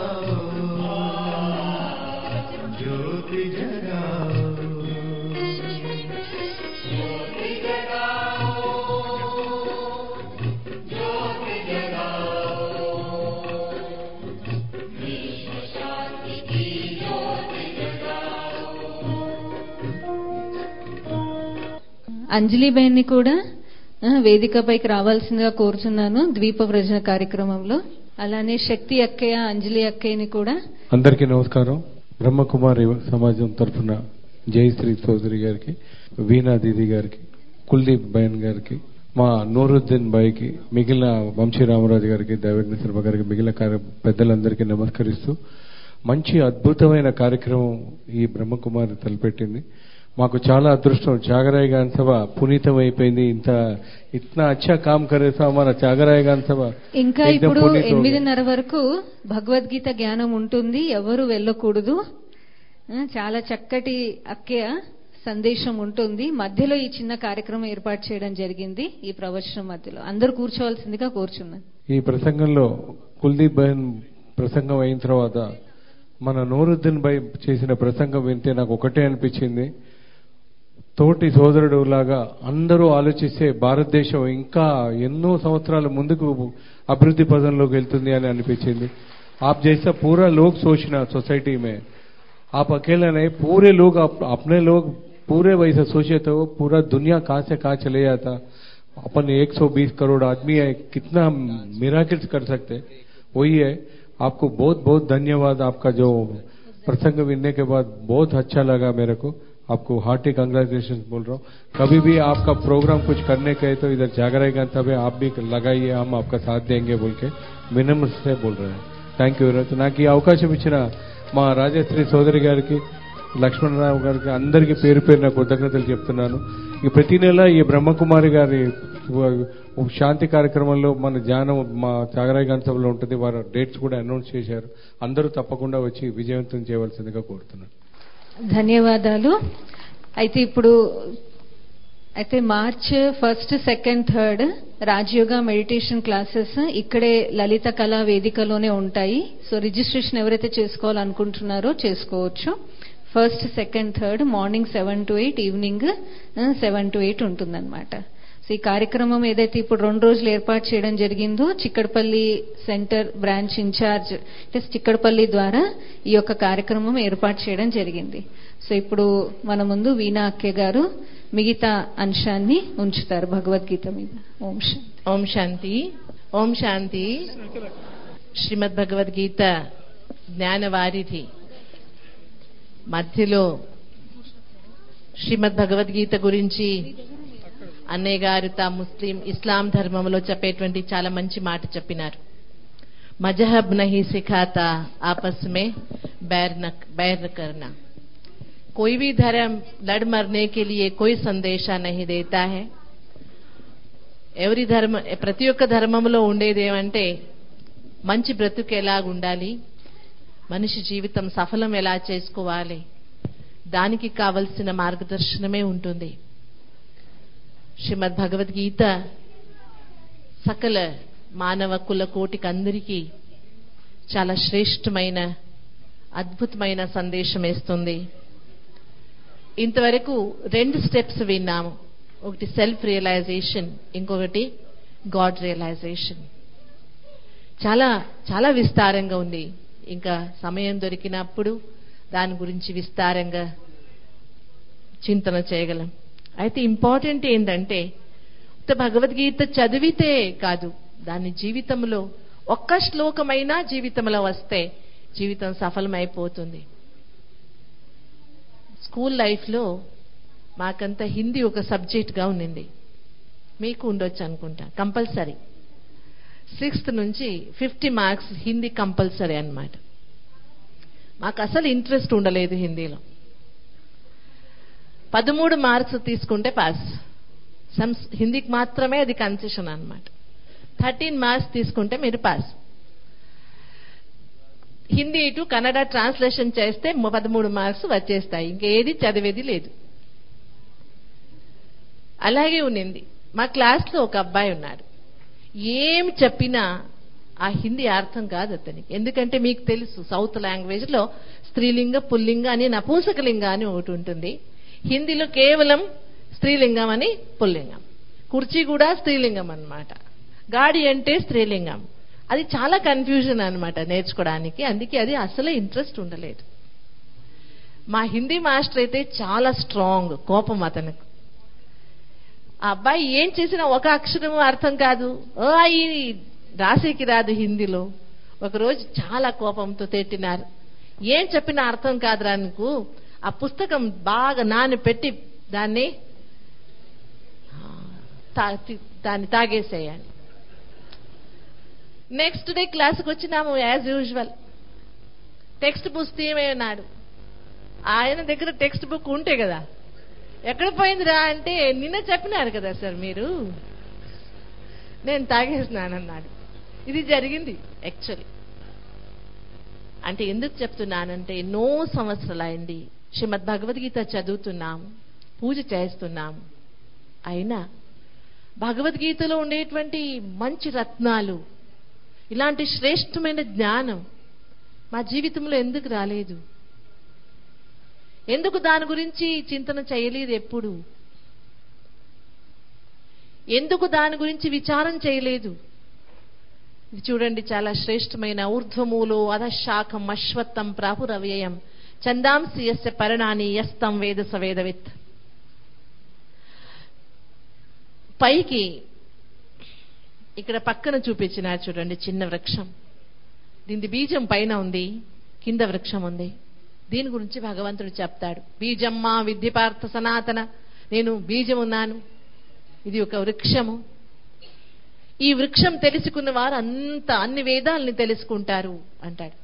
అంజలిబేన్ని కూడా ఆ, వేదికపైకి రావాల్సిందిగా కోరుచున్నాను ద్వీప ప్రజల కార్యక్రమంలో అలానే శక్తి అక్కయ్య అంజలి అక్కయ్యని కూడా అందరికీ నమస్కారం బ్రహ్మకుమారి సమాజం తరఫున జయశ్రీ చౌదరి గారికి వీణా దీది గారికి కుల్దీప్ బయన్ గారికి మా నూరుద్దీన్ బాయ్కి మిగిలిన వంశీ రామరాజు గారికి దైవజ్ఞ శర్మ గారికి మిగిలిన కార్య పెద్దలందరికీ నమస్కరిస్తూ మంచి అద్భుతమైన కార్యక్రమం ఈ బ్రహ్మకుమారి తలపెట్టింది మాకు చాలా అదృష్టం చాగరాయ్ గాన్ సభ పునీతం అయిపోయింది ఇంత ఇట్నా అచ్చా కామ్ కరేసా మన చాగరాయ్ గాన్ సభ ఇంకా ఏకదం ఇప్పుడు పునీత్ హో గయా. ఎనిమిదిన్నర వరకు భగవద్గీత జ్ఞానం ఉంటుంది ఎవరు వెళ్ళకూడదు ఆ, చాలా చక్కటి అక్కయ్య సందేశం ఉంటుంది మధ్యలో ఈ చిన్న కార్యక్రమం ఏర్పాటు చేయడం జరిగింది ఈ ప్రవచనం మధ్యలో అందరూ కూర్చోవలసిందిగా కోరుచున్నాను ఈ ప్రసంగంలో కుల్దీప్ బహన్ ప్రసంగం అయిన తర్వాత మన నూరుద్దీన్ భాయ్ చేసిన ప్రసంగం వింటే నాకు ఒకటే అనిపించింది తోటి సోదరుడు లాగా అందరూ ఆలోచిస్తే భారతదేశం ఇంకా ఎన్నో సంవత్సరాల ముందుకు అభివృద్ధి పదంలోకి వెళ్తుంది అని అనిపించింది आप जैसा पूरा लोग सोचना सोसाइटी में आप अकेला नहीं पूरे लोग आप, अपने लोग पूरे वैसा सोचे तो पूरा दुनिया कहाँ से कहाँ चले जाता अपन 120 करोड़ आदमी है कितना हम मिराकिल्स कर सकते हैं वही है आपको बहुत बहुत धन्यवाद आपका जो प्रसंग विनने के बाद बहुत अच्छा लगा मेरे को आपको हार्टी कंग्रेचुलेशन बोल रहा हूँ कभी भी आपका प्रोग्राम कुछ करने का है तो इधर जागरेगा तब आप भी लगाइए हम आपका साथ देंगे बोल के मिनिमम से बोल रहे हैं థ్యాంక్ యూ నాకు ఈ అవకాశం ఇచ్చిన మా రాజశ్రీ సోదరి గారికి లక్ష్మణరావు గారికి అందరికీ పేరు పేరున కృతజ్ఞతలు చెప్తున్నాను ఈ ప్రతి నెల ఈ బ్రహ్మకుమారి గారి శాంతి కార్యక్రమంలో మన ధ్యానం మా చాగరాయ్ గారి సభలో ఉంటుంది వారు డేట్స్ కూడా అనౌన్స్ చేశారు అందరూ తప్పకుండా వచ్చి విజయవంతం చేయవలసిందిగా కోరుతున్నాను ధన్యవాదాలు అయితే ఇప్పుడు అయితే March first second third Rajayoga meditation classes ఇక్కడే లలిత కళా వేదికలోనే ఉంటాయి సో రిజిస్ట్రేషన్ ఎవరైతే చేసుకోవాలనుకుంటున్నారో చేసుకోవచ్చు first second third morning seven to eight evening seven to eight ఉంటుందన్నమాట సో ఈ కార్యక్రమం ఏదైతే ఇప్పుడు రెండు రోజులు ఏర్పాటు చేయడం జరిగిందో చిక్కడపల్లి సెంటర్ బ్రాంచ్ ఇన్ఛార్జ్ అంటే చిక్కడపల్లి ద్వారా ఈ యొక్క కార్యక్రమం ఏర్పాటు చేయడం జరిగింది సో ఇప్పుడు మన ముందు వీణా అక్కే గారు మిగతా అంశాన్ని ఉంచుతారు భగవద్గీత మీద ఓం శాంతి ఓం శాంతి ఓం శాంతి శ్రీమద్ భగవద్గీత జ్ఞానవారిధి మధ్యలో శ్రీమద్ భగవద్గీత గురించి అన్నయ్య గారు తా ముస్లిం ఇస్లాం ధర్మంలో చెప్పేటువంటి చాలా మంచి మాట చెప్పినారు మజహబ్ నహి సిఖాతా ఆపస్ మే बैर न बैर करना कोई भी धर्म लड़ मरने के लिए कोई संदेशा नहीं देता है ఎవరి ధర్మ ప్రతి ఒక్క ధర్మంలో ఉండేది ఏమంటే మంచి బ్రతుకు ఎలాగుండాలి మనిషి జీవితం సఫలం ఎలా చేసుకోవాలి దానికి కావలసిన మార్గదర్శనమే ఉంటుంది శ్రీమద్ భగవద్గీత సకల మానవ కుల కోటికి అందరికీ చాలా శ్రేష్టమైన అద్భుతమైన సందేశం ఇస్తుంది ఇంతవరకు రెండు స్టెప్స్ విన్నాము ఒకటి సెల్ఫ్ రియలైజేషన్ ఇంకొకటి గాడ్ రియలైజేషన్ చాలా చాలా విస్తారంగా ఉంది ఇంకా సమయం దొరికినప్పుడు దాని గురించి విస్తారంగా చింతన చేయగలం అయితే ఇంపార్టెంట్ ఏంటంటే ఉత్త భగవద్గీత చదివితే కాదు దాని జీవితంలో ఒక్క శ్లోకమైనా జీవితంలో వస్తే జీవితం సఫలమైపోతుంది స్కూల్ లైఫ్లో మాకంతా హిందీ ఒక సబ్జెక్ట్గా ఉండింది మీకు ఉండొచ్చు అనుకుంటా కంపల్సరీ సిక్స్త్ నుంచి ఫిఫ్టీ మార్క్స్ హిందీ కంపల్సరీ అన్నమాట మాకు అసలు ఇంట్రెస్ట్ ఉండలేదు హిందీలో పదమూడు మార్క్స్ తీసుకుంటే పాస్ సమ్స్ హిందీకి మాత్రమే అది కన్సెషన్ అన్నమాట థర్టీన్ మార్క్స్ తీసుకుంటే మీరు pass Hindi to Kannada translation చేస్తే పదమూడు మార్క్స్ వచ్చేస్తాయి ఇంకేది చదివేది లేదు అలాగే ఉన్నింది మా క్లాస్లో ఒక అబ్బాయి ఉన్నాడు ఏం చెప్పినా ఆ హిందీ అర్థం కాదు అతనికి ఎందుకంటే మీకు తెలుసు సౌత్ లాంగ్వేజ్ లో స్త్రీలింగ పుల్లింగ అని నపూంసకలింగ అని ఒకటి ఉంటుంది హిందీలో కేవలం స్త్రీలింగం అని పుల్లింగం కుర్చీ కూడా స్త్రీలింగం అన్నమాట గాడి అంటే స్త్రీలింగం అది చాలా కన్ఫ్యూజన్ అన్నమాట నేర్చుకోవడానికి అందుకే అది అసలే ఇంట్రెస్ట్ ఉండలేదు మా హిందీ మాస్టర్ అయితే చాలా స్ట్రాంగ్ కోపం అతనికి ఆ అబ్బాయి ఏం చేసినా ఒక అక్షరం అర్థం కాదు ఓ అయి రాసేకి రాదు హిందీలో ఒకరోజు చాలా కోపంతో తిట్టినారు ఏం చెప్పినా అర్థం కాదురా నీకు ఆ పుస్తకం బాగా నాని పెట్టి దాన్ని తా- తి- దాన్ని తాగేసేయాలి నెక్స్ట్ డే క్లాస్కి వచ్చినాము యాజ్ యూజువల్ టెక్స్ట్ పుస్తకమే ఉన్నాడు ఆయన దగ్గర టెక్స్ట్ బుక్ ఉంటే కదా ఎక్కడ పోయిందిరా అంటే నిన్న చెప్పినారు కదా సార్ మీరు నేను తాగేసినానన్నాడు ఇది జరిగింది యాక్చువల్లీ అంటే ఎందుకు చెప్తున్నానంటే ఎన్నో సంవత్సరాలైంది శ్రీమద్ భగవద్గీత చదువుతున్నాము పూజ చేస్తున్నాము అయినా భగవద్గీతలో ఉండేటువంటి మంచి రత్నాలు ఇలాంటి శ్రేష్టమైన జ్ఞానం మా జీవితంలో ఎందుకు రాలేదు ఎందుకు దాని గురించి చింతన చేయలేదు ఎప్పుడు ఎందుకు దాని గురించి విచారం చేయలేదు ఇది చూడండి చాలా శ్రేష్టమైన ఊర్ధ్వమూలో అధశాఖం అశ్వత్థం ప్రాపురవ్యయం చందాంసి యస్య పరిణాని యస్తం వేద సవేదవిత్ పైకి ఇక్కడ పక్కన చూపించినారు చూడండి చిన్న వృక్షం దీని బీజం పైన ఉంది కింద వృక్షం ఉంది దీని గురించి భగవంతుడు చెప్తాడు బీజమ్మా విద్యపార్థ సనాతన నేను బీజం ఉన్నాను ఇది ఒక వృక్షము ఈ వృక్షం తెలుసుకున్న వారు అంత అన్ని వేదాలని తెలుసుకుంటారు అంటాడు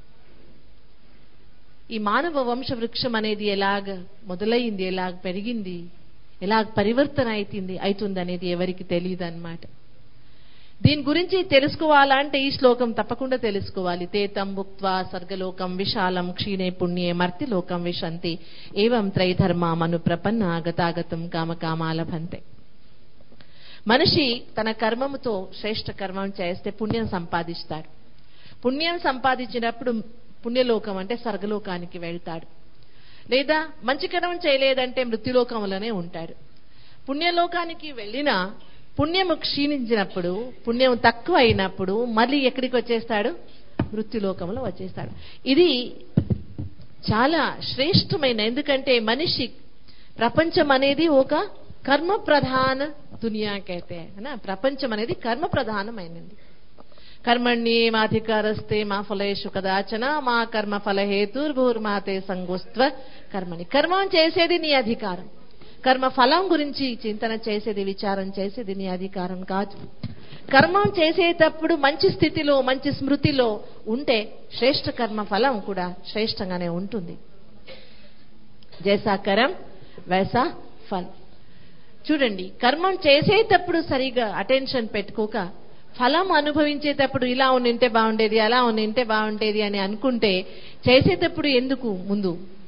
ఈ మానవ వంశ వృక్షం అనేది ఎలాగ మొదలైంది ఎలాగ పెరిగింది ఎలాగ పరివర్తన అవుతుంది అవుతుంది అనేది ఎవరికి తెలియదు అనమాట దీని గురించి తెలుసుకోవాలంటే ఈ శ్లోకం తప్పకుండా తెలుసుకోవాలి తేతం భుక్త్వా స్వర్గలోకం విశాలం క్షీణే పుణ్యే మర్తిలోకం విశంతి ఏవం త్రైధర్మామను ప్రపన్న గతాగతం కామకామాలభంతే మనిషి తన కర్మముతో శ్రేష్ఠ కర్మం చేస్తే పుణ్యం సంపాదిస్తాడు పుణ్యం సంపాదించినప్పుడు పుణ్యలోకం అంటే స్వర్గలోకానికి వెళ్తాడు లేదా మంచి కర్మం చేయలేదంటే మృత్యులోకంలోనే ఉంటాడు పుణ్యలోకానికి వెళ్ళినా పుణ్యము క్షీణించినప్పుడు పుణ్యం తక్కువ అయినప్పుడు మళ్ళీ ఎక్కడికి వచ్చేస్తాడు మృత్యులోకంలో వచ్చేస్తాడు ఇది చాలా శ్రేష్టమైన ఎందుకంటే మనిషి ప్రపంచం అనేది ఒక కర్మ ప్రధాన దునియా కైతే అనా ప్రపంచం అనేది కర్మ ప్రధానమైనది కర్మణ్యేమాధికారస్తే మా ఫలేషు కదాచన మా కర్మ ఫల హేతుర్భూర్మాతే సంగోస్త్వ కర్మని కర్మం చేసేది నీ అధికారం కర్మ ఫలం గురించి చింతన చేసేది విచారం చేసేది నీ అధికారం కాదు కర్మం చేసేటప్పుడు మంచి స్థితిలో మంచి స్మృతిలో ఉంటే శ్రేష్ఠ కర్మ ఫలం కూడా శ్రేష్టంగానే ఉంటుంది జైసా కరం వైసా ఫల్ చూడండి కర్మం చేసేటప్పుడు సరిగా అటెన్షన్ పెట్టుకోక ఫలం అనుభవించేటప్పుడు ఇలా ఉండింటే బాగుండేది అలా ఉండింటే బాగుండేది అని అనుకుంటే చేసేటప్పుడు ఎందుకు ముందు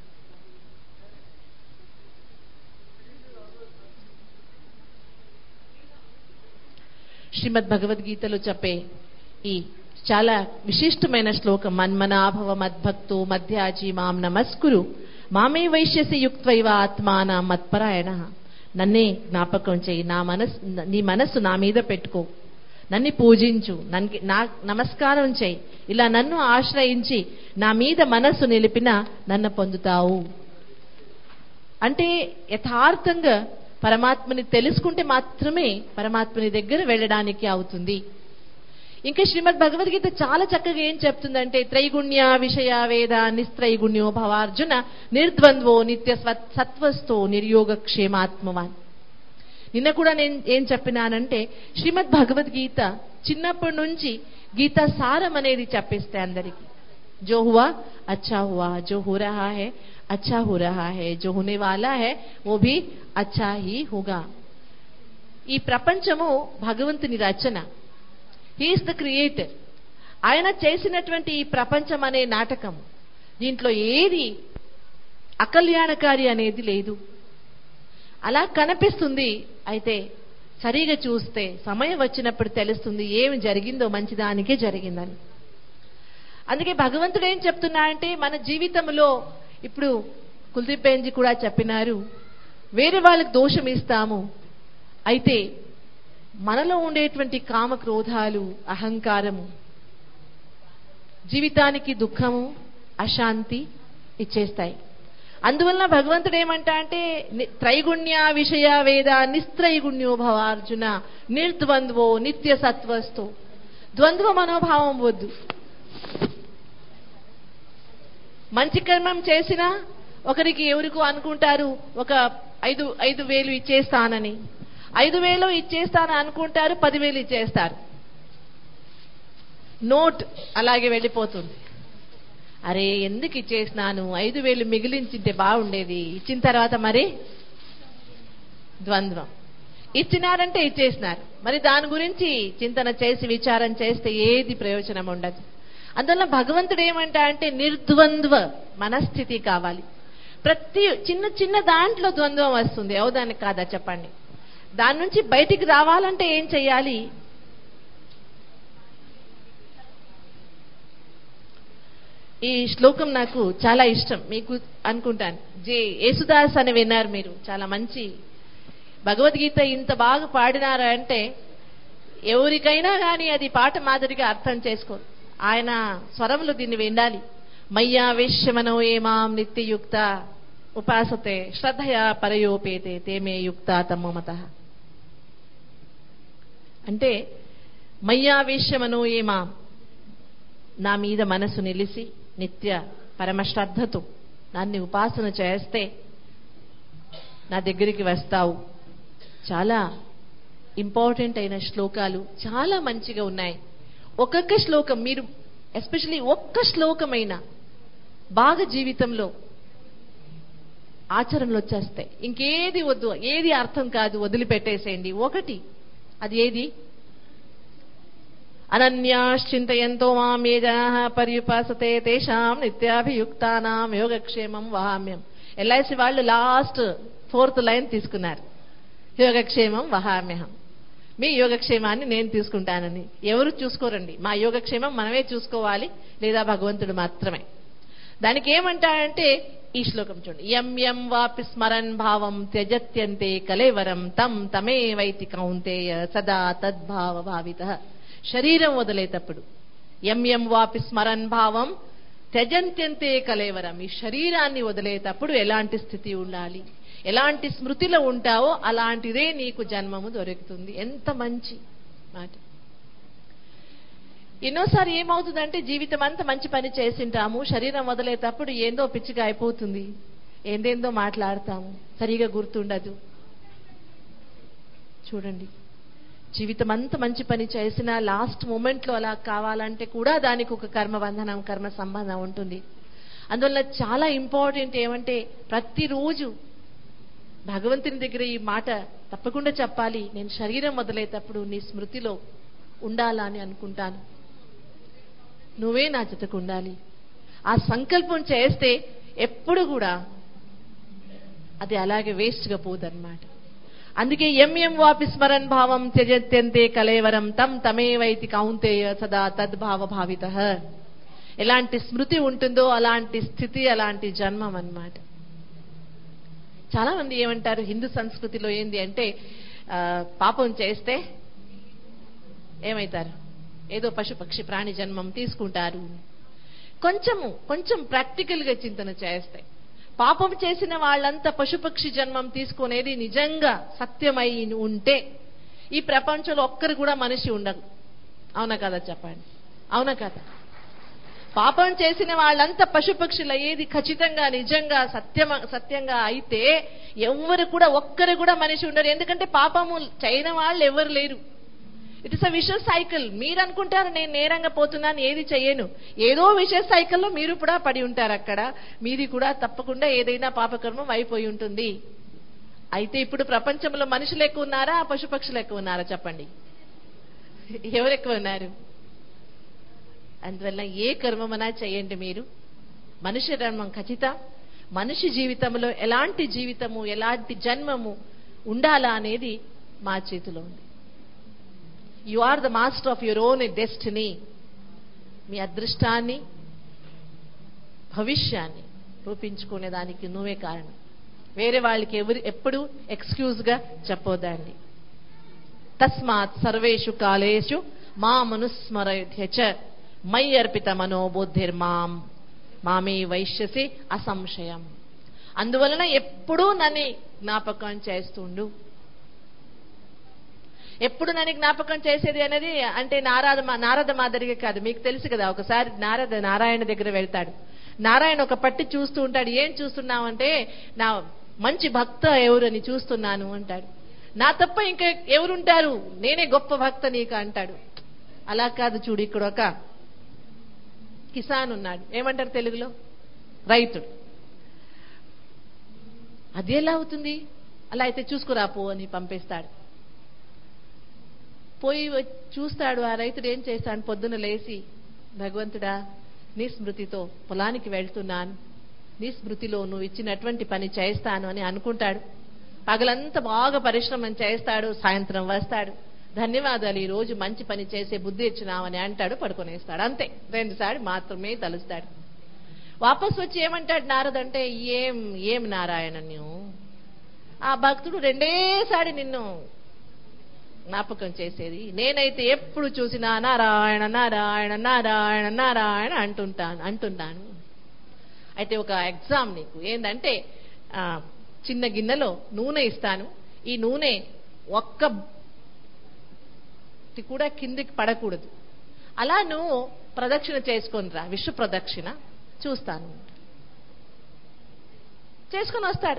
శ్రీమద్ భగవద్గీతలో చెప్పే ఈ చాలా విశిష్టమైన శ్లోకం మన్మనాభవ మద్భక్తో మధ్యాజీ మాం నమస్కురు మామే వైశ్యసి యుక్త్వైవ ఆత్మాన మత్పరాయణ నన్నే జ్ఞాపకం చేయి నా మనసు నీ మనస్సు నా మీద పెట్టుకో నన్ను పూజించు నన్ను నా నమస్కారం చేయి ఇలా నన్ను ఆశ్రయించి నా మీద మనస్సు నిలిపిన నన్ను పొందుతావు అంటే యథార్థంగా పరమాత్మని తెలుసుకుంటే మాత్రమే పరమాత్మని దగ్గర వెళ్ళడానికి అవుతుంది ఇంకా శ్రీమద్ భగవద్గీత చాలా చక్కగా ఏం చెప్తుందంటే త్రైగుణ్య విషయ వేద నిస్త్రైగుణ్యో భవార్జున నిర్ద్వంద్వో నిత్య స్వ- సత్వస్థో నిర్యోగ క్షేమాత్మవాన్ నిన్న కూడా నేను ఏం చెప్పినానంటే శ్రీమద్ భగవద్గీత చిన్నప్పటి నుంచి గీత సారం అనేది చెప్పిస్తే అందరికి जो हुआ अच्छा हुआ जो हो रहा है अच्छा हो रहा है जो होने वाला है वो भी अच्छा ही होगा ఈ ప్రపంచము భగవంతుని రచన హీఈస్ ద క్రియేటర్ ఆయన చేసినటువంటి ఈ ప్రపంచం అనే నాటకం దీంట్లో ఏది అకల్యాణకారి అనేది లేదు అలా కనిపిస్తుంది అయితే సరిగా చూస్తే సమయం వచ్చినప్పుడు తెలుస్తుంది ఏమి జరిగిందో మంచిదానికే జరిగిందని అందుకే భగవంతుడు ఏం చెప్తున్నా అంటే మన జీవితంలో ఇప్పుడు కుల్దీప్ బెంజీ కూడా చెప్పినారు వేరే వాళ్ళకి దోషం ఇస్తాము అయితే మనలో ఉండేటువంటి కామ క్రోధాలు అహంకారము జీవితానికి దుఃఖము అశాంతి ఇచ్చేస్తాయి అందువలన భగవంతుడు ఏమంటా అంటే ని- త్రైగుణ్య విషయ వేద నిస్త్రైగుణ్యో భవార్జున నిర్ద్వంద్వో నిత్య సత్వస్తో ద్వంద్వ మనోభావం వద్దు మంచి కర్మం చేసినా ఒకరికి ఎవరికో అనుకుంటారు ఒక ఐదు ఐదు వేలు ఇచ్చేస్తానని ఐదు వేలు ఇచ్చేస్తాను అనుకుంటారు పదివేలు ఇచ్చేస్తారు నోట్ అలాగే వెళ్ళిపోతుంది అరే ఎందుకు ఇచ్చేసినాను ఐదు వేలు మిగిలించింటే బాగుండేది ఇచ్చిన తర్వాత మరి ద్వంద్వం ఇచ్చినారంటే ఇచ్చేసినారు మరి దాని గురించి చింతన చేసి విచారం చేస్తే ఏది ప్రయోజనం ఉండదు అందువల్ల భగవంతుడు ఏమంటా అంటే నిర్ద్వంద్వ మనస్థితి కావాలి ప్రతి చిన్న చిన్న దాంట్లో ద్వంద్వం వస్తుంది అవుదానికి కాదా చెప్పండి దాని నుంచి బయటికి రావాలంటే ఏం చెయ్యాలి ఈ శ్లోకం నాకు చాలా ఇష్టం మీకు అనుకుంటాను జే యేసుదాస్ అని విన్నారు మీరు చాలా మంచి భగవద్గీత ఇంత బాగా పాడినారా అంటే ఎవరికైనా కానీ అది పాట మాదిరిగా అర్థం చేసుకోరు ఆయన స్వరములు దీన్ని వినాలి మయ్యా వేశ్యమనో ఏమాం నిత్యయుక్త ఉపాసతే శ్రద్ధయా పరయోపేతే తేమే యుక్త తమ్మమత అంటే మయ్యా వేశ్యమనో ఏమాం నా మీద మనసు నిలిసి నిత్య పరమ శ్రద్ధతో నన్ను ఉపాసన చేస్తే నా దగ్గరికి వస్తావు చాలా ఇంపార్టెంట్ అయిన శ్లోకాలు చాలా మంచిగా ఉన్నాయి ఒక్కొక్క శ్లోకం మీరు ఎస్పెషలీ ఒక్క శ్లోకమైన బాగా జీవితంలో ఆచరణలు వచ్చేస్తాయి ఇంకేది వద్దు ఏది అర్థం కాదు వదిలిపెట్టేసేయండి ఒకటి అది ఏది అనన్యాశ్చింతయంతో మాం ఏ జనా పర్యుపాసతే తేషాం నిత్యాభియుక్తానాం యోగక్షేమం వహామ్యం ఎల్ఐసి వాళ్ళు లాస్ట్ ఫోర్త్ లైన్ తీసుకున్నారు యోగక్షేమం వహామ్యహం మీ యోగక్షేమాన్ని నేను తీసుకుంటానని ఎవరు చూసుకోరండి మా యోగక్షేమం మనమే చూసుకోవాలి లేదా భగవంతుడు మాత్రమే దానికి ఏమంటాడంటే ఈ శ్లోకం చూడండి ఎం ఎం వాపి స్మరన్ భావం త్యజత్యంతే కలేవరం తం తమే వైతి కౌంతేయ సదా తద్భావ భావిత శరీరం వదిలేటప్పుడు ఎం ఎం వాపి స్మరన్ భావం త్యజంత్యంతే కలేవరం ఈ శరీరాన్ని వదిలేటప్పుడు ఎలాంటి స్థితి ఉండాలి ఎలాంటి స్మృతిలో ఉంటావో అలాంటిదే నీకు జన్మము దొరుకుతుంది ఎంత మంచి మాట ఎన్నోసారి ఏమవుతుందంటే జీవితం అంతా మంచి పని చేసింటాము శరీరం వదిలేటప్పుడు ఏందో పిచ్చిగా అయిపోతుంది ఏందేందో మాట్లాడతాము సరిగా గుర్తుండదు చూడండి జీవితం అంతా మంచి పని చేసిన లాస్ట్ మూమెంట్లో అలా కావాలంటే కూడా దానికి ఒక కర్మ బంధనం కర్మ సంబంధం ఉంటుంది అందువల్ల చాలా ఇంపార్టెంట్ ఏమంటే ప్రతిరోజు భగవంతుని దగ్గర ఈ మాట తప్పకుండా చెప్పాలి నేను శరీరం వదిలేటప్పుడు నీ స్మృతిలో ఉండాలని అనుకుంటాను నువ్వే నా జతకు ఉండాలి ఆ సంకల్పం చేస్తే ఎప్పుడు కూడా అది అలాగే వేస్ట్గా పోదన్నమాట అందుకే ఎం ఎం వాపి స్మరన్ భావం త్యజత్యంతే కలేవరం తం తమేవైతి కౌంతేయ సదా తద్భావ భావిత ఎలాంటి స్మృతి ఉంటుందో అలాంటి స్థితి అలాంటి జన్మం అన్నమాట చాలా మంది ఏమంటారు హిందూ సంస్కృతిలో ఏంది అంటే ఆ, పాపం చేస్తే ఏమైతారు ఏదో పశు పక్షి ప్రాణి జన్మం తీసుకుంటారు కొంచెము కొంచెం ప్రాక్టికల్ గా చింతన చేస్తే పాపం చేసిన వాళ్ళంతా పశుపక్షి జన్మం తీసుకునేది నిజంగా సత్యమై ఉంటే ఈ ప్రపంచంలో ఒక్కరు కూడా మనిషి ఉండరు అవునా కదా చెప్పండి అవునా కదా పాపం చేసిన వాళ్ళంతా పశుపక్షులు అయ్యేది ఖచ్చితంగా నిజంగా సత్యం సత్యంగా అయితే ఎవ్వరు కూడా ఒక్కరు కూడా మనిషి ఉండరు ఎందుకంటే పాపము చేయని వాళ్ళు ఎవరు లేరు ఇట్ ఇస్ అ విష సైకిల్ మీరు అనుకుంటారు నేను నేరంగా పోతున్నాను ఏది చెయ్యను ఏదో విష సైకిల్లో మీరు కూడా పడి ఉంటారు అక్కడ మీది కూడా తప్పకుండా ఏదైనా పాపకర్మం అయిపోయి ఉంటుంది అయితే ఇప్పుడు ప్రపంచంలో మనుషులు ఎక్కువ ఉన్నారా పశుపక్షులు ఎక్కువ ఉన్నారా చెప్పండి ఎవరు ఎక్కువ ఉన్నారు అందువల్ల ఏ కర్మమనా చేయండి మీరు మనిషి జన్మం ఖచ్చితం మనిషి జీవితంలో ఎలాంటి జీవితము ఎలాంటి జన్మము ఉండాలా అనేది మా చేతిలో ఉంది you are the master of your own destiny మీ అదృష్టాన్ని భవిష్యాన్ని రూపించుకునే దానికి నువ్వే కారణం వేరే వాళ్ళకి ఎవరు ఎప్పుడు ఎక్స్క్యూజ్గా చెప్పొద్దండి తస్మాత్ సర్వేషు కాలేషు మామనుస్మరయుధ్యచ మై అర్పిత మనోబుద్ధిర్మాం మామే వైశ్యసి అసంశయం అందువలన ఎప్పుడూ నన్ను జ్ఞాపకం చేస్తుండు ఎప్పుడు నన్ను జ్ఞాపకం చేసేది అనేది అంటే నారద నారద మాదిరిగా కాదు మీకు తెలుసు కదా ఒకసారి నారద నారాయణ దగ్గర వెళ్తాడు నారాయణ ఒక పట్టి చూస్తూ ఉంటాడు ఏం చూస్తున్నావంటే నా మంచి భక్త ఎవరని చూస్తున్నాను అంటాడు నా తప్ప ఇంకా ఎవరుంటారు నేనే గొప్ప భక్త నీకు అంటాడు అలా కాదు చూడు ఇక్కడ ఒక కిసాన్ ఉన్నాడు ఏమంటారు తెలుగులో రైతుడు అది ఎలా అవుతుంది అలా అయితే చూసుకురా పో అని పంపిస్తాడు పోయి వ- చూస్తాడు ఆ రైతుడు ఏం చేస్తాడు పొద్దున లేచి భగవంతుడా నీ స్మృతితో పొలానికి వెళ్తున్నాను నీ స్మృతిలో నువ్వు ఇచ్చినటువంటి పని చేస్తాను అని అనుకుంటాడు పగలంతా బాగా పరిశ్రమం చేస్తాడు సాయంత్రం వస్తాడు ధన్యవాదాలు ఈ రోజు మంచి పని చేసే బుద్ధి ఇచ్చినావని అంటాడు పడుకొనేస్తాడు అంతే రెండుసార్లు మాత్రమే తలుస్తాడు వాపస్ వచ్చి ఏమంటాడు నారద్ అంటే ఏం ఏం నారాయణ నువ్వు ఆ భక్తుడు రెండేసారి నిన్ను జ్ఞాపకం చేసేది నేనైతే ఎప్పుడు చూసినా నారాయణ నారాయణ నారాయణ నారాయణ అంటుంటాను అంటున్నాను అయితే ఒక ఎగ్జామ్ నీకు ఏంటంటే ఆ, చిన్న గిన్నెలో నూనె ఇస్తాను ఈ నూనె ఒక్క టి కూడా కిందికి పడకూడదు అలా నువ్వు ప్రదక్షిణ చేసుకొని రా విశ్వ ప్రదక్షిణ చూస్తాను చేసుకొని వస్తాడు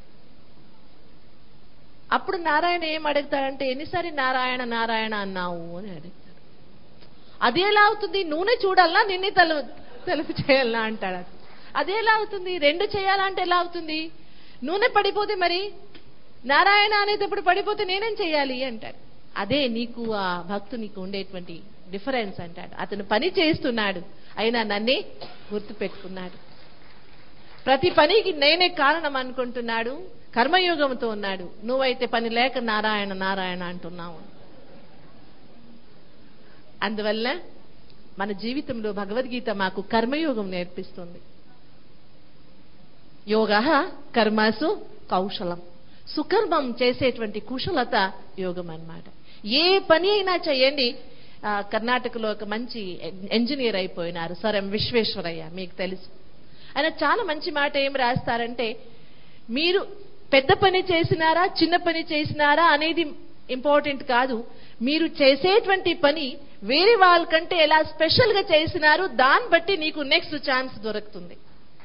అప్పుడు నారాయణ ఏం అడుగుతాడంటే ఎన్నిసారి నారాయణ నారాయణ అన్నావు అని అడుగుతాడు అది ఎలా అవుతుంది నూనె చూడాలా నిన్నే తలు తెలుపు చేయాలా అంటాడు అది ఎలా అవుతుంది రెండు చేయాలంటే ఎలా అవుతుంది నూనె పడిపోతే మరి నారాయణ అనేటప్పుడు పడిపోతే నేనేం చేయాలి అంటాడు అదే నీకు ఆ భక్తునికి ఉండేటువంటి డిఫరెన్స్ అంటాడు అతను పని చేస్తున్నాడు అయినా నన్నే గుర్తు పెట్టుకున్నాడు ప్రతి పనికి నేనే కారణం అనుకుంటున్నాడు కర్మయోగంతో ఉన్నాడు నువ్వైతే పని లేక నారాయణ నారాయణ అంటున్నావు అందువల్ల మన జీవితంలో భగవద్గీత మాకు కర్మయోగం నేర్పిస్తుంది యోగ కర్మసు కౌశలం సుకర్మం చేసేటువంటి కుశలత యోగం అన్నమాట ఏ పని అయినా చేయండి ఆ, కర్ణాటకలో ఒక మంచి ఇంజనీర్ అయిపోయినారు సర్ ఎం విశ్వేశ్వరయ్య మీకు తెలుసు ఆయన చాలా మంచి మాట ఏం రాస్తారంటే మీరు పెద్ద పని చేసినారా చిన్న పని చేసినారా అనేది ఇంపార్టెంట్ కాదు మీరు చేసేటువంటి పని వేరే వాళ్ళకంటే ఎలా స్పెషల్ గా చేసినారు దాన్ని బట్టి నీకు నెక్స్ట్ ఛాన్స్ దొరుకుతుంది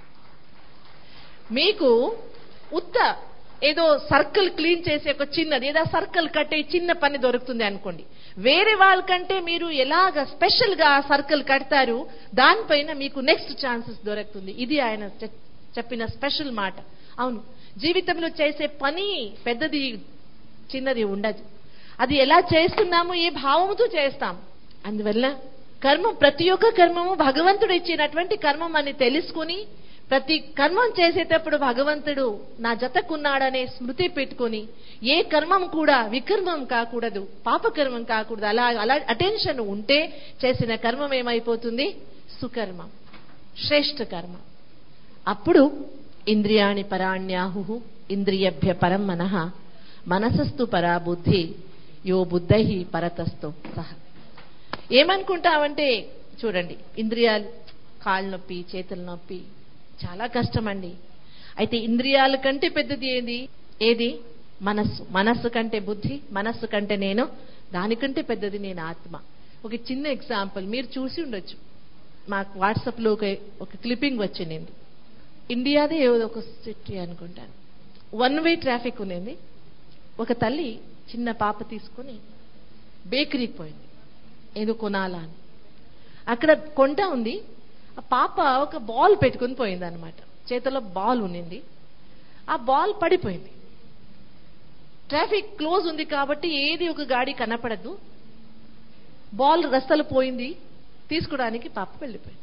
మీకు ఉత్త ఏదో సర్కిల్ క్లీన్ చేసే ఒక చిన్నది ఏదో సర్కిల్ కట్టే చిన్న పని దొరుకుతుంది అనుకోండి వేరే వాళ్ళకంటే మీరు ఎలాగ స్పెషల్ గా సర్కిల్ కడతారు దానిపైన మీకు నెక్స్ట్ ఛాన్సెస్ దొరుకుతుంది ఇది ఆయన చె- చెప్పిన స్పెషల్ మాట అవును జీవితంలో చేసే పని పెద్దది చిన్నది ఉండదు అది ఎలా చేస్తున్నాము ఏ భావముతో చేస్తాం అందువల్ల కర్మం ప్రతి ఒక్క కర్మము భగవంతుడు ఇచ్చినటువంటి కర్మం అని తెలుసుకుని ప్రతి కర్మం చేసేటప్పుడు భగవంతుడు నా జతకున్నాడనే స్మృతి పెట్టుకొని ఏ కర్మం కూడా వికర్మం కాకూడదు పాపకర్మం కాకూడదు అలా అలా అటెన్షన్ ఉంటే చేసిన కర్మం ఏమైపోతుంది సుకర్మం శ్రేష్ఠ కర్మ అప్పుడు ఇంద్రియాణి పరాణ్యాహు ఇంద్రియభ్య పరం మనః మనసస్తు పరా బుద్ధి యో బుద్ధై పరతస్తో సహ ఏమనుకుంటామంటే చూడండి ఇంద్రియాలు కాళ్ళ నొప్పి చేతుల నొప్పి చాలా కష్టం అండి అయితే ఇంద్రియాల కంటే పెద్దది ఏది ఏది మనస్సు మనస్సు కంటే బుద్ధి మనస్సు కంటే నేను దానికంటే పెద్దది నేను ఆత్మ ఒక చిన్న ఎగ్జాంపుల్ మీరు చూసి ఉండొచ్చు మాకు వాట్సాప్లో ఒక ఒక క్లిప్పింగ్ వచ్చింది ఇండియాదే ఏదో ఒక సిటీ అనుకుంటాను వన్ వే ట్రాఫిక్ ఉన్నది ఒక తల్లి చిన్న పాప తీసుకుని బేకరీకి పోయింది ఏదో కొనాలా అని అక్కడ కొంట ఉంది ఆ పాప ఒక బాల్ పెట్టుకుని పోయింది అనమాట చేతిలో బాల్ ఉన్నింది ఆ బాల్ పడిపోయింది ట్రాఫిక్ క్లోజ్ ఉంది కాబట్టి ఏది ఒక గాడి కనపడదు బాల్ రస్తలు పోయింది తీసుకోవడానికి పాప వెళ్ళిపోయింది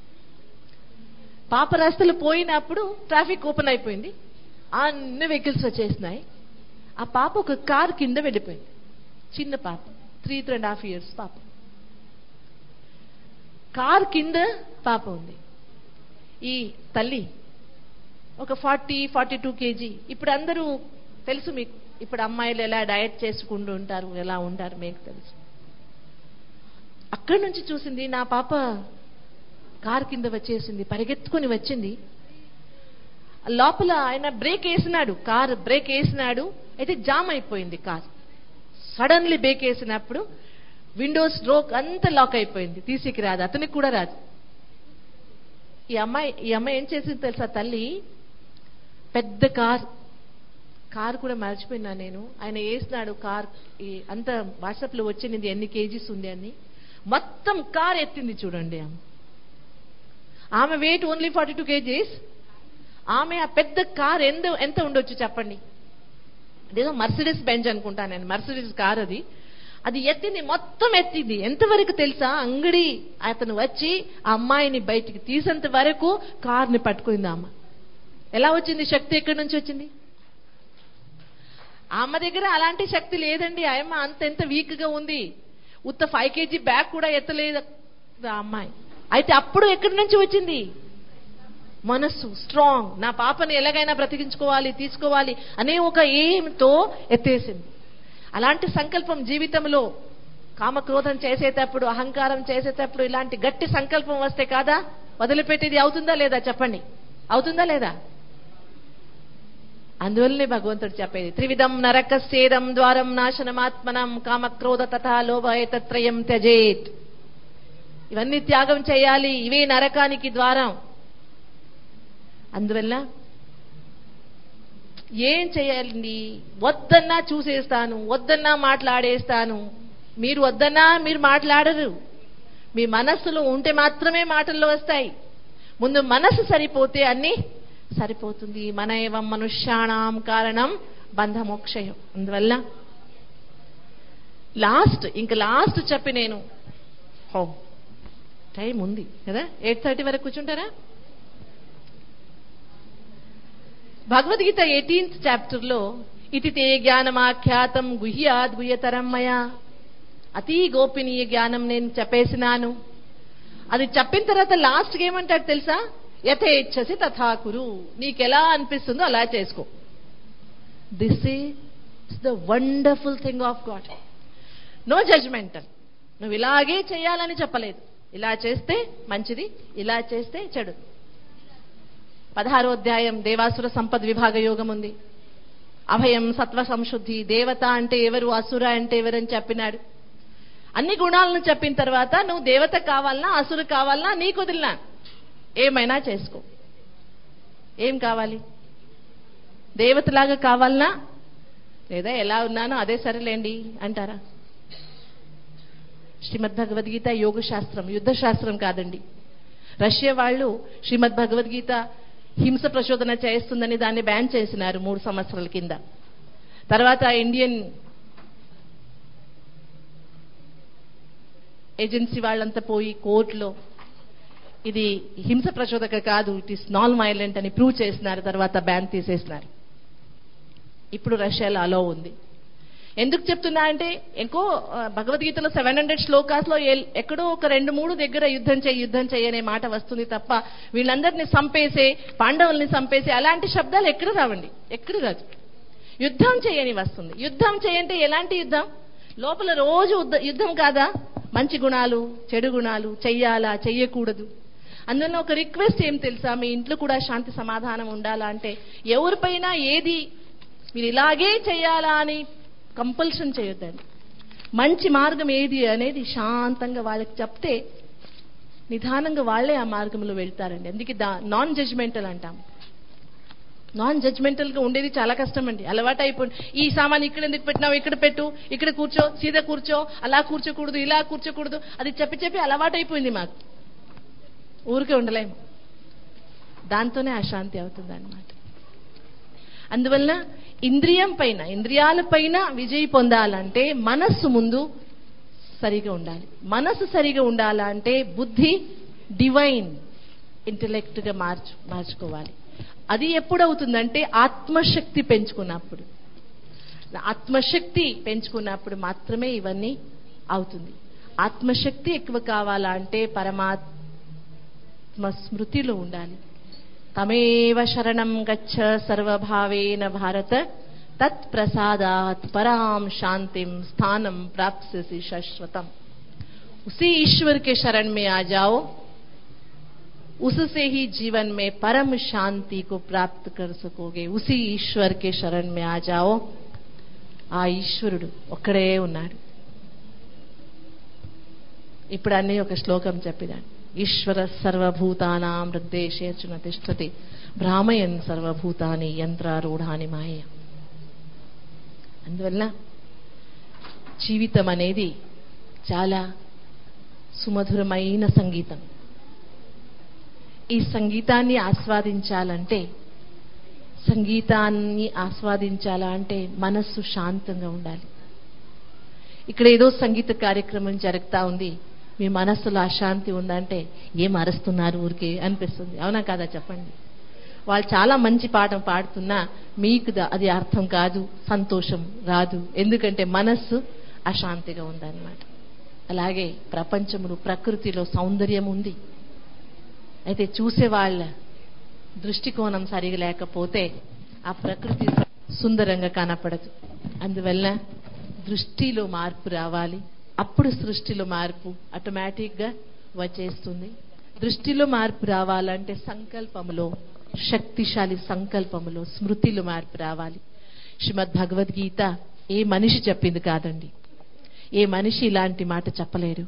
పాప రస్తలు పోయినప్పుడు ట్రాఫిక్ ఓపెన్ అయిపోయింది అన్ని వెహికల్స్ వచ్చేసినాయి ఆ పాప ఒక కార్ కింద వెళ్ళిపోయింది చిన్న పాప three three and half years పాప కార్ కింద పాప ఉంది ఈ తల్లి ఒక ఫార్టీ ఫార్టీ టూ కేజీ ఇప్పుడు అందరూ తెలుసు మీకు ఇప్పుడు అమ్మాయిలు ఎలా డయట్ చేసుకుంటూ ఉంటారు ఎలా ఉంటారు మీకు తెలుసు అక్కడి నుంచి చూసింది నా పాప కార్ కింద వచ్చేసింది పరిగెత్తుకుని వచ్చింది లోపల ఆయన బ్రేక్ వేసినాడు కార్ బ్రేక్ వేసినాడు అయితే జామ్ అయిపోయింది కార్ సడన్లీ బ్రేక్ వేసినప్పుడు విండోస్ రోక్ అంతా లాక్ అయిపోయింది తీసికి రాదు అతనికి కూడా రాదు ఈ అమ్మాయి ఈ అమ్మాయి ఏం చేసింది తెలుసా తల్లి పెద్ద కార్ కార్ కూడా మర్చిపోయినా నేను ఆయన వేసినాడు కార్ ఈ అంత వాట్సాప్ లో వచ్చింది ఎన్ని కేజీస్ ఉంది అని మొత్తం కార్ ఎత్తింది చూడండి ఆమె ఆమె weight only forty two kgs ఆమె ఆ పెద్ద కార్ ఎంత ఎంత ఉండొచ్చు చెప్పండి అదేదో మర్సిడీస్ బెంచ్ అనుకుంటా నేను మర్సిడీస్ కార్ అది అది ఎత్తింది మొత్తం ఎత్తింది ఎంతవరకు తెలుసా అంగడి అతను వచ్చి ఆ అమ్మాయిని బయటికి తీసేంత వరకు కార్ని పట్టుకుంది ఆమె ఎలా వచ్చింది శక్తి ఎక్కడి నుంచి వచ్చింది ఆమె దగ్గర అలాంటి శక్తి లేదండి ఆయమ్మ అంత ఎంత వీక్ గా ఉంది ఉత్త ఫైవ్ కేజీ బ్యాగ్ కూడా ఎత్తలేదు ఆ అమ్మాయి అయితే అప్పుడు ఎక్కడి నుంచి వచ్చింది మనస్సు స్ట్రాంగ్ నా పాపని ఎలాగైనా బ్రతికించుకోవాలి తీసుకోవాలి అనే ఒక ఎయిమ్తో ఎత్తేసింది అలాంటి సంకల్పం జీవితంలో కామక్రోధం చేసేటప్పుడు అహంకారం చేసేటప్పుడు ఇలాంటి గట్టి సంకల్పం వస్తే కాదా వదిలిపెట్టేది అవుతుందా లేదా చెప్పండి అవుతుందా లేదా అందువల్లనే భగవంతుడు చెప్పేది త్రివిధం నరకస్యేదం ద్వారం నాశనమాత్మనం కామక్రోధ తథా లోభ ఏతత్రయం త్యజేత్ ఇవన్నీ త్యాగం చేయాలి ఇవే నరకానికి ద్వారం అందువల్ల ఏం చేయాలండి వద్దన్నా చూసేస్తాను వద్దన్నా మాట్లాడేస్తాను మీరు వద్దన్నా మీరు మాట్లాడరు మీ మనస్సులో ఉంటే మాత్రమే మాటల్లో వస్తాయి ముందు మనసు సరిపోతే అన్ని సరిపోతుంది మన ఏవం మనుష్యాణం కారణం బంధమోక్షయం అందువల్ల లాస్ట్ ఇంక లాస్ట్ చెప్పి నేను హో టైం ఉంది కదా ఎయిట్ థర్టీ వరకు కూర్చుంటారా భగవద్గీత ఎయిటీన్త్ చాప్టర్లో ఇతి తే జ్ఞానమాఖ్యాతం గుహ్యాద్ గుహ్యతరం మయా అతి గోపనీయ జ్ఞానం నేను చెప్పేసినాను అది చెప్పిన తర్వాత లాస్ట్ ఏమంటాడు తెలుసా యథేచ్ఛసి తథాకురు నీకెలా అనిపిస్తుందో అలా చేసుకో this is the wonderful thing of God no judgemental నువ్వు ఇలాగే చేయాలని చెప్పలేదు ఇలా చేస్తే మంచిది ఇలా చేస్తే చెడు పదహారో అధ్యాయం దేవాసుర సంపద విభాగ యోగం ఉంది అభయం సత్వ సంశుద్ధి దేవత అంటే ఎవరు అసుర అంటే ఎవరని చెప్పినాడు అన్ని గుణాలను చెప్పిన తర్వాత నువ్వు దేవత కావాలన్నా అసురు కావాలన్నా నీకు వదిలినా ఏమైనా చేసుకో ఏం కావాలి దేవతలాగా కావాలనా లేదా ఎలా ఉన్నానో అదే సరేలేండి అంటారా శ్రీమద్ భగవద్గీత యోగ శాస్త్రం యుద్ధ శాస్త్రం కాదండి రష్యా వాళ్ళు శ్రీమద్ భగవద్గీత హింస ప్రచోదన చేస్తుందని దాన్ని బ్యాన్ చేసినారు మూడు సంవత్సరాల కింద తర్వాత ఇండియన్ ఏజెన్సీ వాళ్ళంతా పోయి కోర్టులో ఇది హింస ప్రచోదక కాదు ఇట్ ఈస్ నాన్ వైలెంట్ అని ప్రూవ్ చేసినారు తర్వాత బ్యాన్ తీసేసినారు ఇప్పుడు రష్యాలో అలో ఉంది ఎందుకు చెప్తున్నా అంటే ఇంకో ఆ, భగవద్గీతలో సెవెన్ హండ్రెడ్ శ్లోకాస్ లో ఎల్- ఎక్కడో ఒక రెండు మూడు దగ్గర యుద్ధం చేయి యుద్ధం చేయి అనే మాట వస్తుంది తప్ప వీళ్ళందరినీ సంపేసే పాండవుల్ని సంపేసే అలాంటి శబ్దాలు ఎక్కడ రావండి ఎక్కడ రాదు యుద్ధం చేయని వస్తుంది యుద్ధం చేయంటే ఎలాంటి యుద్ధం లోపల రోజు ఉద్ద- యుద్ధం కాదా మంచి గుణాలు చెడు గుణాలు చెయ్యాలా చెయ్యకూడదు అందువల్ల ఒక రిక్వెస్ట్ ఏం తెలుసా మీ ఇంట్లో కూడా శాంతి సమాధానం ఉండాలా అంటే ఎవరిపైనా ఏది మీరు ఇలాగే చేయాలా అని కంపల్షన్ చేయొద్దండి మంచి మార్గం ఏది అనేది శాంతంగా వాళ్ళకి చెప్తే నిదానంగా వాళ్ళే ఆ మార్గంలో వెళ్తారండి అందుకే దా నాన్ జడ్జ్మెంటల్ అంటాం నాన్ జడ్జ్మెంటల్ గా ఉండేది చాలా కష్టం అండి అలవాటు అయిపోయింది ఈ సామాన్ ఇక్కడ ఎందుకు పెట్టినావు ఇక్కడ పెట్టు ఇక్కడ కూర్చో సీదా కూర్చో అలా కూర్చోకూడదు ఇలా కూర్చోకూడదు అది చెప్పి చెప్పి అలవాటు అయిపోయింది మాకు ఊరికే ఉండలేము దాంతోనే అశాంతి అవుతుంది అనమాట అందువల్ల ఇంద్రియం పైన ఇంద్రియాల పైన విజయి పొందాలంటే మనస్సు ముందు సరిగా ఉండాలి మనస్సు సరిగా ఉండాలంటే బుద్ధి డివైన్ ఇంటలెక్ట్ గా మార్చు మార్చుకోవాలి అది ఎప్పుడవుతుందంటే ఆత్మశక్తి పెంచుకున్నప్పుడు ఆత్మశక్తి పెంచుకున్నప్పుడు మాత్రమే ఇవన్నీ అవుతుంది ఆత్మశక్తి ఎక్కువ కావాలంటే పరమాత్మ స్మృతిలో ఉండాలి తమేవ శరణం గచ్చ సర్వభావేన భారత తత్ ప్రసాదాత్ పరాం శాంతిం స్థానం ప్రాప్స్యసి శాశ్వతం उसी ईश्वर के शरण में आ जाओ उससे ही जीवन में परम शांति को प्राप्त कर सकोगे उसी ईश्वर के शरण में आ जाओ ఆ ఈశ్వరుడు ఒక్కడే ఉన్నాడు ఇప్పుడు అన్నీ ఒక శ్లోకం చెప్పినాడు ఈశ్వర సర్వభూతానాం హృద్దేశేర్చున తిష్టతి భ్రామయన్ సర్వభూతాని యంత్రారూఢాని మాయ అందువల్ల జీవితం అనేది చాలా సుమధురమైన సంగీతం ఈ సంగీతాన్ని ఆస్వాదించాలంటే సంగీతాన్ని ఆస్వాదించాలా అంటే మనస్సు శాంతంగా ఉండాలి ఇక్కడ ఏదో సంగీత కార్యక్రమం జరుగుతా ఉంది మీ మనస్సులో అశాంతి ఉందంటే ఏం అరుస్తున్నారు ఊరికే అనిపిస్తుంది అవునా కాదా చెప్పండి వాళ్ళు చాలా మంచి పాఠం పాడుతున్నా మీకు ద- అది అర్థం కాదు సంతోషం రాదు ఎందుకంటే మనస్సు అశాంతిగా ఉందన్నమాట అలాగే ప్రపంచంలో ప్రకృతిలో సౌందర్యం ఉంది అయితే చూసే వాళ్ళ దృష్టికోణం సరిగా లేకపోతే ఆ ప్రకృతి సుందరంగా కనపడదు అందువల్ల దృష్టిలో మార్పు రావాలి అప్పుడు సృష్టిలో మార్పు ఆటోమేటిక్ గా వచ్చేస్తుంది దృష్టిలో మార్పు రావాలంటే సంకల్పములో శక్తిశాలి సంకల్పములో స్మృతిలో మార్పు రావాలి శ్రీమద్ భగవద్గీత ఏ మనిషి చెప్పింది కాదండి ఏ మనిషి ఇలాంటి మాట చెప్పలేడు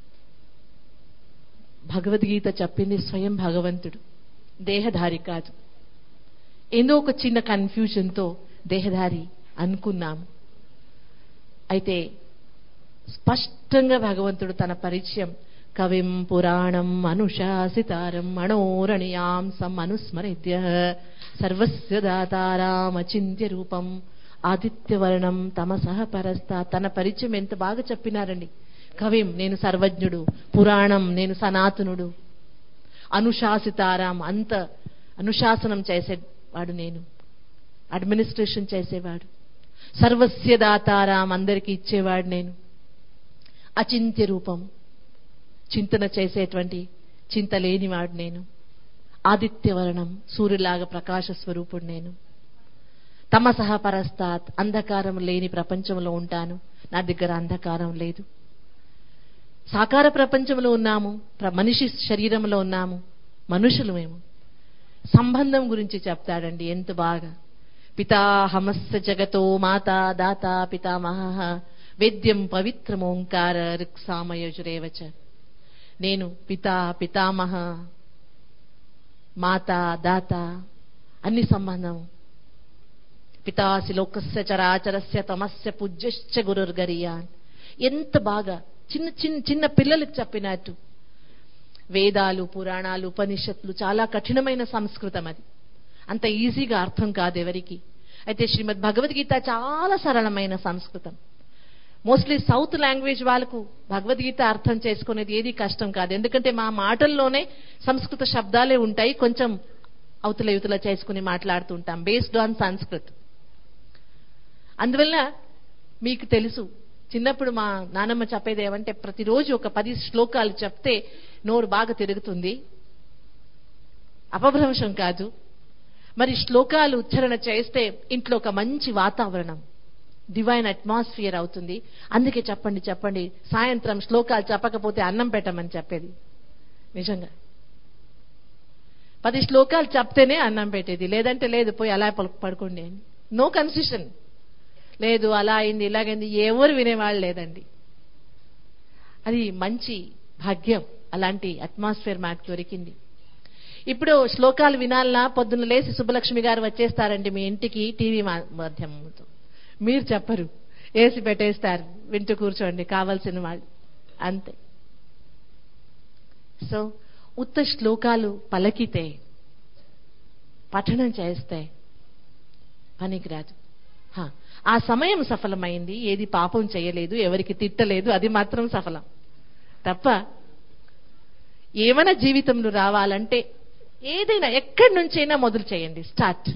భగవద్గీత చెప్పింది స్వయం భగవంతుడు దేహధారి కాదు ఏదో ఒక చిన్న కన్ఫ్యూజన్తో దేహధారి అనుకున్నాము అయితే స్పష్టంగా భగవంతుడు తన పరిచయం కవిం పురాణం అనుశాసితారం మనోరణీయాంసం అనుస్మరిత్య సర్వస్య దాతారాం అచింత్య రూపం ఆదిత్యవర్ణం తమసహ పరస్త తన పరిచయం ఎంత బాగా చెప్పినారండి కవిం నేను సర్వజ్ఞుడు పురాణం నేను సనాతనుడు అనుశాసితారాం అంత అనుశాసనం చేసేవాడు నేను అడ్మినిస్ట్రేషన్ చేసేవాడు సర్వస్య దాతారాం అందరికీ ఇచ్చేవాడు నేను అచింత్య రూపం చింతన చేసేటువంటి చింత లేనివాడు నేను ఆదిత్యవర్ణం సూర్యులాగా ప్రకాశ స్వరూపుడు నేను తమసహ పరస్తాత్ అంధకారం లేని ప్రపంచంలో ఉంటాను నా దగ్గర అంధకారం లేదు సాకార ప్రపంచంలో ఉన్నాము ప్ర- మనిషి శరీరంలో ఉన్నాము మనుషులు మేము సంబంధం గురించి చెప్తాడండి ఎంత బాగా పితాహమస్య జగతో మాతా దాత పితామహ వేద్యం పవిత్రమోంకార రిక్సామయజురేవచ నేను పితా పితామహ మాత దాత అన్ని సంబంధం పితాసి లోకస్య చరాచరస్య తమస్య పూజ్యశ్చ గురుర్గరియాన్ ఎంత బాగా చిన్న చిన్న చిన్న పిల్లలకు చెప్పినట్టు వేదాలు పురాణాలు ఉపనిషత్తులు చాలా కఠినమైన సంస్కృతం అది అంత ఈజీగా అర్థం కాదు ఎవరికి అయితే శ్రీమద్ భగవద్గీత చాలా సరళమైన సంస్కృతం మోస్ట్లీ సౌత్ లాంగ్వేజ్ వాళ్ళకు భగవద్గీత అర్థం చేసుకునేది ఏది కష్టం కాదు ఎందుకంటే మా మాటల్లోనే సంస్కృత శబ్దాలే ఉంటాయి కొంచెం అవతల యువతల చేసుకుని మాట్లాడుతుంటాం బేస్డ్ ఆన్ సంస్కృత్ అందువల్ల మీకు తెలుసు చిన్నప్పుడు మా నానమ్మ చెప్పేది ఏమంటే ప్రతిరోజు ఒక పది శ్లోకాలు చెప్తే నోరు బాగా తిరుగుతుంది అపభ్రంశం కాదు మరి శ్లోకాలు ఉచ్చారణ చేస్తే ఇంట్లో ఒక మంచి వాతావరణం డివైన్ అట్మాస్ఫియర్ అవుతుంది అందుకే చెప్పండి చెప్పండి సాయంత్రం శ్లోకాలు చెప్పకపోతే అన్నం పెట్టమని చెప్పేది నిజంగా పది శ్లోకాలు చెప్తేనే అన్నం పెట్టేది లేదంటే లేదు పోయి అలా పలు- పడుకోండి అని నో కన్సెషన్ లేదు అలా అయింది ఇలాగైంది ఎవరు వినేవాళ్ళు లేదండి అది మంచి భాగ్యం అలాంటి అట్మాస్ఫియర్ మాకు దొరికింది ఇప్పుడు శ్లోకాలు వినాలన్నా పొద్దున్న లేచి సుబ్బలక్ష్మి గారు వచ్చేస్తారండి మీ ఇంటికి టీవీ మా- మాధ్యమంతో మీరు చెప్పరు వేసి పెట్టేస్తారు వింటూ కూర్చోండి కావాల్సిన వాళ్ళు అంతే సో ఉత్త శ్లోకాలు పలకితే పఠనం చేస్తే పనికిరాదు హా, ఆ సమయం సఫలమైంది ఏది పాపం చేయలేదు ఎవరికి తిట్టలేదు అది మాత్రం సఫలం తప్ప ఏమైనా జీవితంలో రావాలంటే ఏదైనా ఎక్కడి నుంచైనా మొదలు చేయండి స్టార్ట్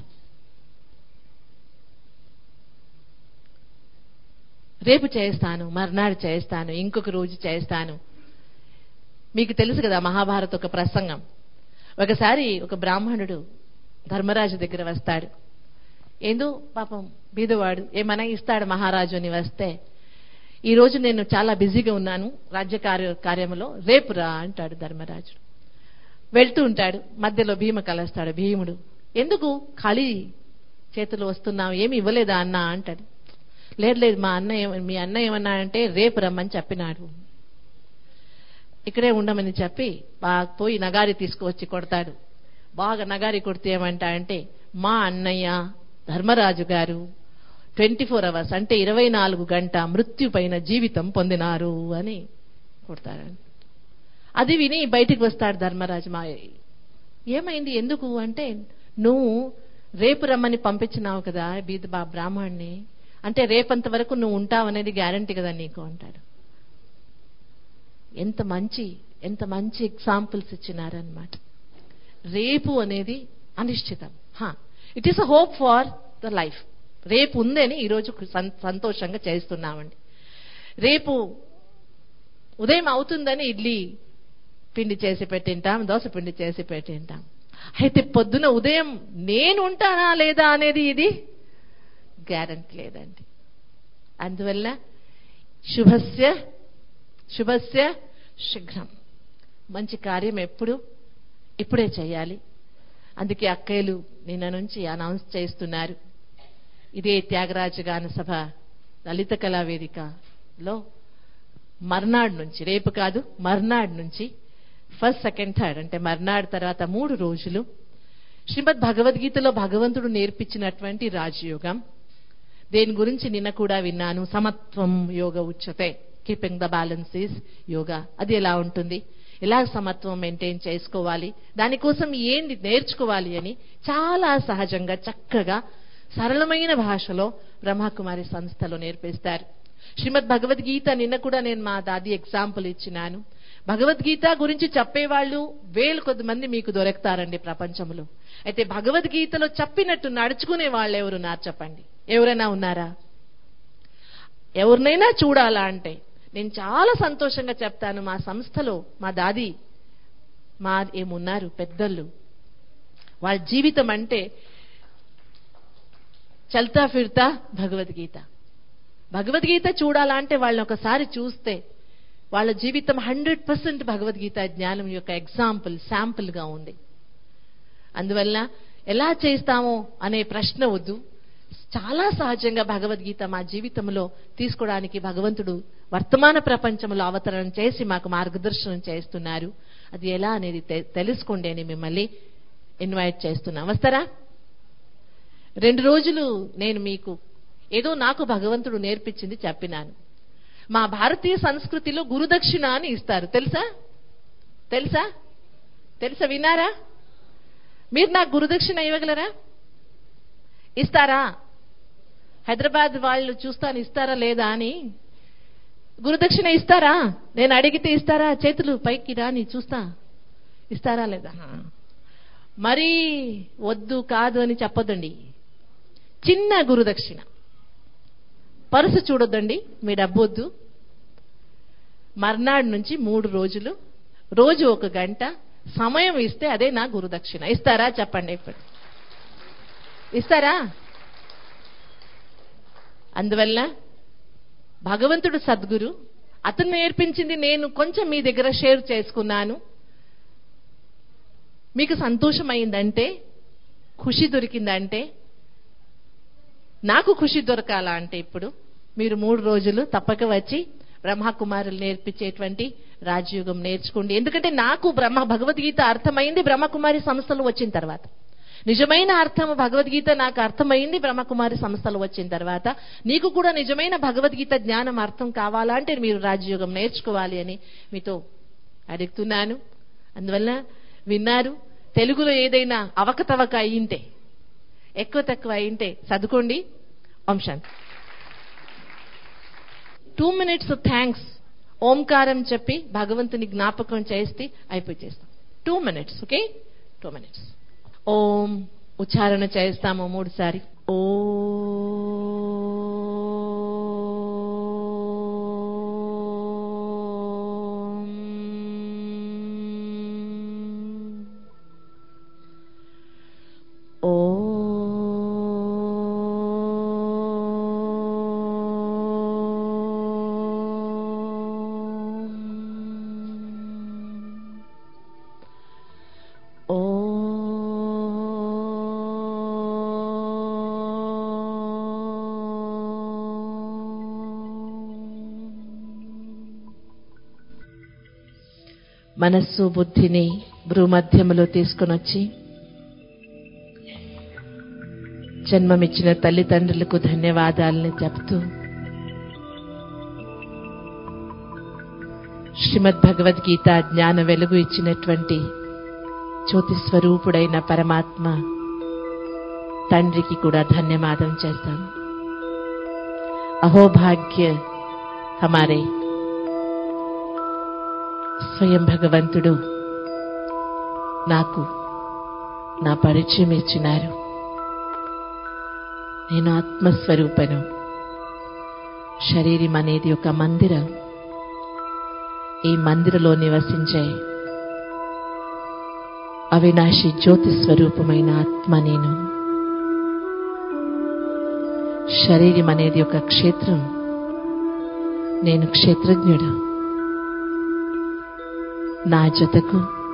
రేపు చేస్తాను మర్నాడు చేస్తాను ఇంకొక రోజు చేస్తాను మీకు తెలుసు కదా మహాభారత ఒక ప్రసంగం ఒకసారి ఒక బ్రాహ్మణుడు ధర్మరాజు దగ్గర వస్తాడు ఏందో పాపం బీదవాడు ఏమైనా ఇస్తాడు మహారాజు అని వస్తే ఈ రోజు నేను చాలా బిజీగా ఉన్నాను రాజ్య కార్య కార్యంలో రేపు రా అంటాడు ధర్మరాజు వెళ్తూ ఉంటాడు మధ్యలో భీమ కలుస్తాడు భీముడు ఎందుకు ఖాళీ చేతులు వస్తున్నావు ఏమి ఇవ్వలేదా అన్న అంటాడు లేదు లేదు మా అన్న ఏమ- మీ అన్న ఏమన్నా అంటే రేపు రమ్మని చెప్పినాడు ఇక్కడే ఉండమని చెప్పి బాగా పోయి నగారి తీసుకువచ్చి కొడతాడు బాగా నగారి కొడితే ఏమంటా అంటే మా అన్నయ్య ధర్మరాజు గారు ట్వంటీ ఫోర్ అవర్స్ అంటే ఇరవై నాలుగు గంట మృత్యు పైన జీవితం పొందినారు అని కొడతాడు అది విని బయటికి వస్తాడు ధర్మరాజు మా ఏమైంది ఎందుకు అంటే నువ్వు రేపు రమ్మని పంపించినావు కదా బీద బా బ్రాహ్మణ్ణి అంటే రేపంత వరకు నువ్వు ఉంటావనేది గ్యారంటీ కదా నీకు అంటాడు ఎంత మంచి ఎంత మంచి ఎగ్జాంపుల్స్ ఇచ్చినారనమాట రేపు అనేది అనిశ్చితం it is a hope for the life రేపు ఉందని ఈరోజు సం- సంతోషంగా చేస్తున్నామండి రేపు ఉదయం అవుతుందని ఇడ్లీ పిండి చేసి పెట్టింటాం దోశ పిండి చేసి పెట్టింటాం అయితే పొద్దున ఉదయం నేను ఉంటానా లేదా అనేది ఇది గ్యారంటీ లేదండి అందువల్ల శుభస్య శుభస్య శీఘ్రం మంచి కార్యం ఎప్పుడు ఇప్పుడే చేయాలి అందుకే అక్కయ్యలు నిన్న నుంచి అనౌన్స్ చేస్తున్నారు ఇదే త్యాగరాజ గాన సభ లలిత కళా వేదికలో మర్నాడు నుంచి రేపు కాదు మర్నాడు నుంచి ఫస్ట్ సెకండ్ థర్డ్ అంటే మర్నాడు తర్వాత మూడు రోజులు శ్రీమద్ భగవద్గీతలో భగవంతుడు నేర్పించినటువంటి రాజయోగం దేని గురించి నిన్న కూడా విన్నాను సమత్వం యోగ ఉచ్యతే keeping the balance is yoga అది ఎలా ఉంటుంది ఎలా సమత్వం మెయింటైన్ చేసుకోవాలి దానికోసం ఏంటి నేర్చుకోవాలి అని చాలా సహజంగా చక్కగా సరళమైన భాషలో బ్రహ్మకుమారి సంస్థలో నేర్పిస్తారు శ్రీమద్ భగవద్గీత నిన్న కూడా నేను మా దాది ఎగ్జాంపుల్ ఇచ్చినాను భగవద్గీత గురించి చెప్పేవాళ్ళు వేలు కొద్ది మంది మీకు దొరుకుతారండి ప్రపంచంలో అయితే భగవద్గీతలో చెప్పినట్టు నడుచుకునే వాళ్ళు ఎవరున్నారు చెప్పండి ఎవరైనా ఉన్నారా ఎవరినైనా చూడాలా అంటే నేను చాలా సంతోషంగా చెప్తాను మా సంస్థలో మా దాది మా ఏమున్నారు పెద్దలు వాళ్ళ జీవితం అంటే చల్తా ఫిర్తా భగవద్గీత భగవద్గీత చూడాలంటే వాళ్ళని ఒకసారి చూస్తే వాళ్ళ జీవితం హండ్రెడ్ పర్సెంట్ భగవద్గీత జ్ఞానం యొక్క ఎగ్జాంపుల్ శాంపుల్గా ఉంది అందువల్ల ఎలా చేస్తామో అనే ప్రశ్న వద్దు చాలా సహజంగా భగవద్గీత మా జీవితంలో తీసుకోవడానికి భగవంతుడు వర్తమాన ప్రపంచంలో అవతరణ చేసి మాకు మార్గదర్శనం చేస్తున్నారు అది ఎలా అనేది తె- తెలుసుకోండి అని మిమ్మల్ని ఇన్వైట్ చేస్తున్నా వస్తారా రెండు రోజులు నేను మీకు ఏదో నాకు భగవంతుడు నేర్పించింది చెప్పినాను మా భారతీయ సంస్కృతిలో గురుదక్షిణ అని ఇస్తారు తెలుసా తెలుసా తెలుసా విన్నారా మీరు నాకు గురుదక్షిణ ఇవ్వగలరా ఇస్తారా హైదరాబాద్ వాళ్ళు చూస్తాను ఇస్తారా లేదా అని గురుదక్షిణ ఇస్తారా నేను అడిగితే ఇస్తారా చేతులు పైకి రాని చూస్తా ఇస్తారా లేదా మరీ వద్దు కాదు అని చెప్పొద్దండి చిన్న గురుదక్షిణ పరుసు చూడొద్దండి మీ డబ్బు వద్దు మర్నాడు నుంచి మూడు రోజులు రోజు ఒక గంట సమయం ఇస్తే అదే నా గురుదక్షిణ ఇస్తారా చెప్పండి ఇప్పుడు ఇస్తారా అందువల్ల భగవంతుడు సద్గురు అతను నేర్పించింది నేను కొంచెం మీ దగ్గర షేర్ చేసుకున్నాను మీకు సంతోషమైందంటే ఖుషి దొరికిందంటే నాకు ఖుషి దొరకాలా అంటే ఇప్పుడు మీరు మూడు రోజులు తప్పక వచ్చి బ్రహ్మకుమారులు నేర్పించేటువంటి రాజయోగం నేర్చుకోండి ఎందుకంటే నాకు బ్రహ్మ భగవద్గీత అర్థమైంది బ్రహ్మకుమారి సంస్థలు వచ్చిన తర్వాత నిజమైన అర్థం భగవద్గీత నాకు అర్థమైంది బ్రహ్మకుమారి సంస్థలు వచ్చిన తర్వాత నీకు కూడా నిజమైన భగవద్గీత జ్ఞానం అర్థం కావాలంటే మీరు రాజయోగం నేర్చుకోవాలి అని మీతో అడుగుతున్నాను అందువల్ల విన్నారు తెలుగులో ఏదైనా అవకతవక అయింటే ఎక్కువ తక్కువ అయింటే చదువుకోండి వంశాంతి టూ మినిట్స్ థ్యాంక్స్ ఓంకారం చెప్పి భగవంతుని జ్ఞాపకం చేస్తే అయిపోయి చేస్తాం two minutes okay two minutes Om ఉచ్చారణ చేస్తాము మూడుసారి ఓం మనస్సు బుద్ధిని భ్రూమధ్యములో తీసుకుని వచ్చి జన్మమిచ్చిన తల్లిదండ్రులకు ధన్యవాదాలను చెప్తూ శ్రీమద్ భగవద్గీత జ్ఞాన వెలుగు ఇచ్చినటువంటి జ్యోతి స్వరూపుడైన పరమాత్మ తండ్రికి కూడా ధన్యవాదం చేస్తాం అహోభాగ్య హమారే స్వయం భగవంతుడు నాకు నా పరిచయం ఇచ్చినారు నేను ఆత్మస్వరూపను శరీరం అనేది ఒక మందిరం ఈ మందిరలో నివసించే అవినాశి జ్యోతి స్వరూపమైన ఆత్మ నేను శరీరం అనేది ఒక క్షేత్రం నేను క్షేత్రజ్ఞుడు నా జతకు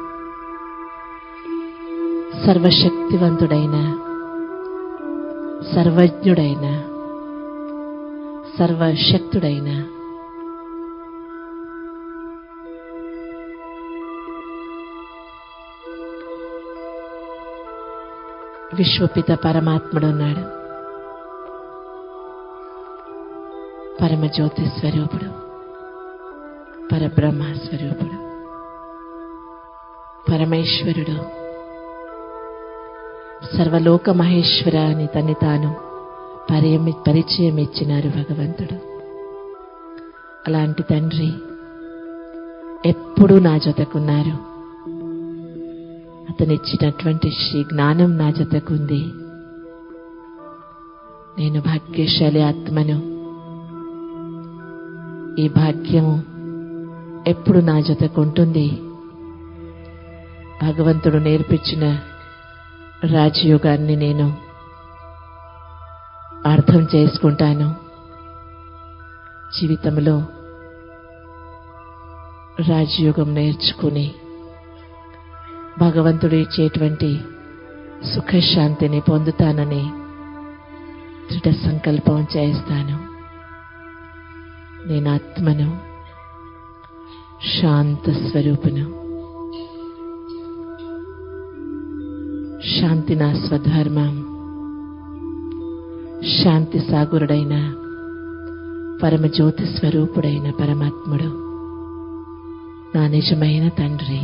సర్వశక్తివంతుడైన సర్వజ్ఞుడైన సర్వశక్తుడైన విశ్వపిత పరమాత్ముడు ఉన్నాడు పరమజ్యోతి స్వరూపుడు పరబ్రహ్మ స్వరూపుడు పరమేశ్వరుడు సర్వలోక మహేశ్వర అని తన్ని తాను పరియమి పరిచయం ఇచ్చినారు భగవంతుడు అలాంటి తండ్రి ఎప్పుడూ నా జతకున్నారు అతనిచ్చినటువంటి శ్రీ జ్ఞానం నా జతకుంది నేను భాగ్యశాలి ఆత్మను ఈ భాగ్యము ఎప్పుడు నా జతకుంటుంది భగవంతుడు నేర్పించిన రాజయోగాన్ని నేను అర్థం చేసుకుంటాను జీవితంలో రాజయోగం నేర్చుకుని భగవంతుడు ఇచ్చేటువంటి సుఖశాంతిని పొందుతానని దృఢ సంకల్పం చేస్తాను నేను ఆత్మను శాంత స్వరూపును శాంతి నా స్వధర్మం శాంతి సాగురుడైన పరమజ్యోతి స్వరూపుడైన పరమాత్ముడు నా నిజమైన తండ్రి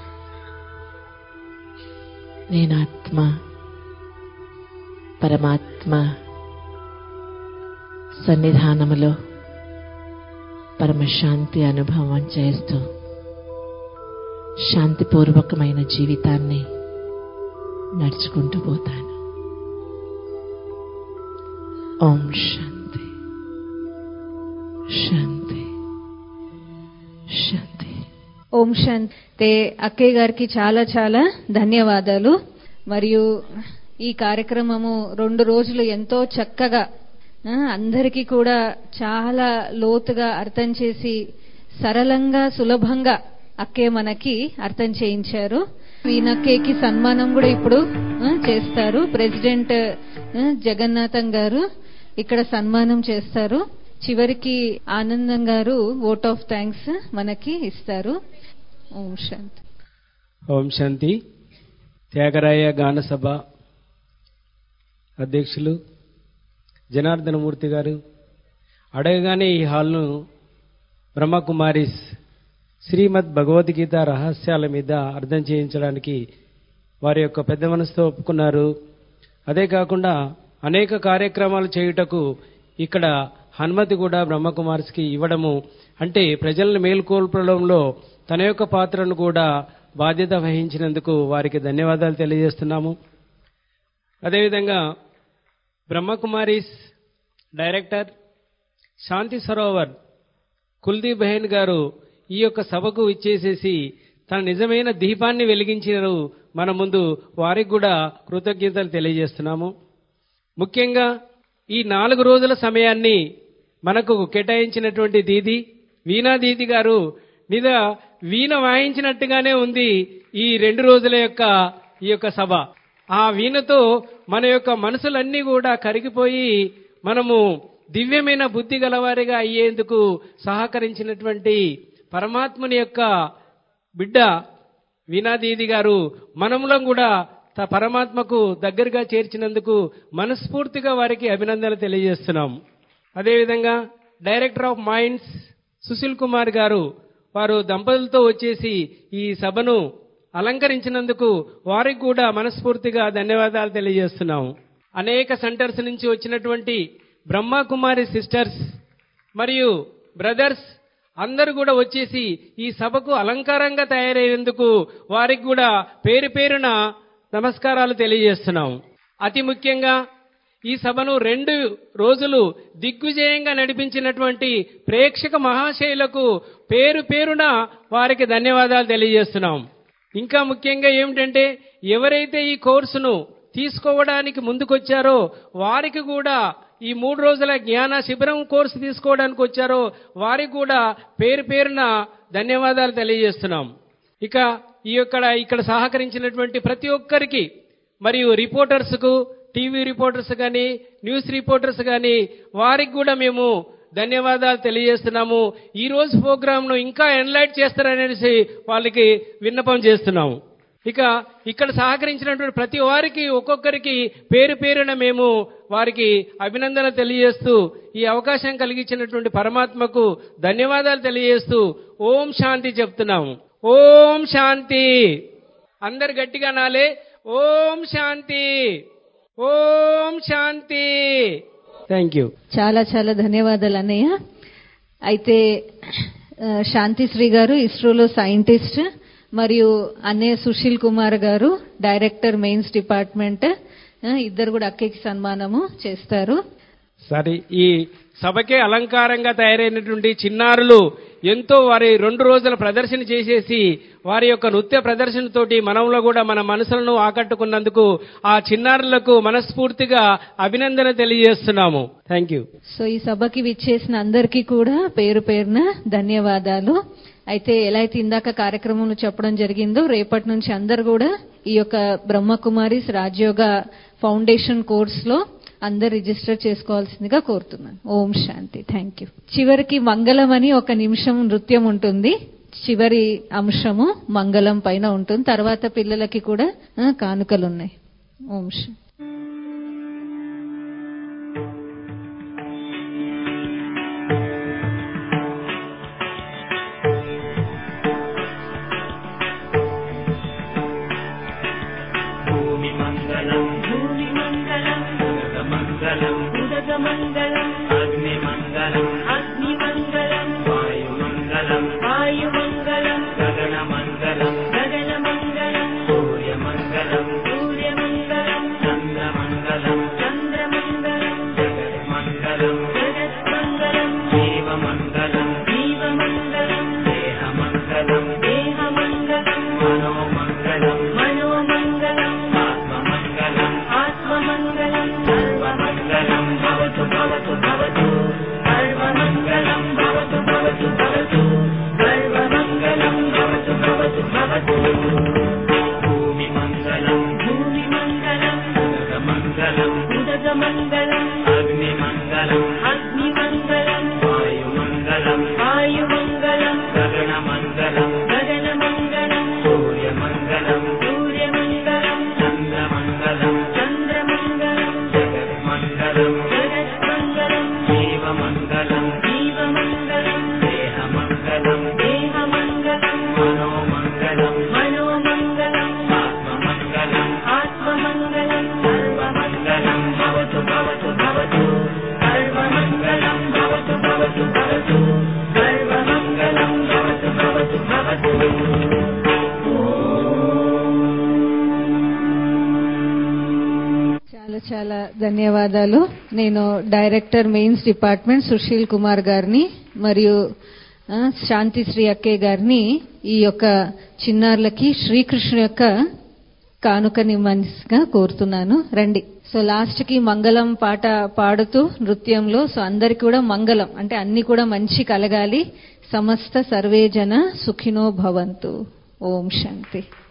నేను ఆత్మ పరమాత్మ సన్నిధానములో పరమశాంతి అనుభవం చేస్తూ శాంతిపూర్వకమైన జీవితాన్ని నడుచుకుంటూ పోతాను ఓం శాంతి శాంతి శాంతి ఓం శాంతి అక్కయ్య గారికి చాలా చాలా ధన్యవాదాలు మరియు ఈ కార్యక్రమము రెండు రోజులు ఎంతో చక్కగా ఆ, అందరికీ కూడా చాలా లోతుగా అర్థం చేసి సరళంగా సులభంగా అక్కే మనకి అర్థం చేయించారు వీణక్కేకి సన్మానం కూడా ఇప్పుడు ఆ, చేస్తారు ప్రెసిడెంట్ ఆ, జగన్నాథం గారు ఇక్కడ సన్మానం చేస్తారు చివరికి ఆనందం గారు ఓట్ ఆఫ్ థ్యాంక్స్ మనకి ఇస్తారు ఓం శాంతి ఓం శాంతి త్యాగరాయ గాన సభ అధ్యక్షులు జనార్దనమూర్తి గారు అడగగానే ఈ హాల్ను బ్రహ్మకుమారిస్ శ్రీమద్ భగవద్గీత రహస్యాల మీద అర్థం చేయించడానికి వారి యొక్క పెద్ద మనసుతో ఒప్పుకున్నారు అదే కాకుండా అనేక కార్యక్రమాలు చేయుటకు ఇక్కడ హనుమతి కూడా బ్రహ్మకుమారిస్కి ఇవ్వడము అంటే ప్రజలను మేల్కొల్పడంలో తన యొక్క పాత్రను కూడా బాధ్యత వహించినందుకు వారికి ధన్యవాదాలు తెలియజేస్తున్నాము అదేవిధంగా బ్రహ్మకుమారీస్ డైరెక్టర్ శాంతి సరోవర్ కుల్దీప్ బహెన్ గారు ఈ యొక్క సభకు ఇచ్చేసేసి తన నిజమైన దీపాన్ని వెలిగించారు మన ముందు వారికి కూడా కృతజ్ఞతలు తెలియజేస్తున్నాము ముఖ్యంగా ఈ నాలుగు రోజుల సమయాన్ని మనకు కేటాయించినటువంటి దీది వీణా దీది గారు నిజ వీణ వాయించినట్టుగానే ఉంది ఈ రెండు రోజుల యొక్క ఈ యొక్క సభ ఆ వీణతో మన యొక్క మనసులన్నీ కూడా కరిగిపోయి మనము దివ్యమైన బుద్ధి గలవారిగా అయ్యేందుకు సహకరించినటువంటి పరమాత్ముని యొక్క బిడ్డ వీణాదీది గారు మనములం కూడా త పరమాత్మకు దగ్గరగా చేర్చినందుకు మనస్ఫూర్తిగా వారికి అభినందనలు తెలియజేస్తున్నాం అదేవిధంగా director of mines Sushil Kumar గారు వారు దంపతులతో వచ్చేసి ఈ సభను అలంకరించినందుకు వారికి కూడా మనస్ఫూర్తిగా ధన్యవాదాలు తెలియజేస్తున్నాం అనేక సెంటర్స్ నుంచి వచ్చినటువంటి బ్రహ్మకుమారి సిస్టర్స్ మరియు బ్రదర్స్ అందరూ కూడా వచ్చేసి ఈ సభకు అలంకారంగా తయారయ్యేందుకు వారికి కూడా పేరు పేరున నమస్కారాలు తెలియజేస్తున్నాం అతి ముఖ్యంగా ఈ సభను రెండు రోజులు దిగ్విజయంగా నడిపించినటువంటి ప్రేక్షక మహాశయులకు పేరు పేరున వారికి ధన్యవాదాలు తెలియజేస్తున్నాం ఇంకా ముఖ్యంగా ఏమిటంటే ఎవరైతే ఈ కోర్సును తీసుకోవడానికి ముందుకొచ్చారో వారికి కూడా ఈ మూడు రోజుల జ్ఞాన శిబిరం కోర్సు తీసుకోవడానికి వచ్చారో వారికి కూడా పేరు పేరున ధన్యవాదాలు తెలియజేస్తున్నాం ఇక ఈ యొక్క ఇక్కడ సహకరించినటువంటి ప్రతి ఒక్కరికి మరియు రిపోర్టర్స్కు టీవీ రిపోర్టర్స్ కానీ న్యూస్ రిపోర్టర్స్ కానీ వారికి కూడా మేము ధన్యవాదాలు తెలియజేస్తున్నాము ఈ రోజు ప్రోగ్రామ్ను ఇంకా ఎన్లైట్ చేస్తారనేసి వాళ్ళకి విన్నపం చేస్తున్నాము ఇక ఇక్కడ సహకరించినటువంటి ప్రతి వారికి ఒక్కొక్కరికి పేరు పేరున మేము వారికి అభినందన తెలియజేస్తూ ఈ అవకాశం కలిగించినటువంటి పరమాత్మకు ధన్యవాదాలు తెలియజేస్తూ ఓం శాంతి చెప్తున్నాము ఓం శాంతి అందరు గట్టిగా నాలే ఓం శాంతి ఓం శాంతి థ్యాంక్ యూ చాలా చాలా ధన్యవాదాలు అన్నయ్య అయితే ఆ, శాంతిశ్రీ గారు ఇస్రోలో సైంటిస్ట్ మరియు అన్నయ్య సుశీల్ కుమార్ గారు డైరెక్టర్ మెయిన్స్ డిపార్ట్మెంట్ ఆ, ఇద్దరు కూడా అక్కకి సన్మానము చేస్తారు సరే ఈ సభకే అలంకారంగా తయారైనటువంటి చిన్నారులు ఎంతో వారి రెండు రోజుల ప్రదర్శన చేసేసి వారి యొక్క నృత్య ప్రదర్శనతోటి మనంలో కూడా మన మనసులను ఆకట్టుకున్నందుకు ఆ చిన్నారులకు మనస్ఫూర్తిగా అభినందన తెలియజేస్తున్నాము థ్యాంక్ యూ సో ఈ సభకి విచ్చేసిన అందరికీ కూడా పేరు పేరున ధన్యవాదాలు అయితే ఎలా అయితే ఇందాక కార్యక్రమంలో చెప్పడం జరిగిందో రేపటి నుంచి అందరు కూడా ఈ యొక్క బ్రహ్మకుమారిస్ రాజయోగ ఫౌండేషన్ కోర్సులో అందరు రిజిస్టర్ చేసుకోవాల్సిందిగా కోరుతున్నాను ఓం శాంతి థ్యాంక్ యూ చివరికి మంగళం అని ఒక నిమిషం నృత్యం ఉంటుంది చివరి అంశము మంగళం పైన ఉంటుంది తర్వాత పిల్లలకి కూడా ఆ, కానుకలు ఉన్నాయి ఓం శాంతి भूमिमङ्गलम् भूमिमङ्गलम् उदगमङ्गलम् उदगमङ्गलम् अग्निमङ्गलम् अग्निमङ्गलम् वायुमङ्गलम् वायुमङ्गलम् गगनमङ्गलम् गगनमङ्गलम् सूर्यमङ्गलम् सूर्यमङ्गलम् चन्द्रमङ्गलम् चन्द्रमङ्गलम् जगन्मङ्गलम् जगन्मङ्गलम् जीवमङ्गलम् जीवमङ्गलम् देहमङ्गलम् देहमङ्गलम् मनोमङ्गलम् मनोमङ्गलम् आत्ममङ्गलम् आत्ममङ्गलम् सर्वमङ्गलम् भवतु भवतु भवतु सर्वमङ्गलम् भवतु भवतु भवतु सर्वमङ्गलम् भवतु भवतु भवतु भूमिमङ्गलम् भूमिमङ्गलम् उदगमङ्गलम् उदगमङ्गलम् अग्निमङ्गलम् अग्निमङ्गलम् वायुमङ्गलम् वायुमङ्गलम् गगनमङ्गलम् गगनमङ्गलम् सूर्यमङ्गलम् सूर्यमङ्गलम् चन्द्रमङ्गलम् चन्द्रमङ्गलम् जगन्मङ्गलम् जगन्मङ्गलम् जीवमङ्गलम् जीवमङ्गलम् देहमङ्गलम् देहमङ्गलम् मनोमङ्गलम् मनोमङ्गलम् आत्ममङ्गलम् आत्ममङ्गलम् सर्वमङ्गलम् भवतु भवतु भवतु सर्वमङ्गलम् भवतु भवतु भवतु सर्वमङ्गलम् भवतु भवतु भवतु చాలా చాలా ధన్యవాదాలు నేను director mines department Sushil Kumar గారిని మరియు ఆ, శాంతిశ్రీ అక్కే గారిని ఈ యొక్క చిన్నారులకి శ్రీకృష్ణు యొక్క కానుకని మనసుగా కోరుతున్నాను రండి సో లాస్ట్ కి మంగళం పాట పాడుతూ నృత్యంలో సో అందరికి కూడా మంగళం అంటే అన్ని కూడా మంచి కలగాలి సమస్త సర్వే జన సుఖినో భవంతు ఓం శాంతి